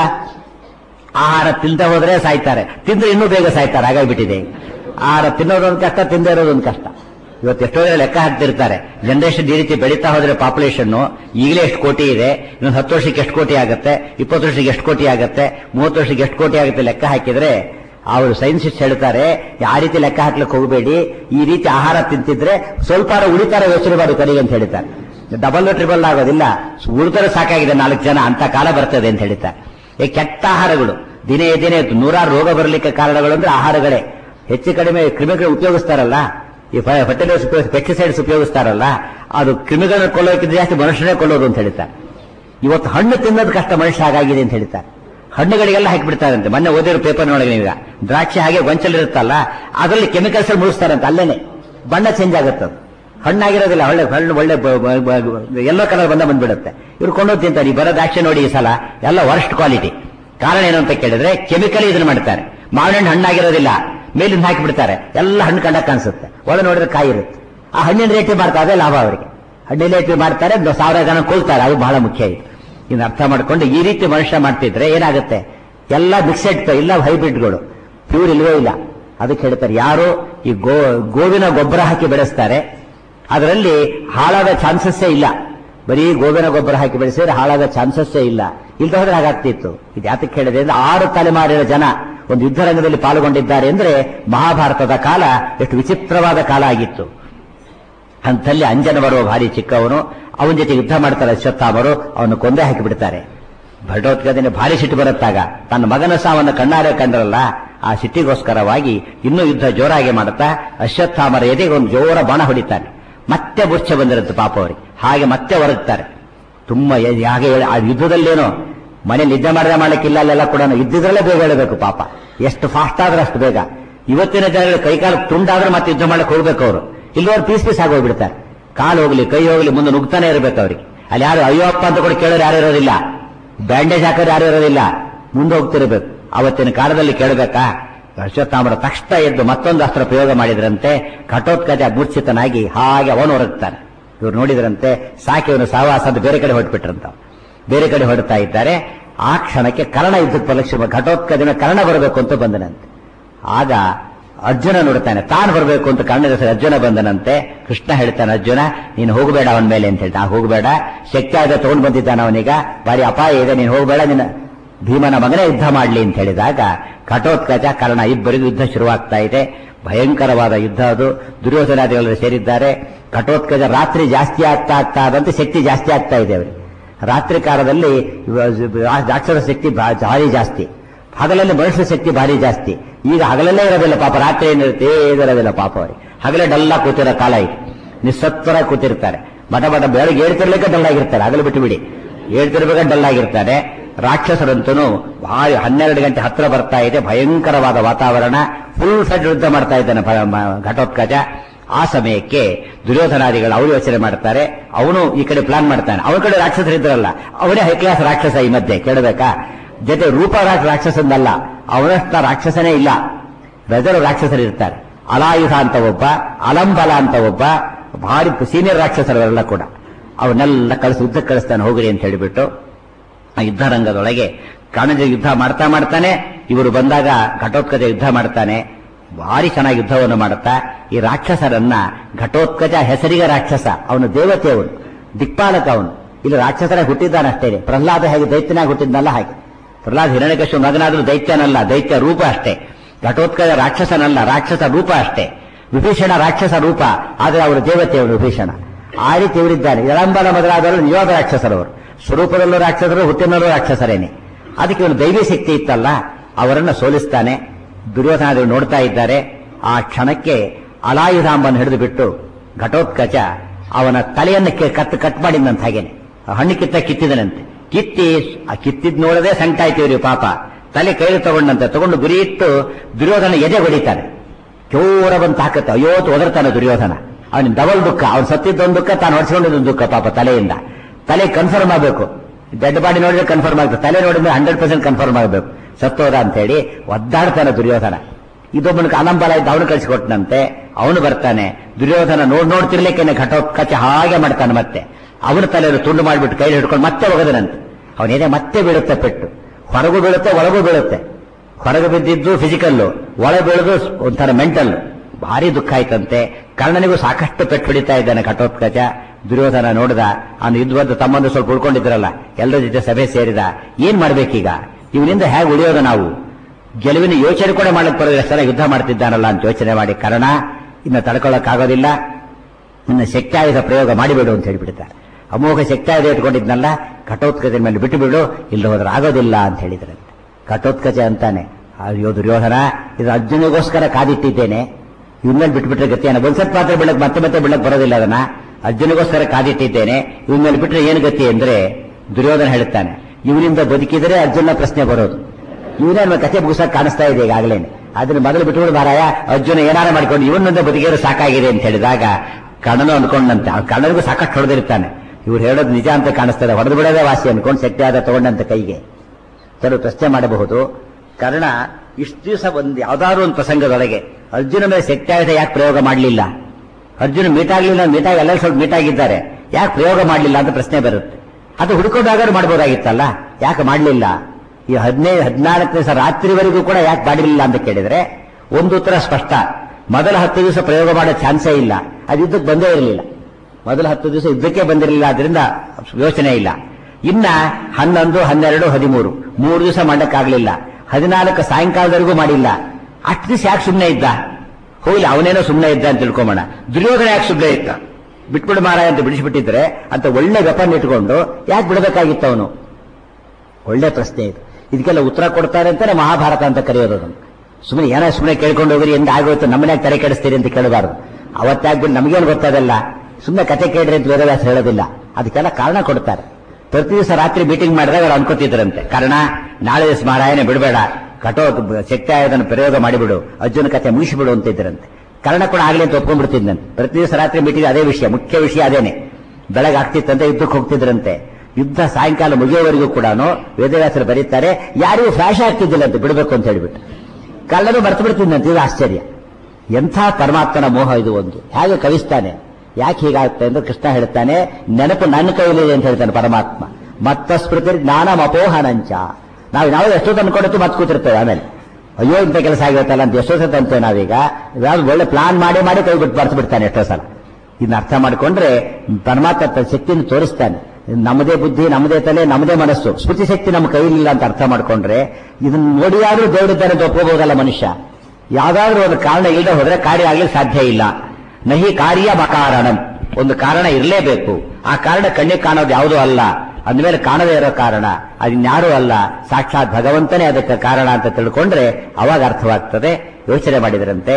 ಆಹಾರ ತಿಂದ ಹೋದ್ರೆ ಸಾಯ್ತಾರೆ ತಿಂದ್ರೆ ಇನ್ನೂ ಬೇಗ ಸಾಯ್ತಾರೆ ಹಾಗಾಗ್ಬಿಟ್ಟಿದೆ ಆಹಾರ ತಿನ್ನೋದೊಂದು ಕಷ್ಟ ತಿಂದೇ ಇರೋದೊಂದು ಕಷ್ಟ ಇವತ್ತು ಎಷ್ಟೋ ಜನ ಲೆಕ್ಕ ಹಾಕ್ತಿರ್ತಾರೆ ಜನರೇಷನ್ ಈ ರೀತಿ ಬೆಳೀತಾ ಹೋದ್ರೆ ಪಾಪ್ಯುಲೇಷನ್ ಈಗಲೇ ಎಷ್ಟು ಕೋಟಿ ಇದೆ ಇನ್ನೊಂದು ಹತ್ತು ವರ್ಷಕ್ಕೆ ಎಷ್ಟು ಕೋಟಿ ಆಗುತ್ತೆ ಇಪ್ಪತ್ತು ವರ್ಷಕ್ಕೆ ಎಷ್ಟು ಕೋಟಿ ಆಗುತ್ತೆ ಮೂವತ್ತು ವರ್ಷಕ್ಕೆ ಎಷ್ಟು ಕೋಟಿ ಆಗುತ್ತೆ ಲೆಕ್ಕ ಹಾಕಿದ್ರೆ ಅವರು ಸೈನ್ಸಿಸ್ಟ್ ಹೇಳ್ತಾರೆ ಆ ರೀತಿ ಲೆಕ್ಕ ಹಾಕ್ಲಿಕ್ಕೆ ಹೋಗಬೇಡಿ ಈ ರೀತಿ ಆಹಾರ ತಿಂತಿದ್ರೆ ಸ್ವಲ್ಪ ಉಳಿತಾರ ಯೋಚನೆ ಮಾಡಿ ಕಡೆಗೆ ಅಂತ ಹೇಳ್ತಾರೆ ಡಬಲ್ ಟ್ರಿಬಲ್ ಆಗೋದಿಲ್ಲ ಉಳಿತಾರೆ ಸಾಕಾಗಿದೆ ನಾಲ್ಕು ಜನ ಅಂತ ಕಾಲ ಬರ್ತದೆ ಅಂತ ಹೇಳ್ತಾರೆ ಈ ಕೆಟ್ಟ ಆಹಾರಗಳು ದಿನೇ ದಿನೇ ನೂರಾರು ರೋಗ ಬರಲಿಕ್ಕೆ ಕಾರಣಗಳು ಅಂದ್ರೆ ಆಹಾರಗಳೇ ಹೆಚ್ಚು ಕಡಿಮೆ ಕ್ರಿಮಿಗಳು ಉಪಯೋಗಿಸ್ತಾರಲ್ಲ ಈ ಫರ್ಟಿಲೈಸರ್ಸ್ ಪೆಸ್ಟಿಸೈಡ್ಸ್ ಉಪಯೋಗಿಸ್ತಾರಲ್ಲ ಅದು ಕ್ರಿಮಿಗಳನ್ನ ಕೊಲ್ಲೋಕ್ಕಿಂತ ಜಾಸ್ತಿ ಮನುಷ್ಯನೇ ಕೊಲ್ಲೋದು ಅಂತ ಹೇಳ್ತಾರೆ ಇವತ್ತು ಹಣ್ಣು ತಿನ್ನೋದು ಕಷ್ಟ ಮನುಷ್ಯ ಹಾಗಾಗಿದೆ ಅಂತ ಹೇಳ್ತಾರೆ ಹಣ್ಣುಗಳಿಗೆಲ್ಲ ಹಾಕಿಬಿಡ್ತಾರಂತೆ ಮೊನ್ನೆ ಓದಿರೋ ಪೇಪರ್ ಒಳಗೆ ನೀವೀಗ ದ್ರಾಕ್ಷಿ ಹಾಗೆ ಗೊಂಚಲಿರುತ್ತಲ್ಲ ಅದರಲ್ಲಿ ಕೆಮಿಕಲ್ಸ್ ಮುಗಿಸ್ತಾರಂತೆ ಅಲ್ಲೇನೆ ಬಣ್ಣ ಚೇಂಜ್ ಆಗುತ್ತೆ ಅದು ಹಣ್ಣಾಗಿರೋದಿಲ್ಲ ಒಳ್ಳೆ ಹಣ್ಣು ಒಳ್ಳೆ ಎಲ್ಲೋ ಕಲರ್ ಬಂದ ಬಂದ್ಬಿಡುತ್ತೆ ಇವ್ರು ಕೊಂಡೋಗಿ ತಿಂತಾರೆ ಈ ಬರೋ ದ್ರಾಕ್ಷಿ ನೋಡಿ ಈ ಸಲ ಎಲ್ಲ ವರ್ಸ್ಟ್ ಕ್ವಾಲಿಟಿ ಕಾರಣ ಏನು ಅಂತ ಕೇಳಿದ್ರೆ ಕೆಮಿಕಲ್ ಇದನ್ನ ಮಾಡ್ತಾರೆ ಮಾವಿನ ಹಣ್ಣು ಹಣ್ಣಾಗಿರೋದಿಲ್ಲ ಮೇಲಿಂದ ಹಾಕಿಬಿಡ್ತಾರೆ ಎಲ್ಲ ಹಣ್ಣು ಕಂಡಕ್ಕೆ ಕಾಣಿಸುತ್ತೆ ಒಳಗೆ ನೋಡಿದ್ರೆ ಕಾಯಿ ಇರುತ್ತೆ ಆ ಹಣ್ಣಿನ ರೇಟಿ ಮಾಡ್ತಾರೆ ಅದೇ ಲಾಭ ಅವರಿಗೆ ಹಣ್ಣಿನ ರೇಟಿ ಮಾಡ್ತಾರೆ ಒಂದು ಸಾವಿರ ಜನ ಕೊಳ್ತಾರೆ ಅದು ಬಹಳ ಮುಖ್ಯ ಇದು ಇನ್ನು ಅರ್ಥ ಮಾಡ್ಕೊಂಡು ಈ ರೀತಿ ಮನುಷ್ಯ ಮಾಡ್ತಿದ್ರೆ ಏನಾಗುತ್ತೆ ಎಲ್ಲ ಮಿಕ್ಸೆಡ್ ಇಲ್ಲ ಹೈಬ್ರಿಡ್ಗಳು ಪ್ಯೂರ್ ಇಲ್ವೇ ಇಲ್ಲ ಅದಕ್ಕೆ ಹೇಳ್ತಾರೆ ಯಾರು ಈ ಗೋ ಗೋವಿನ ಗೊಬ್ಬರ ಹಾಕಿ ಬೆಳೆಸ್ತಾರೆ ಅದರಲ್ಲಿ ಹಾಳಾದ ಚಾನ್ಸಸ್ಸೇ ಇಲ್ಲ ಬರೀ ಗೋವಿನ ಗೊಬ್ಬರ ಹಾಕಿ ಬೆಳೆಸಿದ್ರೆ ಹಾಳಾದ ಚಾನ್ಸಸ್ಸೇ ಇಲ್ಲ ಇಲ್ದ ಹೋದ್ರೆ ಹಾಗಾಗ್ತಿತ್ತು ಇದು ಯಾತಕ್ಕೆ ಹೇಳಿದೆ ಅಂದ್ರೆ ಆರು ತಲೆಮಾರಿನ ಜನ ಒಂದು ಯುದ್ಧ ರಂಗದಲ್ಲಿ ಪಾಲ್ಗೊಂಡಿದ್ದಾರೆ ಅಂದ್ರೆ ಮಹಾಭಾರತದ ಕಾಲ ಎಷ್ಟು ವಿಚಿತ್ರವಾದ ಕಾಲ ಆಗಿತ್ತು ಅಂತಲ್ಲಿ ಅಂಜನ ಬರುವ ಭಾರಿ ಚಿಕ್ಕವನು ಅವನ ಜೊತೆ ಯುದ್ಧ ಮಾಡ್ತಾರೆ ಅಶ್ವತ್ಥಾಮರು ಅವನು ಕೊಂದೆ ಹಾಕಿಬಿಡ್ತಾರೆ ಭಟೋತ್ಕದನೆ ಭಾರಿ ಸಿಟ್ಟು ಬರುತ್ತಾಗ ತನ್ನ ಮಗನ ಸಾವನ್ನು ಕಣ್ಣಾರೆ ಕಂಡ್ರಲ್ಲ ಆ ಸಿಟ್ಟಿಗೋಸ್ಕರವಾಗಿ ಇನ್ನೂ ಯುದ್ಧ ಜೋರಾಗಿ ಮಾಡುತ್ತಾ ಅಶ್ವತ್ಥಾಮರ ಎದೆಗೆ ಒಂದು ಜೋರ ಬಾಣ ಹೊಡಿತಾನೆ ಮತ್ತೆ ಮೂರ್ಛೆ ಬಂದಿರುತ್ತೆ ಪಾಪ ಅವರಿಗೆ ಹಾಗೆ ಮತ್ತೆ ಹೊರಗ್ತಾರೆ ತುಂಬಾ ಎ- ಹಾಗೆ ಹೇಳಿ- ಆ ಯುದ್ಧದಲ್ಲೇನೋ ಮನೆ ನಿದ್ದೆ ಮಾಡದೆ ಮಾಡಲಿಕ್ಕಿಲ್ಲ ಅಲ್ಲೆಲ್ಲ ಕೂಡ ಇದ್ದಿದ್ರಲ್ಲೇ ಬೇಗ ಹೇಳಬೇಕು ಪಾಪ ಎಷ್ಟು ಫಾಸ್ಟ್ ಆದ್ರೆ ಅಷ್ಟು ಬೇಗ ಇವತ್ತಿನ ಜನಗಳು ಕೈಕಾಲು ತುಂಡಾದ್ರೆ ಮತ್ತೆ ಯುದ್ಧ ಮಾಡಕ್ಕೆ ಹೋಗ್ಬೇಕು ಅವರು ಇಲ್ಲವರು ಪೀಸ್ ಪೀಸ್ ಆಗೋಗ್ಬಿಡ್ತಾರೆ ಕಾಲು ಹೋಗ್ಲಿ ಕೈ ಹೋಗ್ಲಿ ಮುಂದೆ ನುಗ್ತಾನೆ ಇರಬೇಕು ಅವ್ರಿಗೆ ಅಲ್ಲಿ ಯಾರು ಅಯ್ಯೋ ಅಪ್ಪ ಅಂತ ಕೂಡ ಕೇಳೋರು ಯಾರು ಇರೋದಿಲ್ಲ ಬ್ಯಾಂಡೇಜ್ ಹಾಕೋರು ಯಾರು ಇರೋದಿಲ್ಲ ಮುಂದೆ ಹೋಗ್ತಿರ್ಬೇಕು ಅವತ್ತಿನ ಕಾಲದಲ್ಲಿ ಕೇಳಬೇಕಾ ಅಶ್ವತ್ಥಾಮರ ತಕ್ಷಣ ಎದ್ದು ಮತ್ತೊಂದು ಅಸ್ತ್ರ ಪ್ರಯೋಗ ಮಾಡಿದ್ರಂತೆ ಘಟೋತ್ಕಜ ಮೂರ್ಛಿತನಾಗಿ ಹಾಗೆ ಅವನು ಹೊರಗ್ತಾನೆ ಇವ್ರು ನೋಡಿದ್ರಂತೆ ಸಾಕಿ ಅವನು ಸಹವಾಸ ಅಂತ ಬೇರೆ ಕಡೆ ಹೊರಟ್ಬಿಟ್ರಂತ ಬೇರೆ ಕಡೆ ಹೊರಡ್ತಾ ಇದ್ದಾರೆ ಆ ಕ್ಷಣಕ್ಕೆ ಕರ್ಣ ಯುದ್ಧಕ್ಕೆ ಪರೀಕ್ಷೆ ಘಟೋತ್ಕಜನ ಕರ್ಣ ಬರಬೇಕು ಅಂತ ಬಂದನಂತೆ ಆಗ ಅರ್ಜುನ ನೋಡ್ತಾನೆ ತಾನು ಬರಬೇಕು ಅಂತ ಕರ್ಣದ ಹೆಸರು ಅರ್ಜುನ ಬಂದನಂತೆ ಕೃಷ್ಣ ಹೇಳ್ತಾನೆ ಅರ್ಜುನ ನೀನು ಹೋಗಬೇಡ ಅವನ ಮೇಲೆ ಅಂತ ಹೇಳ್ತಾ ಹೋಗಬೇಡ ಶಕ್ತಿ ಆದ ತಗೊಂಡು ಬಂದಿದ್ದಾನೆ ಅವನೀಗ ಬಾರಿ ಅಪಾಯ ಇದೆ ನೀನು ಹೋಗಬೇಡ ನಿನ್ನ ಭೀಮನ ಮಗನೇ ಯುದ್ಧ ಮಾಡಲಿ ಅಂತ ಹೇಳಿದಾಗ ಘಟೋತ್ಕಚ ಕರ್ಣ ಇಬ್ಬರಿಗೂ ಯುದ್ಧ ಶುರುವಾಗ್ತಾ ಇದೆ ಭಯಂಕರವಾದ ಯುದ್ಧ ಅದು ದುರ್ಯೋಧನಾದಿಗಳು ಸೇರಿದ್ದಾರೆ ಘಟೋತ್ಕಚ ರಾತ್ರಿ ಜಾಸ್ತಿ ಆಗ್ತಾ ಆಗ್ತಾ ಆದಂತೆ ಶಕ್ತಿ ಜಾಸ್ತಿ ಆಗ್ತಾ ಇದೆ ಅವರಿಗೆ ರಾತ್ರಿ ಕಾಲದಲ್ಲಿ ರಾಕ್ಷಸ ಶಕ್ತಿ ಬಾ- ಭಾರಿ ಜಾಸ್ತಿ ಹಗಲಲ್ಲಿ ಮನುಷ್ಯರ ಶಕ್ತಿ ಭಾರಿ ಜಾಸ್ತಿ ಈಗ ಹಗಲಲ್ಲೇ ಇರೋದಿಲ್ಲ ಪಾಪ ರಾತ್ರಿ ಏನಿರುತ್ತೆ ಏನಿರೋದಿಲ್ಲ ಪಾಪ ಅವರಿಗೆ ಹಗಲೇ ಡಲ್ಲ ಕೂತಿರೋ ಕಾಲ ಇದು ನಿಸ್ಸತ್ವರ ಕೂತಿರ್ತಾರೆ ಮಠ ಮಠ ಬೆಳಗ್ಗೆ ಹೇಳ್ತಿರ್ಲಿಕ್ಕೆ ಡಲ್ಲಾಗಿರ್ತಾರೆ ಹಗಲು ಬಿಟ್ಟು ಬಿಡಿ ಹೇಳ್ತಿರ್ಬೇಕಾದ್ರೆ ಡಲ್ಲಾಗಿರ್ತಾರೆ ರಾಕ್ಷಸರಂತೂ ಭಾರಿ ಹನ್ನೆರಡು ಗಂಟೆ ಹತ್ರ ಬರ್ತಾ ಇದೆ ಭಯಂಕರವಾದ ವಾತಾವರಣ ಫುಲ್ ಸೆಟ್ ಯುದ್ಧ ಮಾಡ್ತಾ ಇದ್ದಾನೆ ಪ- ಮ- ಘಟೋತ್ಕಚ ಆ ಸಮಯಕ್ಕೆ ದುರ್ಯೋಧನಾದಿಗಳು ಅವರು ಯೋಚನೆ ಮಾಡ್ತಾರೆ ಅವನು ಈ ಕಡೆ ಪ್ಲಾನ್ ಮಾಡ್ತಾನೆ ಅವನ ಕಡೆ ರಾಕ್ಷಸರಿದ್ರಲ್ಲ ಅವನೇ ಹೈ ಕ್ಲಾಸ್ ರಾಕ್ಷಸ ಈ ಮಧ್ಯೆ ಕೇಳಬೇಕಾ ಜೊತೆ ರೂಪ ರಾ- ರಾಕ್ಷಸಂದಲ್ಲ ಅವನಷ್ಟ ರಾಕ್ಷಸನೇ ಇಲ್ಲ ರಜರು ರಾಕ್ಷಸರಿರ್ತಾರೆ ಅಲಾಯುಧ ಅಂತ ಒಬ್ಬ ಅಲಂಬಲ ಅಂತ ಒಬ್ಬ ಭಾರಿ ಸೀನಿಯರ್ ರಾಕ್ಷಸರವರೆಲ್ಲ ಕೂಡ ಅವನ್ನೆಲ್ಲ ಕಳಿಸಿ ಯುದ್ಧಕ್ಕೆ ಕಳಿಸ್ತಾನೆ ಹೋಗ್ರಿ ಅಂತ ಹೇಳಿಬಿಟ್ಟು ಆ ಯುದ್ಧ ರಂಗದೊಳಗೆ ಕಾಣಜ ಯುದ್ಧ ಮಾಡ್ತಾ ಮಾಡ್ತಾನೆ ಇವರು ಬಂದಾಗ ಘಟೋತ್ಕಚ ಯುದ್ಧ ಮಾಡ್ತಾನೆ ಭಾರಿ ಚೆನ್ನಾಗಿ ಯುದ್ಧವನ್ನು ಮಾಡುತ್ತಾ ಈ ರಾಕ್ಷಸರನ್ನ ಘಟೋತ್ಕಚ ಹೆಸರಿಗೆ ರಾಕ್ಷಸ ಅವನು ದೇವತೆ ಅವನು ದಿಕ್ಪಾಲಕ ಅವನು ಇಲ್ಲಿ ರಾಕ್ಷಸರಾಗಿ ಹುಟ್ಟಿದ್ದಾನಷ್ಟೇ ಪ್ರಹ್ಲಾದ ಹೇಗೆ ದೈತ್ಯನಾಗಿ ಹುಟ್ಟಿದ್ನಲ್ಲ ಹಾಗೆ ಪ್ರಹ್ಲಾದ್ ಹಿರಣ್ಯಕಶು ಮಗನಾದ್ರೂ ದೈತ್ಯನಲ್ಲ ದೈತ್ಯ ರೂಪ ಅಷ್ಟೇ ಘಟೋತ್ಕಚ ರಾಕ್ಷಸನಲ್ಲ ರಾಕ್ಷಸ ರೂಪ ಅಷ್ಟೇ ವಿಭೀಷಣ ರಾಕ್ಷಸ ರೂಪ ಆದರೆ ಅವರು ದೇವತೆಯವರು ವಿಭೀಷಣ ಆ ರೀತಿ ಇವರಿದ್ದಾರೆ ಇಳಂಬಲ ಮೊದಲಾದವರು ನಿಯೋಗ ರಾಕ್ಷಸರವರು ಸ್ವರೂಪದಲ್ಲೂ ರಾಕ್ಷಸರು ಹುಟ್ಟಿನಲ್ಲೂ ರಾಕ್ಷಸರೇನೆ ಅದಕ್ಕೆ ಇವನು ದೈವಿ ಶಕ್ತಿ ಇತ್ತಲ್ಲ ಅವರನ್ನ ಸೋಲಿಸ್ತಾನೆ ದುರ್ಯೋಧನಾದರು ನೋಡ್ತಾ ಇದ್ದಾರೆ ಆ ಕ್ಷಣಕ್ಕೆ ಅಲಾಯುಧಾಂಬನ್ನು ಹಿಡಿದು ಬಿಟ್ಟು ಘಟೋತ್ಕಚ ಅವನ ತಲೆಯನ್ನು ಕೆ- ಕತ್ ಕಟ್ ಮಾಡಿದಂತ ಹಾಗೇನೆ ಆ ಹಣ್ಣು ಕಿತ್ತ ಕಿತ್ತಿದನಂತೆ ಕಿತ್ತಿ ಆ ಕಿತ್ತಿದ್ ನೋಡದೆ ಸಂಕಟಾಯ್ತು ಇವ್ರಿಗೆ ಪಾಪ ತಲೆ ಕೈಲಿ ತಗೊಂಡಂತೆ ತಗೊಂಡು ಗುರಿ ಇಟ್ಟು ದುರ್ಯೋಧನ ಎದೆ ಹೊಡಿತಾನೆ ಚೋರ ಬಂದು ತಾಕತ್ತೆ ಅಯ್ಯೋ ಅಂತ ಒದರ್ತಾನೆ ದುರ್ಯೋಧನ ಅವನ ಡಬಲ್ ದುಃಖ ಅವನು ಸತ್ತಿದ್ದೊಂದು ದುಃಖ ತಾನು ಹೊಡ್ಸ್ಕೊಂಡಿದ್ದೊಂದು ದುಃಖ ಪಾಪ ತಲೆಯಿಂದ ತಲೆ ಕನ್ಫರ್ಮ್ ಆಗಬೇಕು ಡೆಡ್ ಬಾಡಿ ನೋಡಿದ್ರೆ ಕನ್ಫರ್ಮ್ ಆಗುತ್ತೆ ತಲೆ ನೋಡಿದ್ರೆ ಹಂಡ್ರೆಡ್ ಪರ್ಸೆಂಟ್ ಕನ್ಫರ್ಮ್ ಆಗಬೇಕು ಸತ್ತೋದ ಅಂತ ಹೇಳಿ ಒದ್ದಾಡ್ತಾನೆ ದುರ್ಯೋಧನ ಇದೊಬ್ಬನಿಗೆ ಅನಂಬಲ ಇದ್ದ ಅವನು ಕಳಿಸಿಕೊಟ್ಟನಂತೆ ಅವನು ಬರ್ತಾನೆ ದುರ್ಯೋಧನ ನೋಡ್ ನೋಡ್ತಿರ್ಲಿಕ್ಕೇನೆ ಘಟೋತ್ಕಚ ಹಾಗೆ ಮಾಡ್ತಾನೆ ಮತ್ತೆ ಅವನ ತಲೆಯನ್ನು ತುಂಡು ಮಾಡಿಬಿಟ್ಟು ಕೈ ಹಿಡ್ಕೊಂಡು ಮತ್ತೆ ಒಗದನಂತೆ ಅವನೇನೆ ಮತ್ತೆ ಬೀಳುತ್ತೆ ಪೆಟ್ಟು ಹೊರಗೂ ಬೀಳುತ್ತೆ ಒಳಗೂ ಬೀಳುತ್ತೆ ಹೊರಗೆ ಬಿದ್ದಿದ್ದು ಫಿಸಿಕಲ್ಲು ಒಳ ಬೀಳುದು ಒಂಥರ ಮೆಂಟಲ್ ಭಾರಿ ದುಃಖ ಆಯ್ತಂತೆ ಕರ್ಣನಿಗೂ ಸಾಕಷ್ಟು ಪೆಟ್ಟು ಹೊಡಿತಾ ಇದ್ದಾನೆ ಘಟೋತ್ಕಚ ದುರ್ಯೋಧನ ನೋಡಿದ ಅವನು ಇದ್ವದ್ದು ತಮ್ಮಂದು ಸ್ವಲ್ಪ ಉಳ್ಕೊಂಡಿದ್ರಲ್ಲ ಎಲ್ಲರ ಜೊತೆ ಸಭೆ ಸೇರಿದ ಏನ್ ಮಾಡ್ಬೇಕೀಗ ಇವನಿಂದ ಹೇಗೆ ಉಳಿಯೋದು ನಾವು ಗೆಲುವಿನ ಯೋಚನೆ ಕೂಡ ಮಾಡಕ್ ಬರೋದಿಲ್ಲ ಸಲ ಯುದ್ಧ ಮಾಡ್ತಿದ್ದಾನಲ್ಲ ಅಂತ ಯೋಚನೆ ಮಾಡಿ ಕಾರಣ ಇನ್ನು ತಡ್ಕೊಳ್ಳೋಕ್ಕಾಗೋದಿಲ್ಲ ಇನ್ನು ಶಕ್ತಾಯುಧ ಪ್ರಯೋಗ ಮಾಡಿಬಿಡು ಅಂತ ಹೇಳಿಬಿಡ್ತಾರೆ ಅಮೋಘ ಶಕ್ತಾಯುಧ ಇಟ್ಕೊಂಡಿದ್ನಲ್ಲ ಘಟೋತ್ಕಚ ಮೇಲೆ ಬಿಟ್ಟು ಬಿಡು ಇಲ್ಲಿ ಹೋದ್ರೆ ಆಗೋದಿಲ್ಲ ಅಂತ ಹೇಳಿದ್ರಂತೆ ಘಟೋತ್ಕಚ ಅಂತಾನೆ ಅಯ್ಯೋ ದುರ್ಯೋಧನ ಇದು ಅರ್ಜುನಿಗೋಸ್ಕರ ಕಾದಿಟ್ಟಿದ್ದೇನೆ ಇವನ್ ಮೇಲೆ ಬಿಟ್ಬಿಟ್ರೆ ಗತಿಯನ್ನ ಒಂದ್ಸತ್ ಮಾತ್ರ ಬಿಡಕ್ ಮತ್ತೆ ಮತ್ತೆ ಬಿಡಕ್ ಬರೋದಿಲ್ಲ ಅದನ್ನ ಅರ್ಜುನಿಗೋಸ್ಕರ ಕಾದಿಟ್ಟಿದ್ದೇನೆ ಇವನ್ ಮೇಲೆ ಬಿಟ್ರೆ ಏನು ಗತಿ ಅಂದ್ರೆ ದುರ್ಯೋಧನ ಹೇಳುತ್ತಾನೆ ಇವನಿಂದ ಬದುಕಿದರೆ ಅರ್ಜುನ ಪ್ರಶ್ನೆ ಬರೋದು ಇವನೇ ನಮ್ಮ ಕಥೆ ಮುಗಿಸಕ್ ಕಾಣಿಸ್ತಾ ಇದೆ ಈಗಾಗಲೇ ಅದನ್ನ ಮೊದಲು ಬಿಟ್ಬಿಡು ಮಾರಾಯ ಅರ್ಜುನ ಏನಾರ ಮಾಡ್ಕೊಂಡು ಇವನೊಂದ ಬದುಕಿರೋ ಸಾಕಾಗಿದೆ ಅಂತ ಹೇಳಿದಾಗ ಕಣ್ಣನು ಅನ್ಕೊಂಡಂತೆ ಆ ಕಣ್ಣನಿಗೂ ಸಾಕಷ್ಟು ಹೊಡೆದಿರ್ತಾನೆ ಇವ್ರು ಹೇಳೋದು ನಿಜ ಅಂತ ಕಾಣಿಸ್ತದೆ ಹೊಡೆದು ಬಿಡೋದೇ ವಾಸಿ ಅನ್ಕೊಂಡು ಶಕ್ತಿ ಆದ ತಗೊಂಡಂತ ಕೈಗೆ ಕೆಲವು ಪ್ರಶ್ನೆ ಮಾಡಬಹುದು ಕಾರಣ ಇಷ್ಟು ದಿವಸ ಒಂದು ಯಾವ್ದಾದ್ರು ಒಂದು ಪ್ರಸಂಗದೊಳಗೆ ಅರ್ಜುನ ಮೇಲೆ ಶಕ್ತಿ ಆಯುಧ ಯಾಕೆ ಪ್ರಯೋಗ ಮಾಡಲಿಲ್ಲ ಅರ್ಜುನ ಮೀಟ್ ಆಗ್ಲಿಲ್ಲ ಮೀಟ್ ಆಗಿ ಎಲ್ಲರೂ ಸ್ವಲ್ಪ ಮೀಟ್ ಆಗಿದ್ದಾರೆ ಯಾಕೆ ಪ್ರಯೋಗ ಮಾಡಲಿಲ್ಲ ಅಂತ ಪ್ರಶ್ನೆ ಬರುತ್ತೆ ಅದು ಹುಡುಕೊಂಡಾಗಾರು ಮಾಡ್ಬೋದಾಗಿತ್ತಲ್ಲ ಯಾಕೆ ಮಾಡಲಿಲ್ಲ ಈ ಹದಿನೈದು ಹದಿನಾಲ್ಕು ದಿವಸ ರಾತ್ರಿವರೆಗೂ ಕೂಡ ಯಾಕೆ ಮಾಡಿರಲಿಲ್ಲ ಅಂತ ಕೇಳಿದ್ರೆ ಒಂದು ಉತ್ತರ ಸ್ಪಷ್ಟ ಮೊದಲ ಹತ್ತು ದಿವಸ ಪ್ರಯೋಗ ಮಾಡೋ ಚಾನ್ಸೇ ಇಲ್ಲ ಅದು ಯುದ್ಧಕ್ಕೆ ಬಂದೇ ಇರಲಿಲ್ಲ ಮೊದಲ ಹತ್ತು ದಿವಸ ಯುದ್ಧಕ್ಕೆ ಬಂದಿರಲಿಲ್ಲ ಅದರಿಂದ ಯೋಚನೆ ಇಲ್ಲ ಇನ್ನ ಹನ್ನೊಂದು ಹನ್ನೆರಡು ಹದಿಮೂರು ಮೂರು ದಿವಸ ಮಾಡಕ್ಕಾಗ್ಲಿಲ್ಲ ಹದಿನಾಲ್ಕು ಸಾಯಂಕಾಲದವರೆಗೂ ಮಾಡಿಲ್ಲ ಅಷ್ಟು ದಿವಸ ಯಾಕೆ ಸುಮ್ಮನೆ ಇದ್ದ ಹೋಗ್ಲಿ ಅವನೇನೋ ಸುಮ್ಮನೆ ಇದ್ದ ಅಂತ ತಿಳ್ಕೊಂಬೋಣ ದುರ್ಯೋಧನ ಯಾಕೆ ಸುಮ್ಮನೆ ಇದ್ದ ಬಿಟ್ಬಿಡು ಮಾರಾಯ ಅಂತ ಬಿಡಿಸಿಬಿಟ್ಟಿದ್ರೆ ಅಂತ ಒಳ್ಳೆ ವೆಪನ್ ಇಟ್ಕೊಂಡು ಯಾಕೆ ಬಿಡಬೇಕಾಗಿತ್ತು ಅವನು ಒಳ್ಳೆ ಪ್ರಶ್ನೆ ಇದು ಇದಕ್ಕೆಲ್ಲ ಉತ್ತರ ಕೊಡ್ತಾರೆ ಅಂತಾನೆ ಮಹಾಭಾರತ ಅಂತ ಕರೆಯೋದು ಅದನ್ನು ಸುಮ್ಮನೆ ಏನೋ ಸುಮ್ಮನೆ ಕೇಳ್ಕೊಂಡು ಹೋಗ್ರಿ ಎಂದ ಆಗೋಯ್ತು ನಮ್ಮನ್ಯಾಗ ತಲೆ ಕೆಡಿಸ್ತೀರಿ ಅಂತ ಕೇಳಬಾರ್ದು ಅವತ್ತಾಗ್ಬಿಟ್ಟು ನಮಗೇನು ಗೊತ್ತದಲ್ಲ ಸುಮ್ಮನೆ ಕತೆ ಕೇಳ್ರಿ ಅಂತ ವೇದವ್ಯಾಸ ಹೇಳೋದಿಲ್ಲ ಅದಕ್ಕೆಲ್ಲ ಕಾರಣ ಕೊಡ್ತಾರೆ ಪ್ರತಿ ದಿವಸ ರಾತ್ರಿ ಮೀಟಿಂಗ್ ಮಾಡಿದಾಗ ಅವ್ರು ಅನ್ಕೋತಿದ್ರಂತೆ ಕಾರಣ ನಾಳೆ ದಿವಸ ಮಾರಾಯನೆ ಬಿಡಬೇಡ ಕಟೋ ಶಕ್ತಿ ಆಯೋಧನ ಪ್ರಯೋಗ ಮಾಡಿಬಿಡು ಅರ್ಜುನ ಕತೆ ಮುಗಿಸಿಬಿಡು ಅಂತ ಇದ್ರಂತೆ ಕಾರಣ ಕೂಡ ಆಗ್ಲಿ ಅಂತ ಒಪ್ಕೊಂಡ್ಬಿಡ್ತಿದ್ದಂತೆ ಪ್ರತಿ ದಿವಸ ರಾತ್ರಿ ಮೀಟಿಂಗ್ ಅದೇ ವಿಷಯ ಮುಖ್ಯ ವಿಷಯ ಅದೇನೆ ಬೆಳಗ್ಗೆ ಆಗ್ತಿತ್ತಂತೆ ಯುದ್ಧಕ್ಕೆ ಹೋಗ್ತಿದ್ರಂತೆ ಯುದ್ಧ ಸಾಯಂಕಾಲ ಮುಗಿಯೋವರೆಗೂ ಕೂಡ ವೇದವ್ಯಾಸರು ಬರೀತಾರೆ ಯಾರಿಗೂ ಫ್ಲಾಶ್ ಆಗ್ತಿದ್ದಿಲ್ಲ ಅಂತ ಬಿಡಬೇಕು ಅಂತ ಹೇಳ್ಬಿಟ್ಟು ಕಳ್ಳನು ಮರ್ತು ಬಿಡ್ತಿದ್ದಂತೆ ಇದು ಆಶ್ಚರ್ಯ ಎಂಥ ಪರಮಾತ್ಮನ ಮೋಹ ಇದು ಒಂದು ಹೇಗೆ ಕವಿಸ್ತಾನೆ ಯಾಕೆ ಹೀಗಾಗುತ್ತೆ ಎಂದು ಕೃಷ್ಣ ಹೇಳ್ತಾನೆ ನೆನಪು ನನ್ನ ಕೈಲಿದೆ ಅಂತ ಹೇಳ್ತಾನೆ ಪರಮಾತ್ಮ ಮತ್ತ ಸ್ಮೃತಿ ಜ್ಞಾನ ಅಪೋಹನಂಚ ನಾವು ನಾವು ಎಷ್ಟೊತ್ತು ಅನ್ಕೊಂಡಿತ್ತು ಮತ್ತೆ ಕೂತಿರ್ತೇವೆ ಆಮೇಲೆ ಅಯ್ಯೋ ಇಂಥ ಕೆಲಸ ಆಗಿರುತ್ತಲ್ಲ ಅಂತ ಎಷ್ಟೋ ಸತ ಅಂತೇವೆ ನಾವೀಗ ಯಾವ್ದು ಒಳ್ಳೆ ಪ್ಲಾನ್ ಮಾಡಿ ಮಾಡಿ ಕೈ ಬಿಟ್ಟು ಬರ್ತು ಬಿಡ್ತಾನೆ ಎಷ್ಟೋ ಸಲ ಇದನ್ನ ಅರ್ಥ ಮಾಡಿಕೊಂಡ್ರೆ ಪರಮಾತ್ಮ ತನ್ನ ಶಕ್ತಿಯನ್ನು ತೋರಿಸ್ತಾನೆ ನಮ್ಮದೇ ಬುದ್ಧಿ ನಮ್ಮದೇ ತಲೆ ನಮ್ಮದೇ ಮನಸ್ಸು ಸ್ಮೃತಿ ಶಕ್ತಿ ನಮ್ಮ ಕೈಲಿಲ್ಲ ಅಂತ ಅರ್ಥ ಮಾಡ್ಕೊಂಡ್ರೆ ಇದನ್ನ ನೋಡಿಯಾದ್ರೂ ದೇವರಿದ್ದಾರೆ ಅಂತ ಒಪ್ಕೋಬಹುದಲ್ಲ ಮನುಷ್ಯ ಯಾವ್ದಾದ್ರೂ ಒಂದು ಕಾರಣ ಇಲ್ಲದೆ ಹೋದ್ರೆ ಕಾರ್ಯ ಆಗ್ಲಿಕ್ಕೆ ಸಾಧ್ಯ ಇಲ್ಲ ನಹಿ ಕಾರ್ಯ ಮಕಾರಣಂ ಒಂದು ಕಾರಣ ಇರಲೇಬೇಕು ಆ ಕಾರಣ ಕಣ್ಣಿಗೆ ಕಾಣೋದು ಯಾವುದೂ ಅಲ್ಲ ಅಂದಮೇಲೆ ಕಾಣದೇ ಇರೋ ಕಾರಣ ಅದಿನ್ಯಾರೂ ಅಲ್ಲ ಸಾಕ್ಷಾತ್ ಭಗವಂತನೇ ಅದಕ್ಕೆ ಕಾರಣ ಅಂತ ತಿಳ್ಕೊಂಡ್ರೆ ಅವಾಗ ಅರ್ಥವಾಗ್ತದೆ ಯೋಚನೆ ಮಾಡಿದ್ರಂತೆ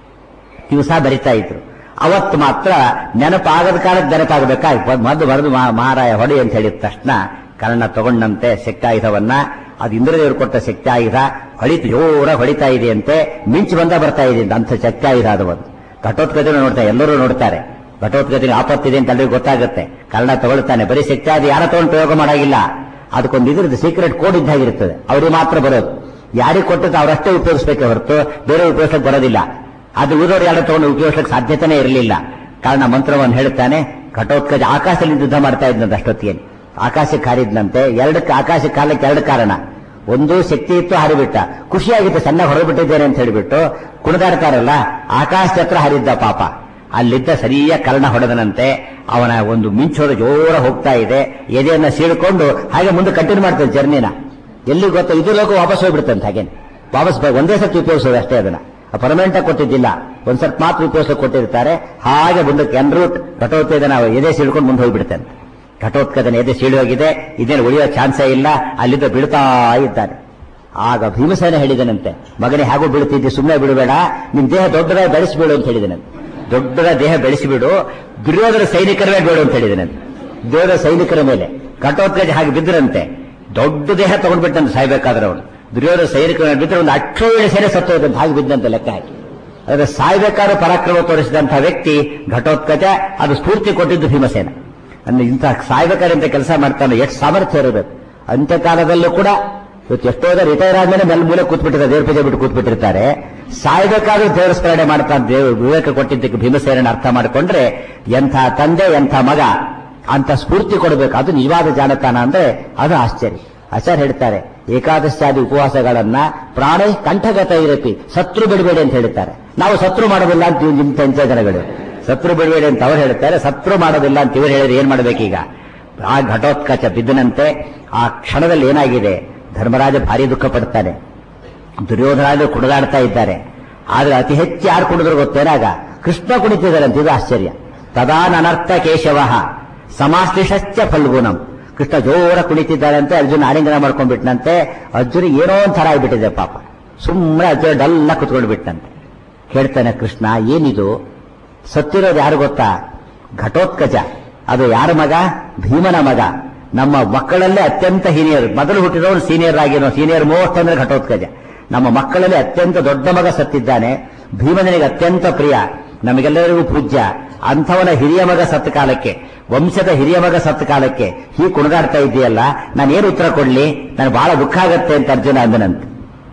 ದಿವಸ ಬರಿತಾ ಇದ್ರು ಅವತ್ತು ಮಾತ್ರ ನೆನಪಾಗದ ಕಾಲಕ್ಕೆ ನೆನಪಾಗಬೇಕಾಗಿ ಮದ್ದು ಬರೆದು ಮಹಾರಾಯ ಹೊಡಿ ಅಂತ ಹೇಳಿದ ತಕ್ಷಣ ಕರ್ಣ ತಗೊಂಡಂತೆ ಶಕ್ತಾಯುಧವನ್ನ ಅದು ಇಂದ್ರದೇವರು ಕೊಟ್ಟ ಶಕ್ತಾಯುಧ ಹೊಳಿತು ಜೋರ ಹೊಡಿತಾ ಇದೆ ಅಂತೆ ಮಿಂಚು ಬಂದ ಬರ್ತಾ ಇದೆ ಅಂತ ಅಂಥ ಶಕ್ತಾಯುಧ ಅದು ಒಂದು ಘಟೋತ್ಕತೆ ನೋಡ್ತಾರೆ ಎಲ್ಲರೂ ನೋಡ್ತಾರೆ ಘಟೋತ್ಕತೆ ಆಪತ್ತಿದೆ ಅಂತ ಎಲ್ಲರಿಗೂ ಗೊತ್ತಾಗುತ್ತೆ ಕರ್ಣ ತಗೊಳ್ತಾನೆ ಬರೀ ಶಕ್ತಾಯುಧ ಯಾರ ತಗೊಂಡು ಪ್ರಯೋಗ ಮಾಡಾಗಿಲ್ಲ ಅದಕ್ಕೊಂದು ಇದ್ರದ್ದು ಸೀಕ್ರೆಟ್ ಕೋಡ್ ಇದ್ದಾಗಿರ್ತದೆ ಅವ್ರಿಗೆ ಮಾತ್ರ ಬರೋದು ಯಾರಿಗೆ ಕೊಟ್ಟದ್ದು ಅವರಷ್ಟೇ ಉಪಯೋಗಿಸಬೇಕೆ ಹೊರತು ಬೇರೆ ಉಪಯೋಗಿಸಕ್ಕೆ ಬರೋದಿಲ್ಲ ಅದು ಉಳಿದವರು ಯಾರು ತಗೊಂಡು ಉಪಯೋಗಿಸಕ್ಕೆ ಸಾಧ್ಯತೆನೇ ಇರಲಿಲ್ಲ ಕಾರಣ ಮಂತ್ರವನ್ನು ಹೇಳ್ತಾನೆ ಘಟೋತ್ಕಜ ಆಕಾಶದಲ್ಲಿ ಯುದ್ಧ ಮಾಡ್ತಾ ಇದ್ದಂತೆ ಅಷ್ಟೊತ್ತಿಗೆ ಆಕಾಶಕ್ಕೆ ಹಾರಿದ್ನಂತೆ ಎರಡಕ್ಕೆ ಆಕಾಶಕ್ಕೆ ಹಾರಲಿಕ್ಕೆ ಎರಡು ಕಾರಣ ಒಂದು ಶಕ್ತಿ ಇತ್ತು ಹಾರಿಬಿಟ್ಟ ಖುಷಿಯಾಗಿತ್ತು ಸಣ್ಣ ಹೊರಬಿಟ್ಟಿದ್ದೇನೆ ಅಂತ ಹೇಳಿಬಿಟ್ಟು ಕುಣಿದಾಡ್ತಾರಲ್ಲ ಆಕಾಶ ಹತ್ರ ಹಾರಿದ್ದ ಪಾಪ ಅಲ್ಲಿದ್ದ ಸರಿಯ ಕರ್ಣ ಹೊಡೆದನಂತೆ ಅವನ ಒಂದು ಮಿಂಚೋದ ಜೋರ ಹೋಗ್ತಾ ಇದೆ ಎದೆಯನ್ನ ಸೀಳ್ಕೊಂಡು ಹಾಗೆ ಮುಂದೆ ಕಂಟಿನ್ಯೂ ಮಾಡ್ತಾನೆ ಜರ್ನಿನ ಎಲ್ಲಿ ಗೊತ್ತೋ ಇದು ಲೋಕ ವಾಪಸ್ ಹೋಗ್ಬಿಡ್ತಂತೆ ಹಾಗೇನೆ ವಾಪಸ್ ಬ- ಒಂದೇ ಸತಿ ಉಪಯೋಗಿಸೋದು ಅಷ್ಟೇ ಅದನ್ನ ಪರ್ಮನೆಂಟ್ ಆಗಿ ಕೊಟ್ಟಿದ್ದಿಲ್ಲ ಒಂದ್ ಸ್ವಲ್ಪ ಮಾತ್ರ ಉಪಯೋಗಿಸಕ್ಕೆ ಕೊಟ್ಟಿರ್ತಾರೆ ಹಾಗೆ ಮುಂದಕ್ಕೆ ಎನ್ ರೂಟ್ ಘಟೋತ್ಕದನ ಎದೆ ಸೀಳ್ಕೊಂಡು ಮುಂದೆ ಹೋಗ್ಬಿಡ್ತಾನೆ ಘಟೋತ್ಕದನ ಎದೆ ಸೀಳಿ ಹೋಗಿದೆ ಇದೇನು ಉಳಿಯೋ ಚಾನ್ಸೇ ಇಲ್ಲ ಅಲ್ಲಿಂದ ಬೀಳ್ತಾ ಇದ್ದಾನೆ ಆಗ ಭೀಮಸೇನ ಹೇಳಿದನಂತೆ ಮಗನೇ ಹೇಗೂ ಬೀಳ್ತಿದ್ದಿ ಸುಮ್ಮನೆ ಬಿಡಬೇಡ ನಿನ್ ದೇಹ ದೊಡ್ಡದಾಗಿ ಬೆಳೆಸಿಬಿಡು ಅಂತ ಹೇಳಿದನಂತೆ ದೊಡ್ಡದ ದೇಹ ಬೆಳೆಸಿಬಿಡು ದುರ್ಯೋಧನ ಸೈನಿಕರ ಮೇಲೆ ಬೇಡು ಅಂತ ಹೇಳಿದನಂತೆ ದುರ್ಯೋಧನ ಸೈನಿಕರ ಮೇಲೆ ಘಟೋತ್ಕಜ ಹಾಗೆ ಬಿದ್ದರಂತೆ ದೊಡ್ಡ ದೇಹ ತಗೊಂಡ್ಬಿಟ್ಟಂತೆ ಸಾಯ್ಬೇಕಾದ್ರೆ ಅವನು ದುರ್ಯೋಧನ ಸೈನಿಕರ ಮೇಲೆ ಬಿದ್ದರೆ ಒಂದು ಅಕ್ಷೋಹಿಣಿ ಸೇನೆ ಸತ್ತೋದಂತ ಹಾಗೆ ಬಿದ್ದಂತೆ ಲೆಕ್ಕ ಹಾಕಿ ಆದರೆ ಸಾಯ್ಬೇಕಾದ್ರೆ ಪರಾಕ್ರಮ ತೋರಿಸಿದಂತಹ ವ್ಯಕ್ತಿ ಘಟೋತ್ಕಜ ಅದು ಸ್ಫೂರ್ತಿ ಕೊಟ್ಟಿದ್ದು ಭೀಮಸೇನ ಅಂದ್ರೆ ಇಂಥ ಸಾಯ್ಬೇಕಾದ್ರೆ ಇಂಥ ಕೆಲಸ ಮಾಡ್ತಾನೆ ಎಷ್ಟು ಸಾಮರ್ಥ್ಯ ಇರಬೇಕು ಅಂತ್ಯಕಾಲದಲ್ಲೂ ಕೂಡ ಇವತ್ತು ಎಷ್ಟೋ ರಿಟೈರ್ ಆದ್ಮೇಲೆ ಮೆಲ್ಲ ಮೂಲೆ ಕೂತ್ಬಿಟ್ಟಿರ್ತಾರೆ ದೇವ್ರ ಪೂಜೆ ಬಿಟ್ಟು ಕೂತ್ಬಿಟ್ಟಿರ್ತಾರೆ ಸಾಯ್ಬೇಕಾದ್ರೂ ದೇವರ ಸ್ಮರಣೆ ಮಾಡ್ತಾ ದೇವ ವಿವೇಕ ಕೊಟ್ಟಿದ್ದಕ್ಕೆ ಭೀಮಸೇನ ಅರ್ಥ ಮಾಡಿಕೊಂಡ್ರೆ ಎಂಥ ತಂದೆ ಎಂಥ ಮಗ ಅಂತ ಸ್ಫೂರ್ತಿ ಕೊಡಬೇಕು ಅದು ನಿಜವಾದ ಜಾನತಾನ ಅಂದ್ರೆ ಅದು ಆಶ್ಚರ್ಯ ಆಚಾರ್ಯ ಹೇಳ್ತಾರೆ ಏಕಾದಶಾದಿ ಉಪವಾಸಗಳನ್ನ ಪ್ರಾಣ ಕಂಠಗತ ಇರತಿ ಶತ್ರು ಬಿಡಬೇಡಿ ಅಂತ ಹೇಳ್ತಾರೆ ನಾವು ಶತ್ರು ಮಾಡೋದಿಲ್ಲ ಅಂತ ಇವ್ ನಿಮ್ ತಂಚೆ ಜನಗಳು ಶತ್ರು ಬಿಡಬೇಡಿ ಅಂತ ಅವ್ರು ಹೇಳ್ತಾರೆ ಶತ್ರು ಮಾಡೋದಿಲ್ಲ ಅಂತ ಇವರು ಹೇಳಿದ್ರೆ ಏನ್ ಮಾಡ್ಬೇಕೀಗ ಆ ಘಟೋತ್ಕಚ ಬಿದ್ದನಂತೆ ಆ ಕ್ಷಣದಲ್ಲಿ ಏನಾಗಿದೆ ಧರ್ಮರಾಜ ಭಾರಿ ದುಃಖ ಪಡ್ತಾನೆ ದುರ್ಯೋಧನ ಕುಣಿದಾಡ್ತಾ ಇದ್ದಾರೆ ಆದ್ರೆ ಅತಿ ಹೆಚ್ಚು ಯಾರು ಕುಣಿದ್ರು ಗೊತ್ತೇನಾಗ ಕೃಷ್ಣ ಕುಣಿತಿದ್ದಾರೆ ಅಂತ ಇದು ಆಶ್ಚರ್ಯ ತದಾ ನನರ್ಥ ಕೇಶವ ಸಮಾಶ್ಲಿಷಶ್ಚ ಫಲ್ಗುಣಂ ಕೃಷ್ಣ ಜೋರ ಕುಣಿತಿದ್ದಾರೆ ಅಂತ ಅರ್ಜುನ ಆಲಿಂಗನ ಮಾಡ್ಕೊಂಡ್ಬಿಟ್ನಂತೆ ಅರ್ಜುನ ಏನೋ ಒಂಥರ ಆಗ್ಬಿಟ್ಟಿದೆ ಪಾಪ ಸುಮ್ಮನೆ ಅರ್ಜುನ ಡಲ್ಲ ಕುತ್ಕೊಂಡು ಬಿಟ್ಟಂತೆ ಹೇಳ್ತಾನೆ ಕೃಷ್ಣ ಏನಿದು ಸತ್ತಿರೋದು ಯಾರು ಗೊತ್ತಾ ಘಟೋತ್ಕಜ ಅದು ಯಾರ ಮಗ ಭೀಮನ ಮಗ ನಮ್ಮ ಮಕ್ಕಳಲ್ಲೇ ಅತ್ಯಂತ ಹಿರಿಯರು ಮೊದಲು ಹುಟ್ಟಿದವನು ಸೀನಿಯರ್ ಆಗಿರೋ ಸೀನಿಯರ್ ಮೋಸ್ಟ್ ಅಂದ್ರೆ ಘಟೋತ್ಕಜ ನಮ್ಮ ಮಕ್ಕಳಲ್ಲಿ ಅತ್ಯಂತ ದೊಡ್ಡ ಮಗ ಸತ್ತಿದ್ದಾನೆ ಭೀಮನಿಗೆ ಅತ್ಯಂತ ಪ್ರಿಯ ನಮಗೆಲ್ಲರಿಗೂ ಪೂಜ್ಯ ಅಂಥವನ ಹಿರಿಯ ಮಗ ಸತ್ತ ಕಾಲಕ್ಕೆ ವಂಶದ ಹಿರಿಯ ಮಗ ಸತ್ತ ಕಾಲಕ್ಕೆ ಹೀಗೆ ಕುಣಿದಾಡ್ತಾ ಇದೆಯಲ್ಲ ನಾನು ಏನು ಉತ್ತರ ಕೊಡ್ಲಿ ನನಗೆ ಬಹಳ ದುಃಖ ಆಗತ್ತೆ ಅಂತ ಅರ್ಜುನ ಅಂದನಂತೆ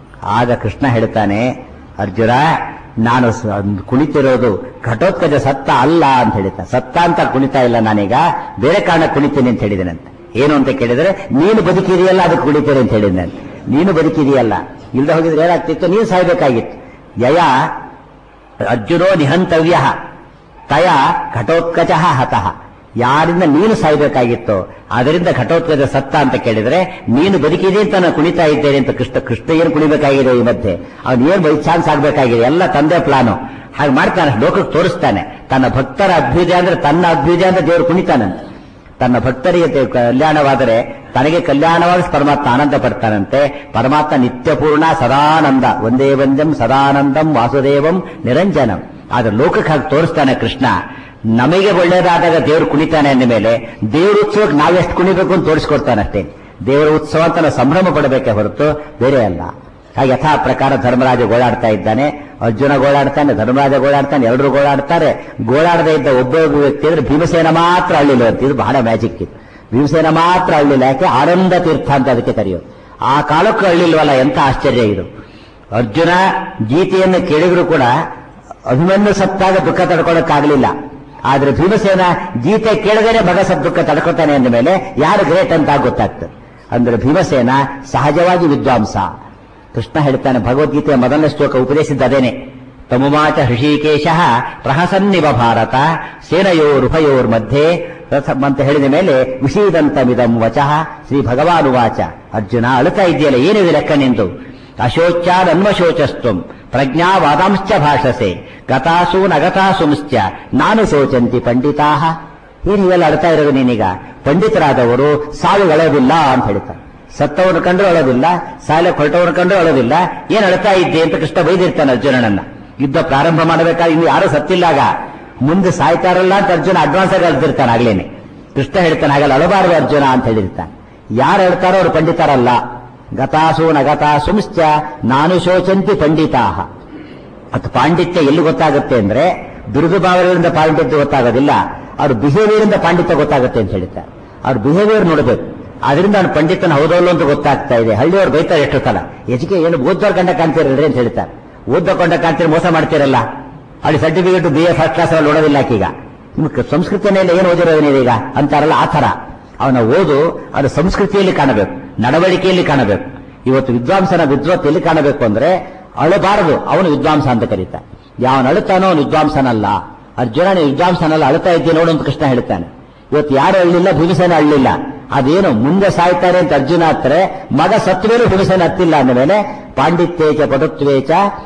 ಆಗ ಕೃಷ್ಣ ಹೇಳ್ತಾನೆ ಅರ್ಜುನ ನಾನು ಸ- ಕುಣಿತಿರೋದು ಘಟೋತ್ಕಜ ಸತ್ತ ಅಲ್ಲ ಅಂತ ಹೇಳಿದ್ದ ಸತ್ತ ಅಂತ ಕುಣಿತಾ ಇಲ್ಲ ನಾನೀಗ ಬೇರೆ ಕಾರಣ ಕುಣಿತೀನಿ ಅಂತ ಹೇಳಿದನಂತೆ ಏನು ಅಂತ ಕೇಳಿದ್ರೆ ನೀನು ಬದುಕಿದೆಯಲ್ಲ ಅದಕ್ಕೆ ಕುಣಿತೇನೆ ಅಂತ ಹೇಳಿದಂತೆ ನೀನು ಬದುಕಿದೆಯಲ್ಲ ಇಲ್ಲದೆ ಹೋಗಿದ್ರೆ ಏನಾಗ್ತಿತ್ತು ನೀನು ಸಾಯ್ಬೇಕಾಗಿತ್ತು ಯಯ ಅರ್ಜುನೋ ನಿಹಂತವ್ಯ ತಯ ಘಟೋತ್ಕಚ ಹತಃ ಯಾರಿಂದ ನೀನು ಸಾಯ್ಬೇಕಾಗಿತ್ತು ಅದರಿಂದ ಘಟೋತ್ಕಚ ಸತ್ತ ಅಂತ ಕೇಳಿದ್ರೆ ನೀನು ಬದುಕಿದೆ ಅಂತ ನಾನು ಕುಣಿತಾ ಇದ್ದೇನೆ ಅಂತ ಕೃಷ್ಣ ಕೃಷ್ಣ ಏನು ಕುಣಿಬೇಕಾಗಿದೆ ಈ ಮಧ್ಯೆ ಅವನು ಏನು ಬೈ ಚಾನ್ಸ್ ಆಗ್ಬೇಕಾಗಿದೆ ಎಲ್ಲ ತಂದೆ ಪ್ಲಾನು ಹಾಗೆ ಮಾಡ್ತಾನೆ ಲೋಕಕ್ಕೆ ತೋರಿಸ್ತಾನೆ ತನ್ನ ಭಕ್ತರ ಅಭ್ಯುದಯ ಅಂದ್ರೆ ತನ್ನ ಅಭ್ಯುದಯ ಅಂದ್ರೆ ದೇವರು ಕುಣಿತಾನಂತೆ ತನ್ನ ಭಕ್ತರಿಗೆ ತೆ- ಕಲ್ಯಾಣವಾದರೆ ತನಗೆ ಕಲ್ಯಾಣವಾಗಿ ಪರಮಾತ್ಮ ಆನಂದ ಪಡ್ತಾನಂತೆ ಪರಮಾತ್ಮ ನಿತ್ಯಪೂರ್ಣ ಸದಾನಂದ ಒಂದೇ ವಂದ್ಯಂ ಸದಾನಂದಂ ವಾಸುದೇವಂ ನಿರಂಜನಂ ಆದ್ರೆ ಲೋಕಕ್ಕೆ ಹಾಗೆ ತೋರಿಸ್ತಾನೆ ಕೃಷ್ಣ ನಮಗೆ ಒಳ್ಳೇದಾದಾಗ ದೇವರು ಕುಣಿತಾನೆ ಅಂದ ಮೇಲೆ ದೇವರ ಉತ್ಸವಕ್ಕೆ ನಾವೆಷ್ಟು ಕುಣಿಬೇಕು ಅಂತ ತೋರಿಸ್ಕೊಡ್ತಾನಷ್ಟೇ ದೇವರ ಉತ್ಸವ ಅಂತ ನಾವು ಸಂಭ್ರಮ ಪಡಬೇಕೆ ಹೊರತು ಬೇರೆ ಅಲ್ಲ ಹಾಗೆ ಯಥಾ ಪ್ರಕಾರ ಧರ್ಮರಾಜ ಗೋಳಾಡ್ತಾ ಇದ್ದಾನೆ ಅರ್ಜುನ ಗೋಳಾಡ್ತಾನೆ ಧರ್ಮರಾಜ ಗೋಳಾಡ್ತಾನೆ ಎಲ್ಲರೂ ಗೋಳಾಡ್ತಾರೆ ಗೋಳಾಡದೇ ಇದ್ದ ಒಬ್ಬೊಬ್ಬ ವ್ಯಕ್ತಿ ಅಂದ್ರೆ ಭೀಮಸೇನ ಮಾತ್ರ ಅಳ್ಳಿಲ್ಲ ಅಂತ ಇದು ಬಹಳ ಮ್ಯಾಜಿಕ್ ಇದು ಭೀಮಸೇನ ಮಾತ್ರ ಅಳ್ಳಿಲ್ಲ ಯಾಕೆ ಆನಂದ ತೀರ್ಥ ಅಂತ ಅದಕ್ಕೆ ಕರೆಯೋದು ಆ ಕಾಲಕ್ಕೂ ಅಳ್ಳಿಲ್ವಲ್ಲ ಎಂತ ಆಶ್ಚರ್ಯ ಇದು ಅರ್ಜುನ ಗೀತೆಯನ್ನು ಕೇಳಿದ್ರು ಕೂಡ ಅಭಿಮನ್ಯು ಸತ್ತಾಗ ದುಃಖ ತಡ್ಕೊಳಕ್ಕಾಗಲಿಲ್ಲ ಆದ್ರೆ ಭೀಮಸೇನ ಗೀತೆ ಕೇಳದೇನೆ ಮಗ ಸತ್ ದುಃಖ ತಡ್ಕೊತಾನೆ ಅಂದ ಮೇಲೆ ಯಾರು ಗ್ರೇಟ್ ಅಂತ ಗೊತ್ತಾಗ್ತದೆ ಅಂದ್ರೆ ಭೀಮಸೇನ ಸಹಜವಾಗಿ ವಿದ್ವಾಂಸ ಕೃಷ್ಣ ಹೇಳ್ತಾನೆ ಭಗವದ್ಗೀತೆಯ ಮೊದಲನೇ ಶ್ಲೋಕ ಉಪದೇಶಿದ್ದದೇನೆ ತಮುಮಾಚ ಹೃಷಿಕೇಶ ಪ್ರಹಸನ್ನಿವ ಭಾರತ ಸೇನಯೋರುಭಯೋರ್ ಮಧ್ಯೆ ರಥ- ಅಂತ ಹೇಳಿದ ಮೇಲೆ ವಿಷೀದಂತಮಿದಂ ವಚಃ ಶ್ರೀ ಭಗವಾನುವಾಚ ಅರ್ಜುನ ಅಳುತ್ತಾ ಇದೆಯಲ್ಲ ಏನಿದೆ ಲೆಕ್ಕ ನಿಂದು ಅಶೋಚಾರನ್ವಶೋಚಸ್ತ್ವಂ ಪ್ರಜ್ಞಾವಾದಾಂಶ್ಚ ಭಾಷಸೆ ಗತಾಸು ನಗತಾಸುಂಶ್ಚ ನಾನು ಶೋಚಂತಿ ಪಂಡಿತಾಹ ಏನು ಇವೆಲ್ಲ ಅಳ್ತಾ ಇರೋದು ನೀನೀಗ ಪಂಡಿತರಾದವರು ಸಾವಿಗಳೋದಿಲ್ಲ ಅಂತ ಹೇಳ್ತಾರೆ ಸತ್ತವನು ಕಂಡು ಅಳೋದಿಲ್ಲ ಸಾಲ ಹೊರಟವನು ಕಂಡು ಅಳೋದಿಲ್ಲ ಏನ್ ಅಳ್ತಾ ಇದ್ದೆ ಅಂತ ಕೃಷ್ಣ ಬೈದಿರ್ತಾನೆ ಅರ್ಜುನನನ್ನ ಯುದ್ಧ ಪ್ರಾರಂಭ ಮಾಡಬೇಕಾದ್ರೆ ಇನ್ನು ಯಾರು ಸತ್ತಿಲ್ಲಾಗ ಮುಂದೆ ಸಾಯ್ತಾರಲ್ಲ ಅಂತ ಅರ್ಜುನ ಅಡ್ವಾನ್ಸ್ ಆಗಿ ಅಳ್ತಿರ್ತಾನೆ ಆಗ್ಲೇನೆ ಕೃಷ್ಣ ಹೇಳ್ತಾನೆ ಹಾಗಲ್ಲ ಅಳಬಾರದು ಅರ್ಜುನ ಅಂತ ಹೇಳಿರ್ತಾನೆ ಯಾರು ಹೇಳ್ತಾರೋ ಅವ್ರು ಪಂಡಿತರಲ್ಲ ಗತಾಸು ನಗತಾಸುಂಶ್ಚ ನಾನು ಶೋಚಂತಿ ಪಂಡಿತಾಹ ಅದು ಪಾಂಡಿತ್ಯ ಎಲ್ಲಿ ಗೊತ್ತಾಗುತ್ತೆ ಅಂದ್ರೆ ಬಿರುದು ಭಾವಗಳಿಂದ ಪಾಂಡಿತ್ಯ ಗೊತ್ತಾಗೋದಿಲ್ಲ ಅವ್ರ ಬಿಹೇವಿಯರ್ ಇಂದ ಪಾಂಡಿತ್ಯ ಗೊತ್ತಾಗುತ್ತೆ ಅಂತ ಹೇಳ್ತಾರೆ ಅವ್ರ ಬಿಹೇವಿಯರ್ ನೋಡಬೇಕು ಅದರಿಂದ ಅವ್ನು ಪಂಡಿತನ ಹೌದಲ್ಲ ಅಂತ ಗೊತ್ತಾಗ್ತಾ ಇದೆ ಹಳ್ಳಿಯವ್ರು ಬೈತಾರೆ ಎಷ್ಟು ಸಲ ಎಜುಕೆ ಏನು ಓದ್ದವ್ರ ಕಂಡ ಕಾಣ್ತಿರಲ್ರಿ ಅಂತ ಹೇಳ್ತಾರೆ ಓದ್ದ ಕೊಂಡ ಕಾಣ್ತೀರಿ ಮೋಸ ಮಾಡ್ತಿರಲ್ಲ ಅಲ್ಲಿ certificate B A first class ಅಲ್ಲಿ ನೋಡೋದಿಲ್ಲ ಆಕೀಗ ನಿಮ್ಗೆ ಸಂಸ್ಕೃತಿಯಲ್ಲಿ ಏನು ಓದಿರೋದು ನೀವೀಗ ಅಂತಾರಲ್ಲ ಆ ತರ ಅವನ ಓದು ಅದು ಸಂಸ್ಕೃತಿಯಲ್ಲಿ ಕಾಣಬೇಕು ನಡವಳಿಕೆಯಲ್ಲಿ ಕಾಣಬೇಕು ಇವತ್ತು ವಿದ್ವಾಂಸನ ವಿದ್ವತ್ ಎಲ್ಲಿ ಕಾಣಬೇಕು ಅಂದ್ರೆ ಅಳಬಾರದು ಅವನು ವಿದ್ವಾಂಸ ಅಂತ ಕರೀತಾನೆ ಯಾವನು ಅಳುತ್ತಾನೋ ಅವನು ವಿದ್ವಾಂಸನಲ್ಲ ಅರ್ಜುನ ನೀನು ವಿದ್ವಾಂಸನಲ್ಲ ಅಳುತ್ತಾ ಇದ್ದೀನಿ ನೋಡು ಅಂತ ಕೃಷ್ಣ ಹೇಳ್ತಾನೆ ಇವತ್ತು ಯಾರು ಅಳ್ಳಿಲ್ಲ ಭೀಮಸೇನ ಅಳ್ಳಿಲ್ಲ ಅದೇನು ಮುಂದೆ ಸಾಯ್ತಾರೆ ಅಂತ ಅರ್ಜುನ ಹತ್ರೆ ಮಗ ಸತ್ವೇನು ಭೀಮಸೇನ ಹತ್ತಿಲ್ಲ ಅಂದಮೇಲೆ ಪಾಂಡಿತ್ಯೇಚ ಪಟುತ್ವೇಚ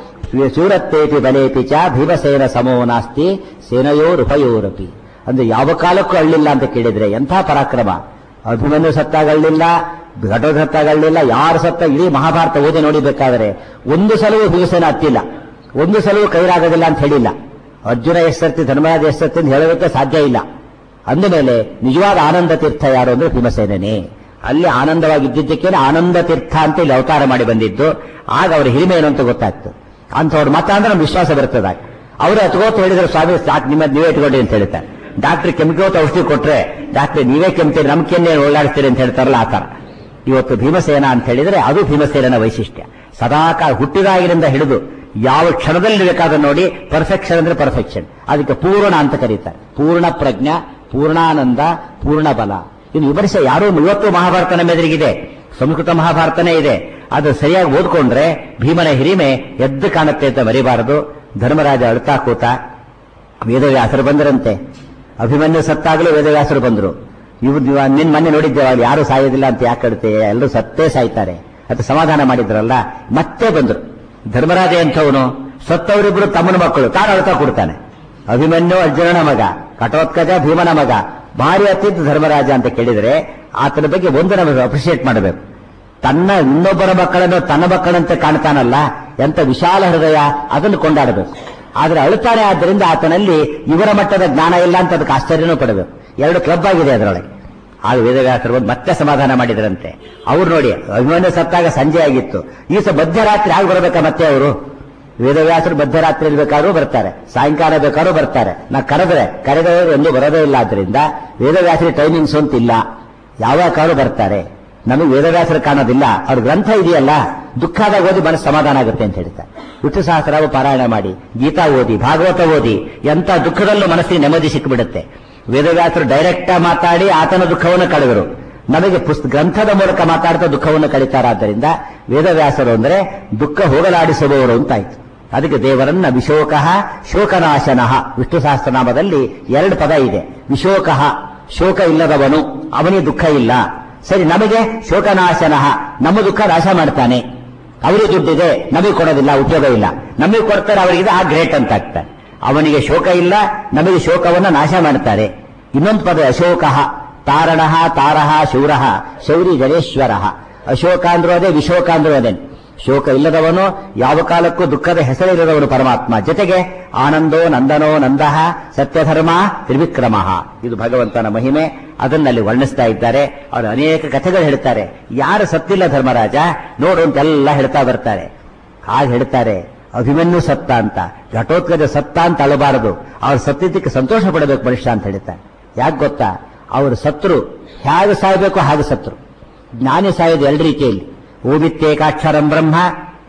ಶೂರತ್ತೇಪಿ ಬಲೇಪಿ ಚ ಭೀಮಸೇನ ಸಮೋ ನಾಸ್ತಿ ಸೇನಯೋರುಪಯೋರಪಿ ಅಂದ್ರೆ ಯಾವ ಕಾಲಕ್ಕೂ ಅಳ್ಳಿಲ್ಲ ಅಂತ ಕೇಳಿದ್ರೆ ಎಂಥ ಪರಾಕ್ರಮ ಅಭಿಮನ್ಯು ಸತ್ತಾಗ ಅಳ್ಳಿಲ್ಲ ಘಟೋದ್ ಸತ್ತಾಗ ಅಳ್ಳಿಲ್ಲ ಯಾರು ಸತ್ತ ಇಡೀ ಮಹಾಭಾರತ ಓದಿ ನೋಡಿಬೇಕಾದರೆ ಒಂದು ಸಲವೂ ಭೀಮಸೇನ ಹತ್ತಿಲ್ಲ ಒಂದು ಸಲವೂ ಕೈರಾಗೋದಿಲ್ಲ ಅಂತ ಹೇಳಿಲ್ಲ ಅರ್ಜುನ ಎಷ್ಟರ್ತಿ ಧರ್ಮರಾಜ ಎಷ್ಟರ್ತಿ ಅಂತ ಹೇಳೋದಕ್ಕೆ ಸಾಧ್ಯ ಇಲ್ಲ ಅಂದಮೇಲೆ ನಿಜವಾದ ಆನಂದ ತೀರ್ಥ ಯಾರು ಅಂದ್ರೆ ಭೀಮಸೇನೇ ಅಲ್ಲಿ ಆನಂದವಾಗಿದ್ದಕ್ಕೇನೆ ಆನಂದ ತೀರ್ಥ ಅಂತ ಇಲ್ಲಿ ಅವತಾರ ಮಾಡಿ ಬಂದಿದ್ದು ಆಗ ಅವರ ಹಿರಿಮೆ ಏನು ಅಂತ ಗೊತ್ತಾಗ್ತು ಅಂಥವ್ರ ಮತ ಅಂದ್ರೆ ನಮ್ಗೆ ವಿಶ್ವಾಸ ಬರ್ತದೆ ಅವರು ಹತ್ಕೋತ ಹೇಳಿದ್ರೆ ಸ್ವಾಮಿ ಸಾಕು ನಿಮ್ಮ ನೀವೇ ಇಟ್ಕೊಳ್ಳಿ ಅಂತ ಹೇಳ್ತಾರೆ ಡಾಕ್ಟರ್ ಕೆಮ್ಕೋತ ಔಷಧಿ ಕೊಟ್ರೆ ಡಾಕ್ಟರ್ ನೀವೇ ಕೆಮ್ತೀರಿ ನಮ್ಗೆನ್ನೇ ಓಡಾಡ್ತೀರಿ ಅಂತ ಹೇಳ್ತಾರಲ್ಲ ಆ ತರ ಇವತ್ತು ಭೀಮಸೇನ ಅಂತ ಹೇಳಿದ್ರೆ ಅದು ಭೀಮಸೇನನ ವೈಶಿಷ್ಟ್ಯ ಸದಾಕಾಲ ಹುಟ್ಟಿದಾಗಿನಿಂದ ಹಿಡಿದು ಯಾವ ಕ್ಷಣದಲ್ಲಿ ಬೇಕಾದ ನೋಡಿ ಪರ್ಫೆಕ್ಷನ್ ಅಂದ್ರೆ ಪರ್ಫೆಕ್ಷನ್ ಅದಕ್ಕೆ ಪೂರ್ಣ ಅಂತ ಕರೀತಾರೆ ಪೂರ್ಣ ಪ್ರಜ್ಞ ಪೂರ್ಣಾನಂದ ಪೂರ್ಣ ಬಲ ಇನ್ನು ವಿಮರ್ಶೆ ಯಾರೂ ಇವತ್ತು ಮಹಾಭಾರತ ನಮ್ಮ ಎದುರಿಗಿದೆ ಸಂಸ್ಕೃತ ಮಹಾಭಾರತನೇ ಇದೆ ಅದು ಸರಿಯಾಗಿ ಓದ್ಕೊಂಡ್ರೆ ಭೀಮನ ಹಿರಿಮೆ ಎದ್ದು ಕಾಣುತ್ತೆ ಅಂತ ಮರಿಬಾರದು ಧರ್ಮರಾಜ ಅಳ್ತಾ ಕೂತ ವೇದವ್ಯಾಸರು ಬಂದರಂತೆ ಅಭಿಮನ್ಯು ಸತ್ತಾಗಲೂ ವೇದವ್ಯಾಸರು ಬಂದರು ಇವ್ ನಿನ್ ಮೊನ್ನೆ ನೋಡಿದ್ದೇವೆ ಅಲ್ಲಿ ಯಾರು ಸಾಯೋದಿಲ್ಲ ಅಂತ ಯಾಕೆ ಕಡುತ್ತೆ ಎಲ್ಲರೂ ಸತ್ತೇ ಸಾಯ್ತಾರೆ ಅದು ಸಮಾಧಾನ ಮಾಡಿದ್ರಲ್ಲ ಮತ್ತೆ ಬಂದ್ರು ಧರ್ಮರಾಜ ಎಂಥವನು ಸತ್ತವರಿಬ್ರು ತಮ್ಮನ ಮಕ್ಕಳು ತಾನು ಅಳ್ತಾ ಕೊಡ್ತಾನೆ ಅಭಿಮನ್ಯು ಅರ್ಜುನನ ಮಗ ಕಟೋತ್ಕಜ ಭೀಮನ ಮಗ ಭಾರಿ ಅತ್ತಿದ್ದು ಧರ್ಮರಾಜ ಅಂತ ಕೇಳಿದ್ರೆ ಆತನ ಬಗ್ಗೆ ಒಂದು ನಮಗೆ ಅಪ್ರಿಶಿಯೇಟ್ ಮಾಡಬೇಕು ತನ್ನ ಇನ್ನೊಬ್ಬರ ಮಕ್ಕಳನ್ನು ತನ್ನ ಮಕ್ಕಳಂತೆ ಕಾಣ್ತಾನಲ್ಲ ಎಂತ ವಿಶಾಲ ಹೃದಯ ಅದನ್ನು ಕೊಂಡಾಡಬೇಕು ಆದ್ರೆ ಅಳುತ್ತಾನೆ ಆದ್ದರಿಂದ ಆತನಲ್ಲಿ ಇವರ ಮಟ್ಟದ ಜ್ಞಾನ ಇಲ್ಲ ಅಂತ ಅದಕ್ಕೆ ಆಶ್ಚರ್ಯನೂ ಪಡಬೇಕು ಎರಡು ಕ್ಲಬ್ ಆಗಿದೆ ಅದರೊಳಗೆ ಆಗ ವೇದವ್ಯಾಸರು ಬಂದು ಮತ್ತೆ ಸಮಾಧಾನ ಮಾಡಿದ್ರಂತೆ ಅವ್ರು ನೋಡಿ ಅಭಿಮನ್ಯು ಸತ್ತಾಗ ಸಂಜೆ ಆಗಿತ್ತು ಈ ಸ ಮಧ್ಯರಾತ್ರಿ ಆಗಿ ಬರಬೇಕಾ ಮತ್ತೆ ಅವರು ವೇದವ್ಯಾಸರು ಮಧ್ಯರಾತ್ರಿ ಬೇಕಾದ್ರೂ ಬರ್ತಾರೆ ಸಾಯಂಕಾಲ ಬೇಕಾದ್ರೂ ಬರ್ತಾರೆ ನಾ ಕರೆದ್ರೆ ಕರೆದವರು ಎಂದು ಬರೋದೇ ಇಲ್ಲ ಆದ್ರಿಂದ ವೇದವ್ಯಾಸರಿ ಟೈಮಿಂಗ್ಸ್ ಅಂತ ಇಲ್ಲ ಯಾವ ಕಾರು ಬರ್ತಾರೆ ನಮಗೆ ವೇದವ್ಯಾಸರು ಕಾಣೋದಿಲ್ಲ ಅವ್ರ ಗ್ರಂಥ ಇದೆಯಲ್ಲ ದುಃಖಾದಾಗ ಓದಿ ಮನಸ್ಸು ಸಮಾಧಾನ ಆಗುತ್ತೆ ಅಂತ ಹೇಳ್ತಾರೆ ವಿಷ್ಣು ಸಹಸ್ರಾವು ಪಾರಾಯಣ ಮಾಡಿ ಗೀತಾ ಓದಿ ಭಾಗವತ ಓದಿ ಎಂತ ದುಃಖದಲ್ಲೂ ಮನಸ್ಸಿಗೆ ನೆಮ್ಮದಿ ಸಿಕ್ಕಿಬಿಡುತ್ತೆ ವೇದವ್ಯಾಸರು ಡೈರೆಕ್ಟ್ ಮಾತಾಡಿ ಆತನ ದುಃಖವನ್ನು ಕಳೆದರು ನಮಗೆ ಪುಸ್ತ ಗ್ರಂಥದ ಮೂಲಕ ಮಾತಾಡ್ತಾ ದುಃಖವನ್ನು ಕಳೀತಾರಾದ್ದರಿಂದ ವೇದವ್ಯಾಸರು ಅಂದ್ರೆ ದುಃಖ ಹೋಗಲಾಡಿಸುವವರು ಅಂತಾಯ್ತು ಅದಕ್ಕೆ ದೇವರನ್ನ ವಿಶೋಕ ಶೋಕನಾಶನಃ ವಿಷ್ಣು ಸಹಸ್ರನಾಮದಲ್ಲಿ ಎರಡು ಪದ ಇದೆ ವಿಶೋಕ ಶೋಕ ಇಲ್ಲದವನು ಅವನಿಗೆ ದುಃಖ ಇಲ್ಲ ಸರಿ ನಮಗೆ ಶೋಕನಾಶನಃ ನಮ್ಮ ದುಃಖ ನಾಶ ಮಾಡ್ತಾನೆ ಅವರಿಗೆ ದುಡ್ಡಿದೆ ನಮಗೆ ಕೊಡೋದಿಲ್ಲ ಉಪಯೋಗ ಇಲ್ಲ ನಮಗೆ ಕೊಡ್ತಾರೆ ಅವರಿಗೆ ಆ ಗ್ರೇಟ್ ಅಂತ ಆಗ್ತಾರೆ ಅವನಿಗೆ ಶೋಕ ಇಲ್ಲ ನಮಗೆ ಶೋಕವನ್ನ ನಾಶ ಮಾಡ್ತಾರೆ ಇನ್ನೊಂದು ಪದ ಅಶೋಕ ತಾರಣ ತಾರಹ ಶೌರಃ ಶೌರಿ ಜನೇಶ್ವರ ಅಶೋಕ ಅಂದ್ರೂ ಅದೇ ವಿಶೋಕ ಅಂದ್ರೂ ಅದೇ ಶೋಕ ಇಲ್ಲದವನು ಯಾವ ಕಾಲಕ್ಕೂ ದುಃಖದ ಹೆಸರಿಲ್ಲದವನು ಪರಮಾತ್ಮ ಜೊತೆಗೆ ಆನಂದೋ ನಂದನೋ ನಂದಃ ಸತ್ಯಧರ್ಮ ತ್ರಿವಿಕ್ರಮ ಇದು ಭಗವಂತನ ಮಹಿಮೆ ಅದನ್ನಲ್ಲಿ ವರ್ಣಿಸ್ತಾ ಇದ್ದಾರೆ ಅವರು ಅನೇಕ ಕಥೆಗಳು ಹೇಳ್ತಾರೆ ಯಾರು ಸತ್ತಿಲ್ಲ ಧರ್ಮರಾಜ ನೋಡು ಅಂತೆಲ್ಲ ಹೇಳ್ತಾ ಬರ್ತಾರೆ ಹಾಗೆ ಹೇಳ್ತಾರೆ ಅಭಿಮನ್ಯು ಸತ್ತ ಅಂತ ಘಟೋತ್ಕಜ ಸತ್ತ ಅಂತ ಅಳಬಾರದು ಅವ್ರು ಸತ್ತಿದ್ದಕ್ಕೆ ಸಂತೋಷ ಪಡಬೇಕು ಮನುಷ್ಯ ಅಂತ ಹೇಳ್ತಾರೆ ಯಾಕೆ ಗೊತ್ತಾ ಅವರು ಸತ್ರು ಹೇಗೆ ಸಾಯಬೇಕು ಹಾಗೆ ಸತ್ರು ಜ್ಞಾನಿ ಸಾಯೋದು ಎರಡು ರೀತಿಯಲ್ಲಿ ಓವಿತ್ತೇಕಾಕ್ಷರಂ ಬ್ರಹ್ಮ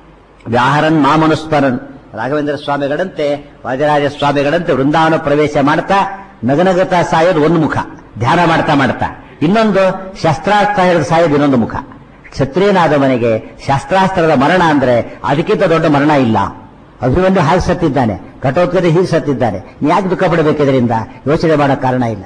ವ್ಯಾಹರನ್ ಮಾಮನುಸ್ಮರನ್ ರಾಘವೇಂದ್ರ ಸ್ವಾಮಿಗಳಂತೆ ವಾಜರಾಜ ಸ್ವಾಮಿಗಳಂತೆ ವೃಂದಾವನ ಪ್ರವೇಶ ಮಾಡ್ತಾ ನಗನಗತ ಸಾಯೋದು ಒಂದು ಮುಖ ಧ್ಯಾನ ಮಾಡ್ತಾ ಮಾಡ್ತಾ ಇನ್ನೊಂದು ಶಸ್ತ್ರಾಸ್ತ್ರ ಹಿಡಿದು ಸಾಯೋದು ಇನ್ನೊಂದು ಮುಖ ಕ್ಷತ್ರಿಯನಾದವನಿಗೆ ಶಾಸ್ತ್ರಾಸ್ತ್ರದ ಮರಣ ಅಂದ್ರೆ ಅದಕ್ಕಿಂತ ದೊಡ್ಡ ಮರಣ ಇಲ್ಲ ಅಭಿಮನ್ಯು ಹಾಗೆ ಸತ್ತಿದ್ದಾನೆ ಘಟೋತ್ಕರಿ ಹೀಗೆ ಸತ್ತಿದ್ದಾನೆ ನೀ ಯಾಕೆ ದುಃಖ ಪಡಬೇಕು ಇದರಿಂದ ಯೋಚನೆ ಮಾಡೋ ಕಾರಣ ಇಲ್ಲ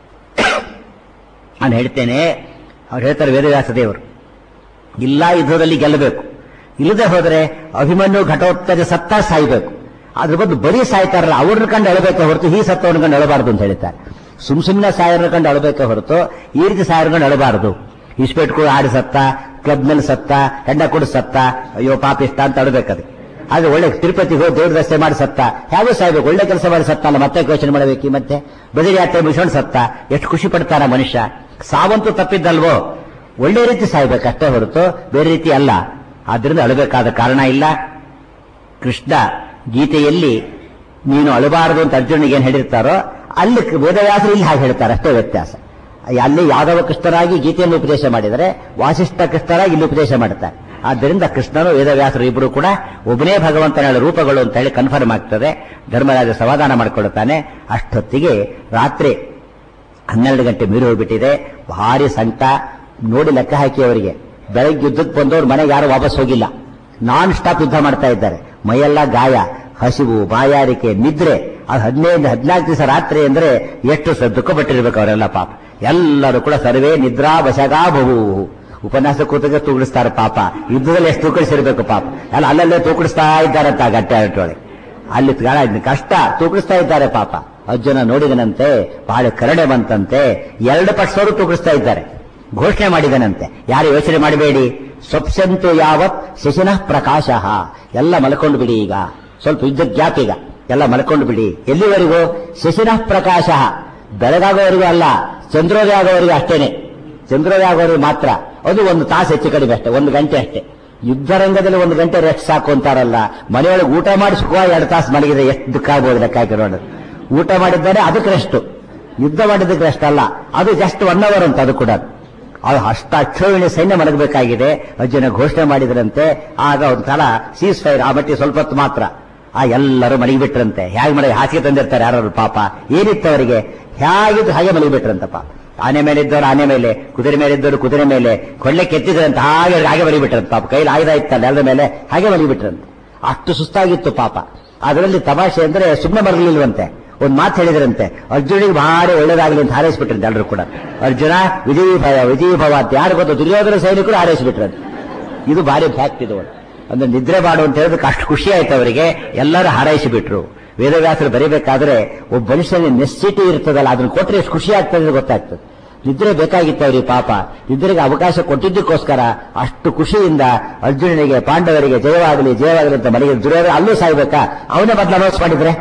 ನಾನು ಹೇಳ್ತೇನೆ ಅವ್ರು ಹೇಳ್ತಾರೆ ವೇದವ್ಯಾಸ ದೇವರು ಇಲ್ಲ ಯುದ್ಧದಲ್ಲಿ ಗೆಲ್ಲಬೇಕು ಇಲ್ಲದೆ ಹೋದರೆ ಅಭಿಮನ್ಯು ಘಟೋತ್ಕಜ ಸತ್ತ ಸಾಯ್ಬೇಕು ಅದ್ರ ಬದಲು ಬರೀ ಸಾಯ್ತಾರಲ್ಲ ಅವ್ರನ್ನ ಕಂಡು ಅಳಬೇಕೆ ಹೊರತು ಈ ಸತ್ತವನ್ನ ಕಂಡು ಅಳಬಾರ್ದು ಅಂತ ಹೇಳ್ತಾರೆ ಸುಮ್ ಸುಮ್ಮನೆ ಸಾಯರ್ನ ಕಂಡು ಅಳಬೇಕೆ ಹೊರತು ಈ ರೀತಿ ಸಾಯರ್ ಕಂಡು ಅಳಬಾರ್ದು ಇಸ್ಪೇಟ್ ಕೂಡ ಆಡಿ ಸತ್ತ ಕ್ಲಬ್ನಲ್ಲಿ ಸತ್ತ ಹೆಂಡ ಕೂಡ ಸತ್ತ ಅಯ್ಯೋ ಪಾಪ ಇಷ್ಟ ಅಂತ ಅಳಬೇಕದು ಆದ್ರೆ ಒಳ್ಳೆ ತಿರುಪತಿಗೆ ಹೋಗಿ ದೇವ್ರ ದರ್ಶನ ಮಾಡಿ ಸತ್ತ ಹೇಗೂ ಸಾಯ್ಬೇಕು ಒಳ್ಳೆ ಕೆಲಸ ಮಾಡಿ ಸತ್ತ ಅಲ್ಲ ಮತ್ತೆ ಯೋಚನೆ ಮಾಡಬೇಕು ಈ ಮತ್ತೆ ಬದರಿ ಯಾತ್ರೆ ಮುಗಿಸ್ಕೊಂಡು ಸತ್ತ ಎಷ್ಟು ಖುಷಿ ಪಡ್ತಾನ ಮನುಷ್ಯ ಸಾವಂತೂ ತಪ್ಪಿದ್ದಲ್ವೋ ಒಳ್ಳೆ ರೀತಿ ಸಾಯ್ಬೇಕಷ್ಟೇ ಹೊರತು ಬೇರೆ ರೀತಿ ಅಲ್ಲ ಆದ್ರಿಂದ ಅಳಬೇಕಾದ ಕಾರಣ ಇಲ್ಲ ಕೃಷ್ಣ ಗೀತೆಯಲ್ಲಿ ನೀನು ಅಳಬಾರದು ಅಂತ ಅರ್ಜುನಿಗೆ ಏನ್ ಹೇಳಿರ್ತಾರೋ ಅಲ್ಲಿ ವೇದವ್ಯಾಸರು ಇಲ್ಲಿ ಹಾಗೆ ಹೇಳ್ತಾರೆ ಅಷ್ಟೇ ವ್ಯತ್ಯಾಸ ಅಲ್ಲಿ ಯಾದವ ಕೃಷ್ಣರಾಗಿ ಗೀತೆಯನ್ನು ಉಪದೇಶ ಮಾಡಿದರೆ ವಾಸಿಷ್ಠ ಕೃಷ್ಣರಾಗಿ ಇಲ್ಲಿ ಉಪದೇಶ ಮಾಡುತ್ತಾರೆ ಆದ್ದರಿಂದ ಕೃಷ್ಣನು ವೇದವ್ಯಾಸರು ಇಬ್ಬರು ಕೂಡ ಒಬ್ಬನೇ ಭಗವಂತನ ರೂಪಗಳು ಅಂತ ಹೇಳಿ ಕನ್ಫರ್ಮ್ ಆಗ್ತದೆ ಧರ್ಮರಾಜ ಸಮಾಧಾನ ಮಾಡಿಕೊಳ್ಳುತ್ತಾನೆ ಅಷ್ಟೊತ್ತಿಗೆ ರಾತ್ರಿ ಹನ್ನೆರಡು ಗಂಟೆ ಮೀರಿ ಹೋಗ್ಬಿಟ್ಟಿದೆ ಭಾರಿ ಸಂಕಟ ನೋಡಿ ಲೆಕ್ಕ ಹಾಕಿ ಅವರಿಗೆ ಬೆಳಗ್ಗೆ ಯುದ್ಧಕ್ಕೆ ಬಂದವರು ಮನೆಗೆ ಯಾರು ವಾಪಸ್ ಹೋಗಿಲ್ಲ ನಾನ್ ಸ್ಟಾಪ್ ಯುದ್ಧ ಮಾಡ್ತಾ ಇದ್ದಾರೆ ಮೈಯೆಲ್ಲ ಗಾಯ ಹಸಿವು ಬಾಯಾರಿಕೆ ನಿದ್ರೆ ಅದು ಹದಿನೈದು ಹದಿನಾಲ್ಕು ದಿವಸ ರಾತ್ರಿ ಅಂದ್ರೆ ಎಷ್ಟು ಸ- ದುಃಖ ಪಟ್ಟಿರ್ಬೇಕು ಅವರೆಲ್ಲ ಪಾಪ ಎಲ್ಲರೂ ಕೂಡ ಸರ್ವೇ ನಿದ್ರಾ ವಶಗಾ ಬಹು ಉಪನ್ಯಾಸ ಕೂತಾಗ ತೂಗಿಸ್ತಾರೆ ಪಾಪ ಯುದ್ಧದಲ್ಲಿ ಎಷ್ಟು ತೂಕಡಿಸಿರ್ಬೇಕು ಪಾಪ ಎಲ್ಲ ಅಲ್ಲಲ್ಲೇ ತೂಕಡಿಸ್ತಾ ಇದ್ದಾರಂತ ಆ ಗಟ್ಟೆ ಅರಟೊಳಗೆ ಅಲ್ಲಿ ಗಾಳ- ಕಷ್ಟ ತೂಕಡಿಸ್ತಾ ಇದ್ದಾರೆ ಪಾಪ ಅರ್ಜುನ ನೋಡಿದನಂತೆ ಬಹಳ ಕರುಣೆ ಬಂತಂತೆ ಎರಡು ಪಕ್ಷವರು ತೂಕಡಿಸ್ತಾ ಇದ್ದಾರೆ ಘೋಷಣೆ ಮಾಡಿದನಂತೆ ಯಾರು ಯೋಚನೆ ಮಾಡಬೇಡಿ ಸ್ವಪ್ಸಂತು ಯಾವತ್ ಶಶಿನಃ ಪ್ರಕಾಶ ಎಲ್ಲ ಮಲ್ಕೊಂಡು ಬಿಡಿ ಈಗ ಸ್ವಲ್ಪ ಯುದ್ಧ ಗ್ಯಾಪ್ ಈಗ ಎಲ್ಲ ಮಲ್ಕೊಂಡು ಬಿಡಿ ಎಲ್ಲಿವರೆಗೂ ಶಶಿನಃ ಪ್ರಕಾಶ ಬೆಳಗಾಗೋವರೆಗೂ ಅಲ್ಲ ಚಂದ್ರೋದಯ ಆಗೋವರೆಗೂ ಅಷ್ಟೇನೆ ಚಂದ್ರೋದಯ ಆಗೋವರೆಗೂ ಮಾತ್ರ ಅದು ಒಂದು ತಾಸು ಹೆಚ್ಚು ಕಡಿಮೆ ಅಷ್ಟೇ ಒಂದು ಗಂಟೆ ಅಷ್ಟೇ ಯುದ್ಧ ರಂಗದಲ್ಲಿ ಒಂದು ಗಂಟೆ ರೆಸ್ಟ್ ಸಾಕು ಅಂತಾರಲ್ಲ ಮನೆಯೊಳಗೆ ಊಟ ಮಾಡಿ ಸುಖ ಎರಡು ತಾಸು ಮಲಗಿದ್ರೆ ಎಷ್ಟು ದುಃಖ ಆಗ್ಬೋದು ಲೆಕ್ಕ ಹಾಕಿ ನೋಡು ಊಟ ಮಾಡಿದ್ದಾರೆ ಅದಕ್ಕೆ ರೆಸ್ಟ್ ಯುದ್ಧ ಮಾಡಿದ್ದಕ್ಕೆ ರೆಸ್ಟ್ ಅಲ್ಲ ಅದು ಜಸ್ಟ್ ಒನ್ ಅವರ್ ಅಂತ ಅದು ಕೂಡ ಅದು ಅಷ್ಟ ಅಕ್ಷೋಹಿಣಿ ಸೈನ್ಯ ಮಲಗಬೇಕಾಗಿದೆ ಅರ್ಜುನ ಘೋಷಣೆ ಮಾಡಿದ್ರಂತೆ ಆಗ ಒಂದು ಕಾಲ ಸೀಸ್ ಫೈರ್ ಆ ಮಟ್ಟಿಗೆ ಸ್ವಲ್ಪ ಹೊತ್ತು ಮಾತ್ರ ಆ ಎಲ್ಲರೂ ಮಲಗಿಬಿಟ್ರಂತೆ ಹೇಗೆ ಮಲಗಿ ಹಾಸಿಗೆ ತಂದಿರ್ತಾರೆ ಯಾರು ಪಾಪ ಏನಿತ್ತು ಅವರಿಗೆ ಹೇಗಿದ್ದು ಹಾಗೆ ಮಲಗಿಬಿಟ್ರಂತ ಪಾಪ ಆನೆ ಮೇಲೆ ಇದ್ದವರು ಆನೆ ಮೇಲೆ ಕುದುರೆ ಮೇಲೆ ಇದ್ದವರು ಕುದುರೆ ಮೇಲೆ ಕೊಳ್ಳೆ ಕೆತ್ತಿದ್ರಂತ ಹಾಗೆ ಹಾಗೆ ಮಲಗಿಬಿಟ್ರಂತ ಪಾಪ ಕೈಲಿ ಆಯುಧ ಇತ್ತಲ್ಲ ಎಲ್ಲರ ಮೇಲೆ ಹಾಗೆ ಮಲಗಿಬಿಟ್ರಂತೆ ಅಷ್ಟು ಸುಸ್ತಾಗಿತ್ತು ಪಾಪ ಅದರಲ್ಲಿ ತಮಾಷೆ ಅಂದ್ರೆ ಸುಮ್ಮನೆ ಮಲಗಲಿಲ್ವಂತೆ ಒಂದು ಮಾತು ಹೇಳಿದ್ರಂತೆ ಅರ್ಜುನಿಗೆ ಭಾರಿ ಒಳ್ಳೇದಾಗಲಿ ಅಂತ ಹಾರೈಸ್ಬಿಟ್ರಂತೆ ಎಲ್ಲರೂ ಕೂಡ ಅರ್ಜುನ ವಿಜಯೀ ಭವ ವಿಜಯೀ ಭವ ಅಂತ ಯಾರು ಗೊತ್ತು ದುರ್ಯೋಧನ ಸೈನಿಕರು ಹಾರೈಸ್ಬಿಟ್ರಂತೆ ಇದು ಭಾರಿ ಫ್ಯಾಕ್ಟ್ ಇದು ಅಂದ್ರೆ ನಿದ್ರೆ ಮಾಡು ಅಂತ ಹೇಳಿದಕ್ಕೆ ಅಷ್ಟು ಖುಷಿ ಆಯ್ತು ಅವರಿಗೆ ಎಲ್ಲರೂ ಹಾರೈಸಿಬಿಟ್ರು ವೇದವ್ಯಾಸರು ಬರೀಬೇಕಾದ್ರೆ ಒಬ್ಬ ಮನುಷ್ಯನಿಗೆ ನೆಸ್ಸಿಟಿ ಇರ್ತದಲ್ಲ ಅದನ್ನ ಕೊಟ್ಟರೆ ಎಷ್ಟು ಖುಷಿ ಆಗ್ತದೆ ಗೊತ್ತಾಗ್ತದೆ ನಿದ್ರೆ ಬೇಕಾಗಿತ್ತು ಅವ್ರಿಗೆ ಪಾಪ ನಿದ್ರೆಗೆ ಅವಕಾಶ ಕೊಟ್ಟಿದ್ದಕ್ಕೋಸ್ಕರ ಅಷ್ಟು ಖುಷಿಯಿಂದ ಅರ್ಜುನನಿಗೆ ಪಾಂಡವರಿಗೆ ಜಯವಾಗಲಿ ಜಯವಾಗಲಿ ಅಂತ ಮನೆಗೆ ದುರ್ಯೋಧನ ಅಲ್ಲೂ ಸಾಯ್ಬೇಕಾ ಅವನೇ ಮೊದಲು ಅನೌನ್ಸ್ ಮಾಡಿದ್ರೆ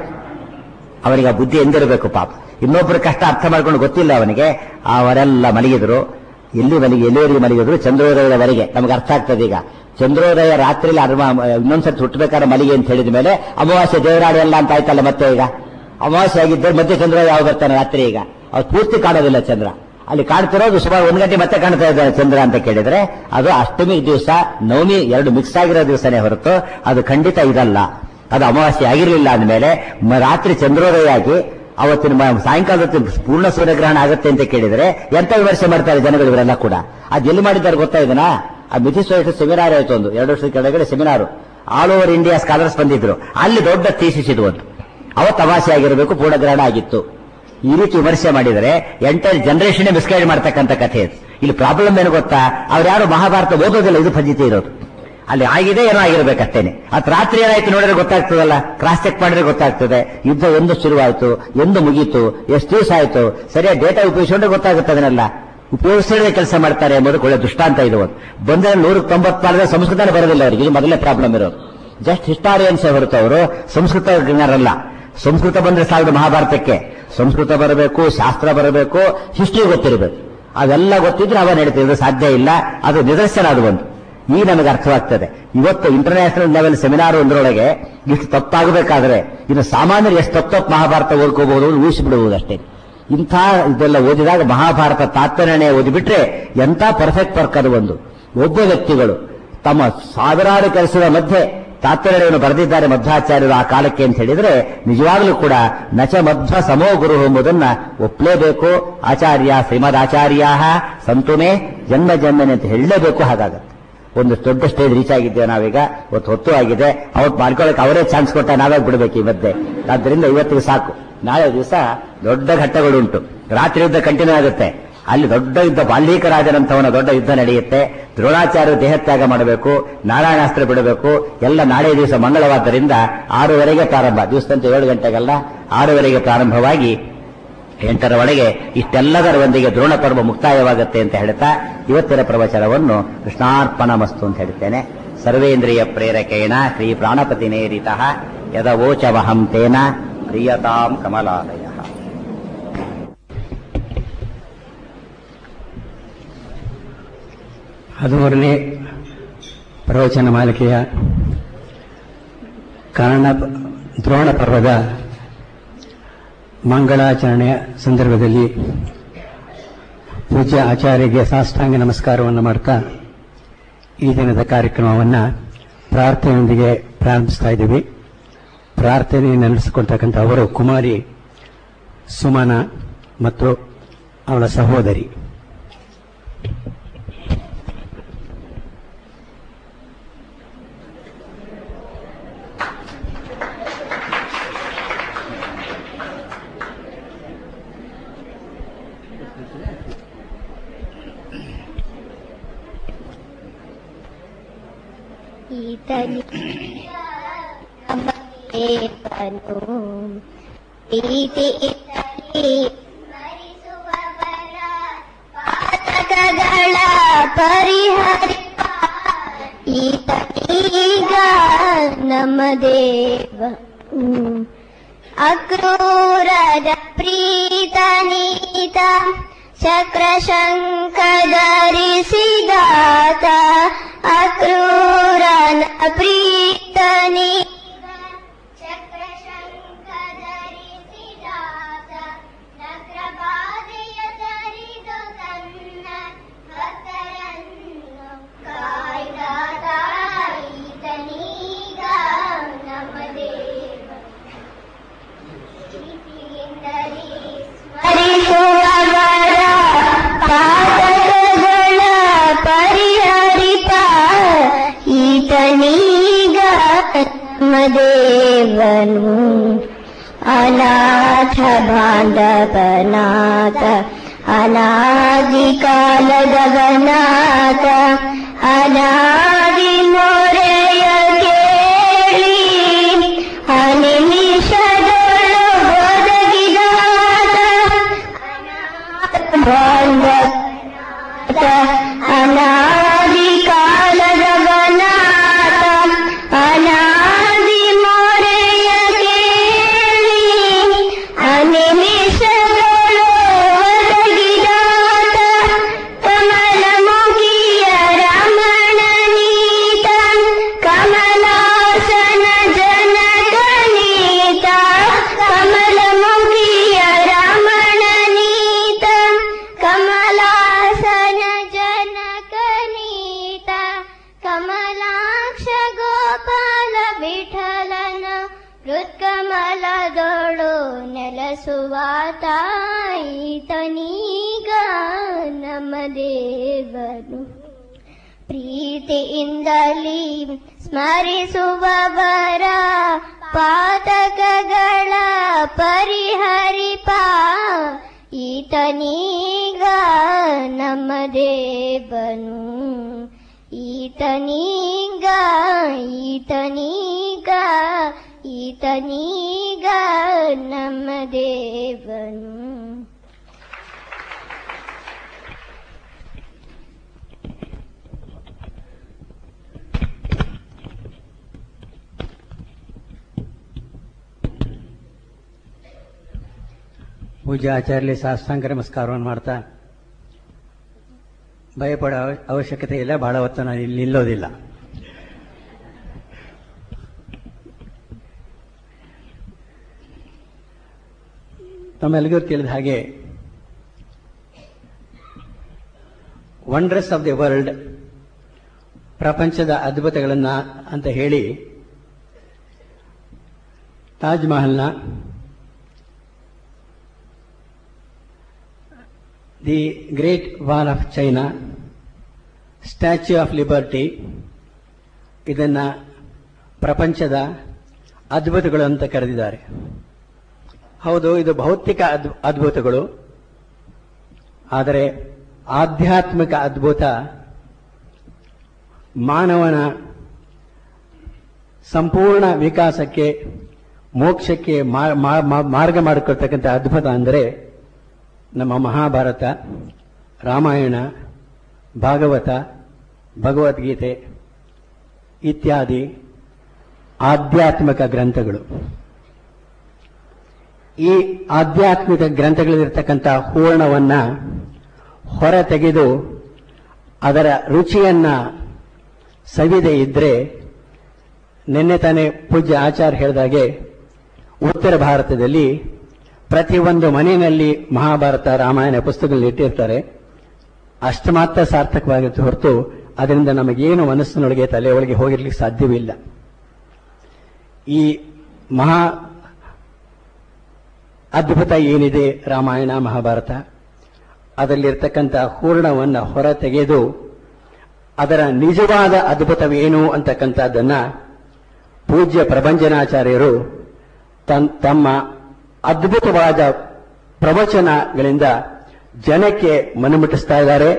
ಅವನಿಗೆ ಆ ಬುದ್ಧಿ ಎಂದಿರಬೇಕು ಪಾಪ ಇನ್ನೊಬ್ಬರ ಕಷ್ಟ ಅರ್ಥ ಮಾಡ್ಕೊಂಡು ಗೊತ್ತಿಲ್ಲ ಅವನಿಗೆ ಅವರೆಲ್ಲ ಮಲಗಿದ್ರು ಎಲ್ಲಿ ಮಲಗಿ ಎಲ್ಲಿವರೆಗೆ ಮಲಗಿದ್ರು ಚಂದ್ರೋದಯದವರೆಗೆ ನಮ್ಗೆ ಅರ್ಥ ಆಗ್ತದೆ ಈಗ ಚಂದ್ರೋದಯ ರಾತ್ರಿಯಲ್ಲಿ ಅರ್ಮ ಇನ್ನೊಂದ್ಸತಿ ಹುಟ್ಟಬೇಕಾದ್ರೆ ಮಲಿಗೆ ಅಂತ ಹೇಳಿದ ಮೇಲೆ ಅಮಾವಾಸ್ಯೆ ದೇವರಾಡಿ ಎಲ್ಲ ಅಂತ ಆಯ್ತಲ್ಲ ಮತ್ತೆ ಈಗ ಅಮಾವಾಸ್ಯೆ ಆಗಿದ್ದರೆ ಮಧ್ಯೆ ಚಂದ್ರೋದಯ ಯಾವ ಬರ್ತಾನೆ ರಾತ್ರಿ ಈಗ ಅವ್ರು ಪೂರ್ತಿ ಕಾಣೋದಿಲ್ಲ ಚಂದ್ರ ಅಲ್ಲಿ ಕಾಣ್ತಿರೋದು ಸುಮಾರು ಒಂದು ಗಂಟೆ ಮತ್ತೆ ಕಾಣ್ತಾ ಇದ್ದಾರೆ ಚಂದ್ರ ಅಂತ ಕೇಳಿದ್ರೆ ಅದು ಅಷ್ಟಮಿ ದಿವಸ ನವಮಿ ಎರಡು ಮಿಕ್ಸ್ ಆಗಿರೋ ದಿವಸನೇ ಹೊರತು ಅದು ಖಂಡಿತ ಇದಲ್ಲ ಅದು ಅಮಾವಾಸ್ಯೆ ಆಗಿರಲಿಲ್ಲ ಅಂದಮೇಲೆ ಮ- ರಾತ್ರಿ ಚಂದ್ರೋದಯ ಆಗಿ ಅವತ್ತಿನ ಮ- ಸಾಯಂಕಾಲದ ಹೊತ್ತು ಪೂರ್ಣ ಸೂರ್ಯಗ್ರಹಣ ಆಗುತ್ತೆ ಅಂತ ಕೇಳಿದ್ರೆ ಎಂತ ವಿಮರ್ಶೆ ಮಾಡ್ತಾರೆ ಜನಗಳು ಇವರೆಲ್ಲ ಕೂಡ ಅದು ಎಲ್ಲಿ ಮಾಡಿದ್ದಾರೆ ಗೊತ್ತಾ ಇದನ್ನ ಆ ಮಿಥಿ ಸೊಸೈಟಿ ಸೆಮಿನಾರ್ ಆಯ್ತು ಒಂದು ಎರಡು ವರ್ಷದ ಕೆಳಗಡೆ seminar all over India scholars ಬಂದಿದ್ರು ಅಲ್ಲಿ ದೊಡ್ಡ ಥೀಸಿಸ್ ಇದು ಒಂದು ಅವತ್ತು ಅಮಾವಾಸ್ಯೆ ಆಗಿರಬೇಕು ಪೂರ್ಣಗ್ರಹಣ ಆಗಿತ್ತು ಈ ರೀತಿ ವಿಮರ್ಶೆ ಮಾಡಿದರೆ ಎಂಟೈರ್ ಜನರೇಷನ್ ಮಿಸ್ಗೈಡ್ ಮಾಡ್ತಕ್ಕಂಥ ಕಥೆ ಇದು ಇಲ್ಲಿ ಪ್ರಾಬ್ಲಮ್ ಏನು ಗೊತ್ತಾ ಅವ್ರು ಯಾರು ಮಹಾಭಾರತ ಓದೋದಿಲ್ಲ ಇದು ಫಜಿತಿ ಇರೋದು ಅಲ್ಲಿ ಆಗಿದೆ ಏನೋ ಆಗಿರ್ಬೇಕಷ್ಟೇನೆ ಅತ್ ರಾತ್ರಿ ಏನಾಯ್ತು ನೋಡಿದ್ರೆ ಗೊತ್ತಾಗ್ತದಲ್ಲ ಕ್ರಾಸ್ ಚೆಕ್ ಮಾಡಿದ್ರೆ ಗೊತ್ತಾಗ್ತದೆ ಯುದ್ಧ ಎಂದು ಶುರುವಾಯಿತು ಎಂದು ಮುಗೀತು ಎಷ್ಟು ದಿವಸ ಆಯ್ತು ಸರಿಯಾಗಿ ಡೇಟಾ ಉಪಯೋಗಿಸಿಕೊಂಡ್ರೆ ಗೊತ್ತಾಗುತ್ತೆ ಅದನ್ನೆಲ್ಲ ಉಪಯೋಗಿಸದೇ ಕೆಲಸ ಮಾಡ್ತಾರೆ ಎಂಬುದಕ್ಕೆ ಒಳ್ಳೆ ದೃಷ್ಟಾಂತ ಇದು ಒಂದು ಬಂದರೆ ನೂರಕ್ಕೆ ತೊಂಬತ್ತಾರರ ಸಂಸ್ಕೃತನೇ ಬರೋದಿಲ್ಲ ಅವರಿಗೆ ಇದು ಮೊದಲನೇ ಪ್ರಾಬ್ಲಮ್ ಇರೋದು ಜಸ್ಟ್ ಹಿಸ್ಟಾರಿಯನ್ಸ್ ಹೊರತು ಅವರು ಸಂಸ್ಕೃತ ಜ್ಞಾನರಲ್ಲ ಸಂಸ್ಕೃತ ಬಂದ್ರೆ ಸಾಲದು ಮಹಾಭಾರತಕ್ಕೆ ಸಂಸ್ಕೃತ ಬರಬೇಕು ಶಾಸ್ತ್ರ ಬರಬೇಕು ಹಿಸ್ಟ್ರಿ ಗೊತ್ತಿರಬೇಕು ಅವೆಲ್ಲ ಗೊತ್ತಿದ್ರೆ ಅವ ನಡೀತಿದ್ರೆ ಸಾಧ್ಯ ಇಲ್ಲ ಅದು ನಿದರ್ಶನ ಅದು ಒಂದು ಈಗ ನಮಗೆ ಅರ್ಥವಾಗ್ತದೆ ಇವತ್ತು ಇಂಟರ್ನ್ಯಾಷನಲ್ ಲೆವೆಲ್ ಸೆಮಿನಾರ್ ಒಂದರೊಳಗೆ ಇಷ್ಟು ತಪ್ಪಾಗಬೇಕಾದ್ರೆ ಇನ್ನು ಸಾಮಾನ್ಯರು ಎಷ್ಟು ತಪ್ಪು ತಪ್ಪು ಮಹಾಭಾರತ ಓದ್ಕೋಬಹುದು ಊಹಿಸಿಬಿಡುವುದು ಅಷ್ಟೇ ಇಂಥ ಇದೆಲ್ಲ ಓದಿದಾಗ ಮಹಾಭಾರತ ತಾತ್ಪರ್ಯಣೆ ಓದಿಬಿಟ್ರೆ ಎಂಥ ಪರ್ಫೆಕ್ಟ್ ವರ್ಕ್ ಅದು ಒಂದು ಒಬ್ಬ ವ್ಯಕ್ತಿಗಳು ತಮ್ಮ ಸಾವಿರಾರು ಕೆಲಸದ ಮಧ್ಯೆ ತಾತ್ಪರ್ಯವನ್ನು ಬರೆದಿದ್ದಾರೆ ಮಧ್ವಾಚಾರ್ಯರು ಆ ಕಾಲಕ್ಕೆ ಅಂತ ಹೇಳಿದ್ರೆ ನಿಜವಾಗ್ಲೂ ಕೂಡ ನಚ ಮಧ್ವ ಸಮೋ ಗುರು ಎಂಬುದನ್ನ ಒಪ್ಪಲೇಬೇಕು ಆಚಾರ್ಯ ಶ್ರೀಮದ್ ಆಚಾರ್ಯ ಸಂತುಮೆ ಜನ್ಮ ಜನ್ಮನೆ ಅಂತ ಹೇಳಲೇಬೇಕು ಹಾಗಾಗತ್ತೆ ಒಂದು ದೊಡ್ಡ ಸ್ಟೇಜ್ ರೀಚ್ ಆಗಿದ್ದೇವೆ ನಾವೀಗ ಇವತ್ತು ಹೊತ್ತು ಆಗಿದೆ ಅವತ್ತು ಮಾಡ್ಕೊಳ್ಳೋಕೆ ಅವರೇ ಚಾನ್ಸ್ ಕೊಟ್ಟ ನಾವೇ ಬಿಡಬೇಕು ಈ ಮಧ್ಯೆ ಆದ್ದರಿಂದ ಇವತ್ತಿಗೆ ಸಾಕು ನಾಳೆ ದಿವಸ ದೊಡ್ಡ ಘಟ್ಟಗಳುಂಟು ರಾತ್ರಿ ಯುದ್ಧ ಕಂಟಿನ್ಯೂ ಆಗುತ್ತೆ ಅಲ್ಲಿ ದೊಡ್ಡ ಯುದ್ಧ ಬಾಲ್ಯೀಕರಾಜನಂತವನ ದೊಡ್ಡ ಯುದ್ಧ ನಡೆಯುತ್ತೆ ದ್ರೋಣಾಚಾರ್ಯ ದೇಹತ್ಯಾಗ ಮಾಡಬೇಕು ನಾರಾಯಣಾಸ್ತ್ರ ಬಿಡಬೇಕು ಎಲ್ಲ ನಾಳೆ ದಿವಸ ಮಂಗಳವಾದ್ದರಿಂದ ಆರೂವರೆಗೆ ಪ್ರಾರಂಭ ದಿವಸದಂತೆ ಏಳು ಗಂಟೆಗೆಲ್ಲ ಆರೂವರೆಗೆ ಪ್ರಾರಂಭವಾಗಿ ಎಂಟರ ಒಳಗೆ ಇಷ್ಟೆಲ್ಲದರ ಒಂದಿಗೆ ದ್ರೋಣ ಪರ್ವ ಮುಕ್ತಾಯವಾಗುತ್ತೆ ಅಂತ ಹೇಳ್ತಾ ಇವತ್ತಿನ ಪ್ರವಚನವನ್ನು ಕೃಷ್ಣಾರ್ಪಣ ಮಸ್ತು ಅಂತ ಹೇಳ್ತೇನೆ ಸರ್ವೇಂದ್ರಿಯ ಪ್ರೇರಕೇಣ ಶ್ರೀ ಪ್ರಾಣಪತಿ ನೇರಿತಃ ಯದವೋಚವಹಂ ತೇನ ಪ್ರಿಯತಾಂ ಕಮಲಾಲಯ
ಹದಿಮೂರನೇ ಪ್ರವಚನ ಮಾಲಿಕೆಯ ಕನ್ನಡ ದ್ರೋಣ ಪರ್ವದ ಮಂಗಳಾಚರಣೆಯ ಸಂದರ್ಭದಲ್ಲಿ ಪೂಜ್ಯ ಆಚಾರ್ಯಗೆ ಸಾಷ್ಟಾಂಗ ನಮಸ್ಕಾರವನ್ನು ಮಾಡ್ತಾ ಈ ದಿನದ ಕಾರ್ಯಕ್ರಮವನ್ನು ಪ್ರಾರ್ಥನೆಯೊಂದಿಗೆ ಪ್ರಾರಂಭಿಸ್ತಾ ಇದ್ದೀವಿ ಪ್ರಾರ್ಥನೆ ನಡೆಸಿಕೊಳ್ತಕ್ಕಂಥ ಅವರು ಕುಮಾರಿ ಸುಮನ ಮತ್ತು ಅವಳ ಸಹೋದರಿ
ಈತನಿ ನಮಗೇತನು ಪ್ರೀತಿ ಇತನಿ ಸ್ಮರಿಸುವವರ ಪಾತಕಗಳ ಪರಿಹರಿಪ ಈತನೀಗ ನಮ್ಮ ದೇವ ಹ್ಮ್. ಅಕ್ರೂರದ ಪ್ರೀತನೀತ ಚಕ್ರಶಂಕ ಧರಿಸಿದಾತ ಅಕ್ರೂರನ ಪ್ರೀತನಿ ಚಕ್ರಶಂಕ ಧರಿಸಿದಾತ ನಗ್ರಬಾಧೆಯ ಧರಿದು ತನ್ನ ಭಕ್ತರನ್ನು ಕಾಯ್ದಾತ ಈತನೀಗ ನಮ್ಮ ದೇವ ಪ್ರೀತಿಯಿಂದಲೇ ಸ್ಮರಿಸುವವರ ಪಾತಕಗಳ ಪರಿಹರಿಪ ಈತನೀಗ ನಮ್ಮ ದೇವನು ಅನಾಥ ಬಾಂಧವನಾಥ ಅನಾದಿ ಕಾಲದವನಾಥ ಅನಾದಿ ಮೊರೆಯ ಕೇಳಿ ಅನಿಮಿಷದೊಳು ಒದಗಿದಾತ ಬಾಂಧವನಾಥ ಅನಾದಿ ಕಾಲದವನಾಥ ಅನಾದಿ ಮೊರೆಯ ಕೇಳಿ ಅನಿಮಿಷದೊಳು ಒದಗಿದಾತ ಕಮಲಮುಖಿಯ ರಮಣನೀತ ಕಮಲಾಸನ ಜನಕನೀತ ಕಮಲಮುಖಿಯ ರಮಣನೀತ ಕಮಲಾಸನ ಜನಕನೀತ ಕಮಲಾಕ್ಷ ಗೋಪಾಲ ವಿಠಲನ ಹೃತ್ಕಮಲದೊಳು ನೆಲಸುವಾತ ಈತನೀಗ ನಮ್ಮ ದೇವನು ಪ್ರೀತಿಯಿಂದಲಿ ಸ್ಮರಿಸುವವರ ಪಾತಕಗಳ ಪರಿಹರಿಪ ಈತನೀಗ ನಮ್ಮ ದೇವನು ಈತನೀಗ ಈತನೀಗ ಈತನೀಗ ನಮ್ಮ ದೇವನು
ಪೂಜ್ಯ ಆಚಾರ್ಯ ಸಾಷ್ಟಾಂಗ ನಮಸ್ಕಾರವನ್ನು ಮಾಡ್ತಾ ಭಯಪಡೋ ಅವ- ಅವಶ್ಯಕತೆ ಇಲ್ಲ ಬಹಳ ಹೊತ್ತು ನಾನು ಇಲ್ಲಿ ನಿಲ್ಲೋದಿಲ್ಲ ತಮ್ಮೆಲ್ಲರಿಗೂ ತಿಳಿದ ಹಾಗೆ ವಂಡ್ರಸ್ ಆಫ್ ದಿ ವರ್ಲ್ಡ್ ಪ್ರಪಂಚದ ಅದ್ಭುತಗಳನ್ನ ಅಂತ ಹೇಳಿ ತಾಜ್ ಮಹಲ್ನ the Great Wall of China Statue of Liberty ಇದನ್ನ ಪ್ರಪಂಚದ ಅದ್ಭುತಗಳು ಅಂತ ಕರೆದಿದ್ದಾರೆ ಹೌದು ಇದು ಭೌತಿಕ ಅದ್- ಅದ್ಭುತಗಳು ಆದರೆ ಆಧ್ಯಾತ್ಮಿಕ ಅದ್ಭುತ ಮಾನವನ ಸಂಪೂರ್ಣ ವಿಕಾಸಕ್ಕೆ ಮೋಕ್ಷಕ್ಕೆ ಮಾ- ಮಾ- ಮಾ- ಮಾರ್ಗ ಮಾಡಿಕೊಳ್ತಕ್ಕಂಥ ಅದ್ಭುತ ಅಂದರೆ ನಮ್ಮ ಮಹಾಭಾರತ ರಾಮಾಯಣ ಭಾಗವತ ಭಗವದ್ಗೀತೆ ಇತ್ಯಾದಿ ಆಧ್ಯಾತ್ಮಿಕ ಗ್ರಂಥಗಳು ಈ ಆಧ್ಯಾತ್ಮಿಕ ಗ್ರಂಥಗಳಲ್ಲಿರ್ತಕ್ಕಂಥ ಹೂರ್ಣವನ್ನ ಹೊರ ತೆಗೆದು ಅದರ ರುಚಿಯನ್ನ ಸವಿದೆ ಇದ್ರೆ ನಿನ್ನೆ ತಾನೇ ಪೂಜ್ಯ ಆಚಾರ್ಯ ಹೇಳಿದಾಗೆ ಉತ್ತರ ಭಾರತದಲ್ಲಿ ಪ್ರತಿಯೊಂದು ಮನೆಯಲ್ಲಿ ಮಹಾಭಾರತ ರಾಮಾಯಣ ಪುಸ್ತಕಗಳು ಇಟ್ಟಿರ್ತಾರೆ ಅಷ್ಟು ಮಾತ್ರ ಸಾರ್ಥಕವಾಗಿರುತ್ತೆ ಹೊರತು ಅದರಿಂದ ನಮಗೇನು ಮನಸ್ಸಿನೊಳಗೆ ತಲೆಯೊಳಗೆ ಹೋಗಿರ್ಲಿಕ್ಕೆ ಸಾಧ್ಯವಿಲ್ಲ ಈ ಮಹಾ ಅದ್ಭುತ ಏನಿದೆ ರಾಮಾಯಣ ಮಹಾಭಾರತ ಅದರಲ್ಲಿರ್ತಕ್ಕಂಥ ಹೂರ್ಣವನ್ನ ಹೊರ ತೆಗೆದು ಅದರ ನಿಜವಾದ ಅದ್ಭುತವೇನು ಅಂತಕ್ಕಂಥದ್ದನ್ನ ಪೂಜ್ಯ ಪ್ರಭಂಜನಾಚಾರ್ಯರು ತನ್- ತಮ್ಮ ಅದ್ಭುತವಾದ ಪ್ರವಚನಗಳಿಂದ ಜನಕ್ಕೆ ಮನಮುಟ್ಟಿಸ್ತಾ ಇದ್ದಾರೆ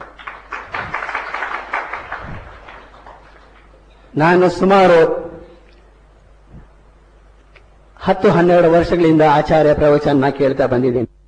ನಾನು ಸುಮಾರು ಹತ್ತು ಹನ್ನೆರಡು ವರ್ಷಗಳಿಂದ ಆಚಾರ್ಯ ಪ್ರವಚನ ಕೇಳ್ತಾ ಬಂದಿದ್ದೀನಿ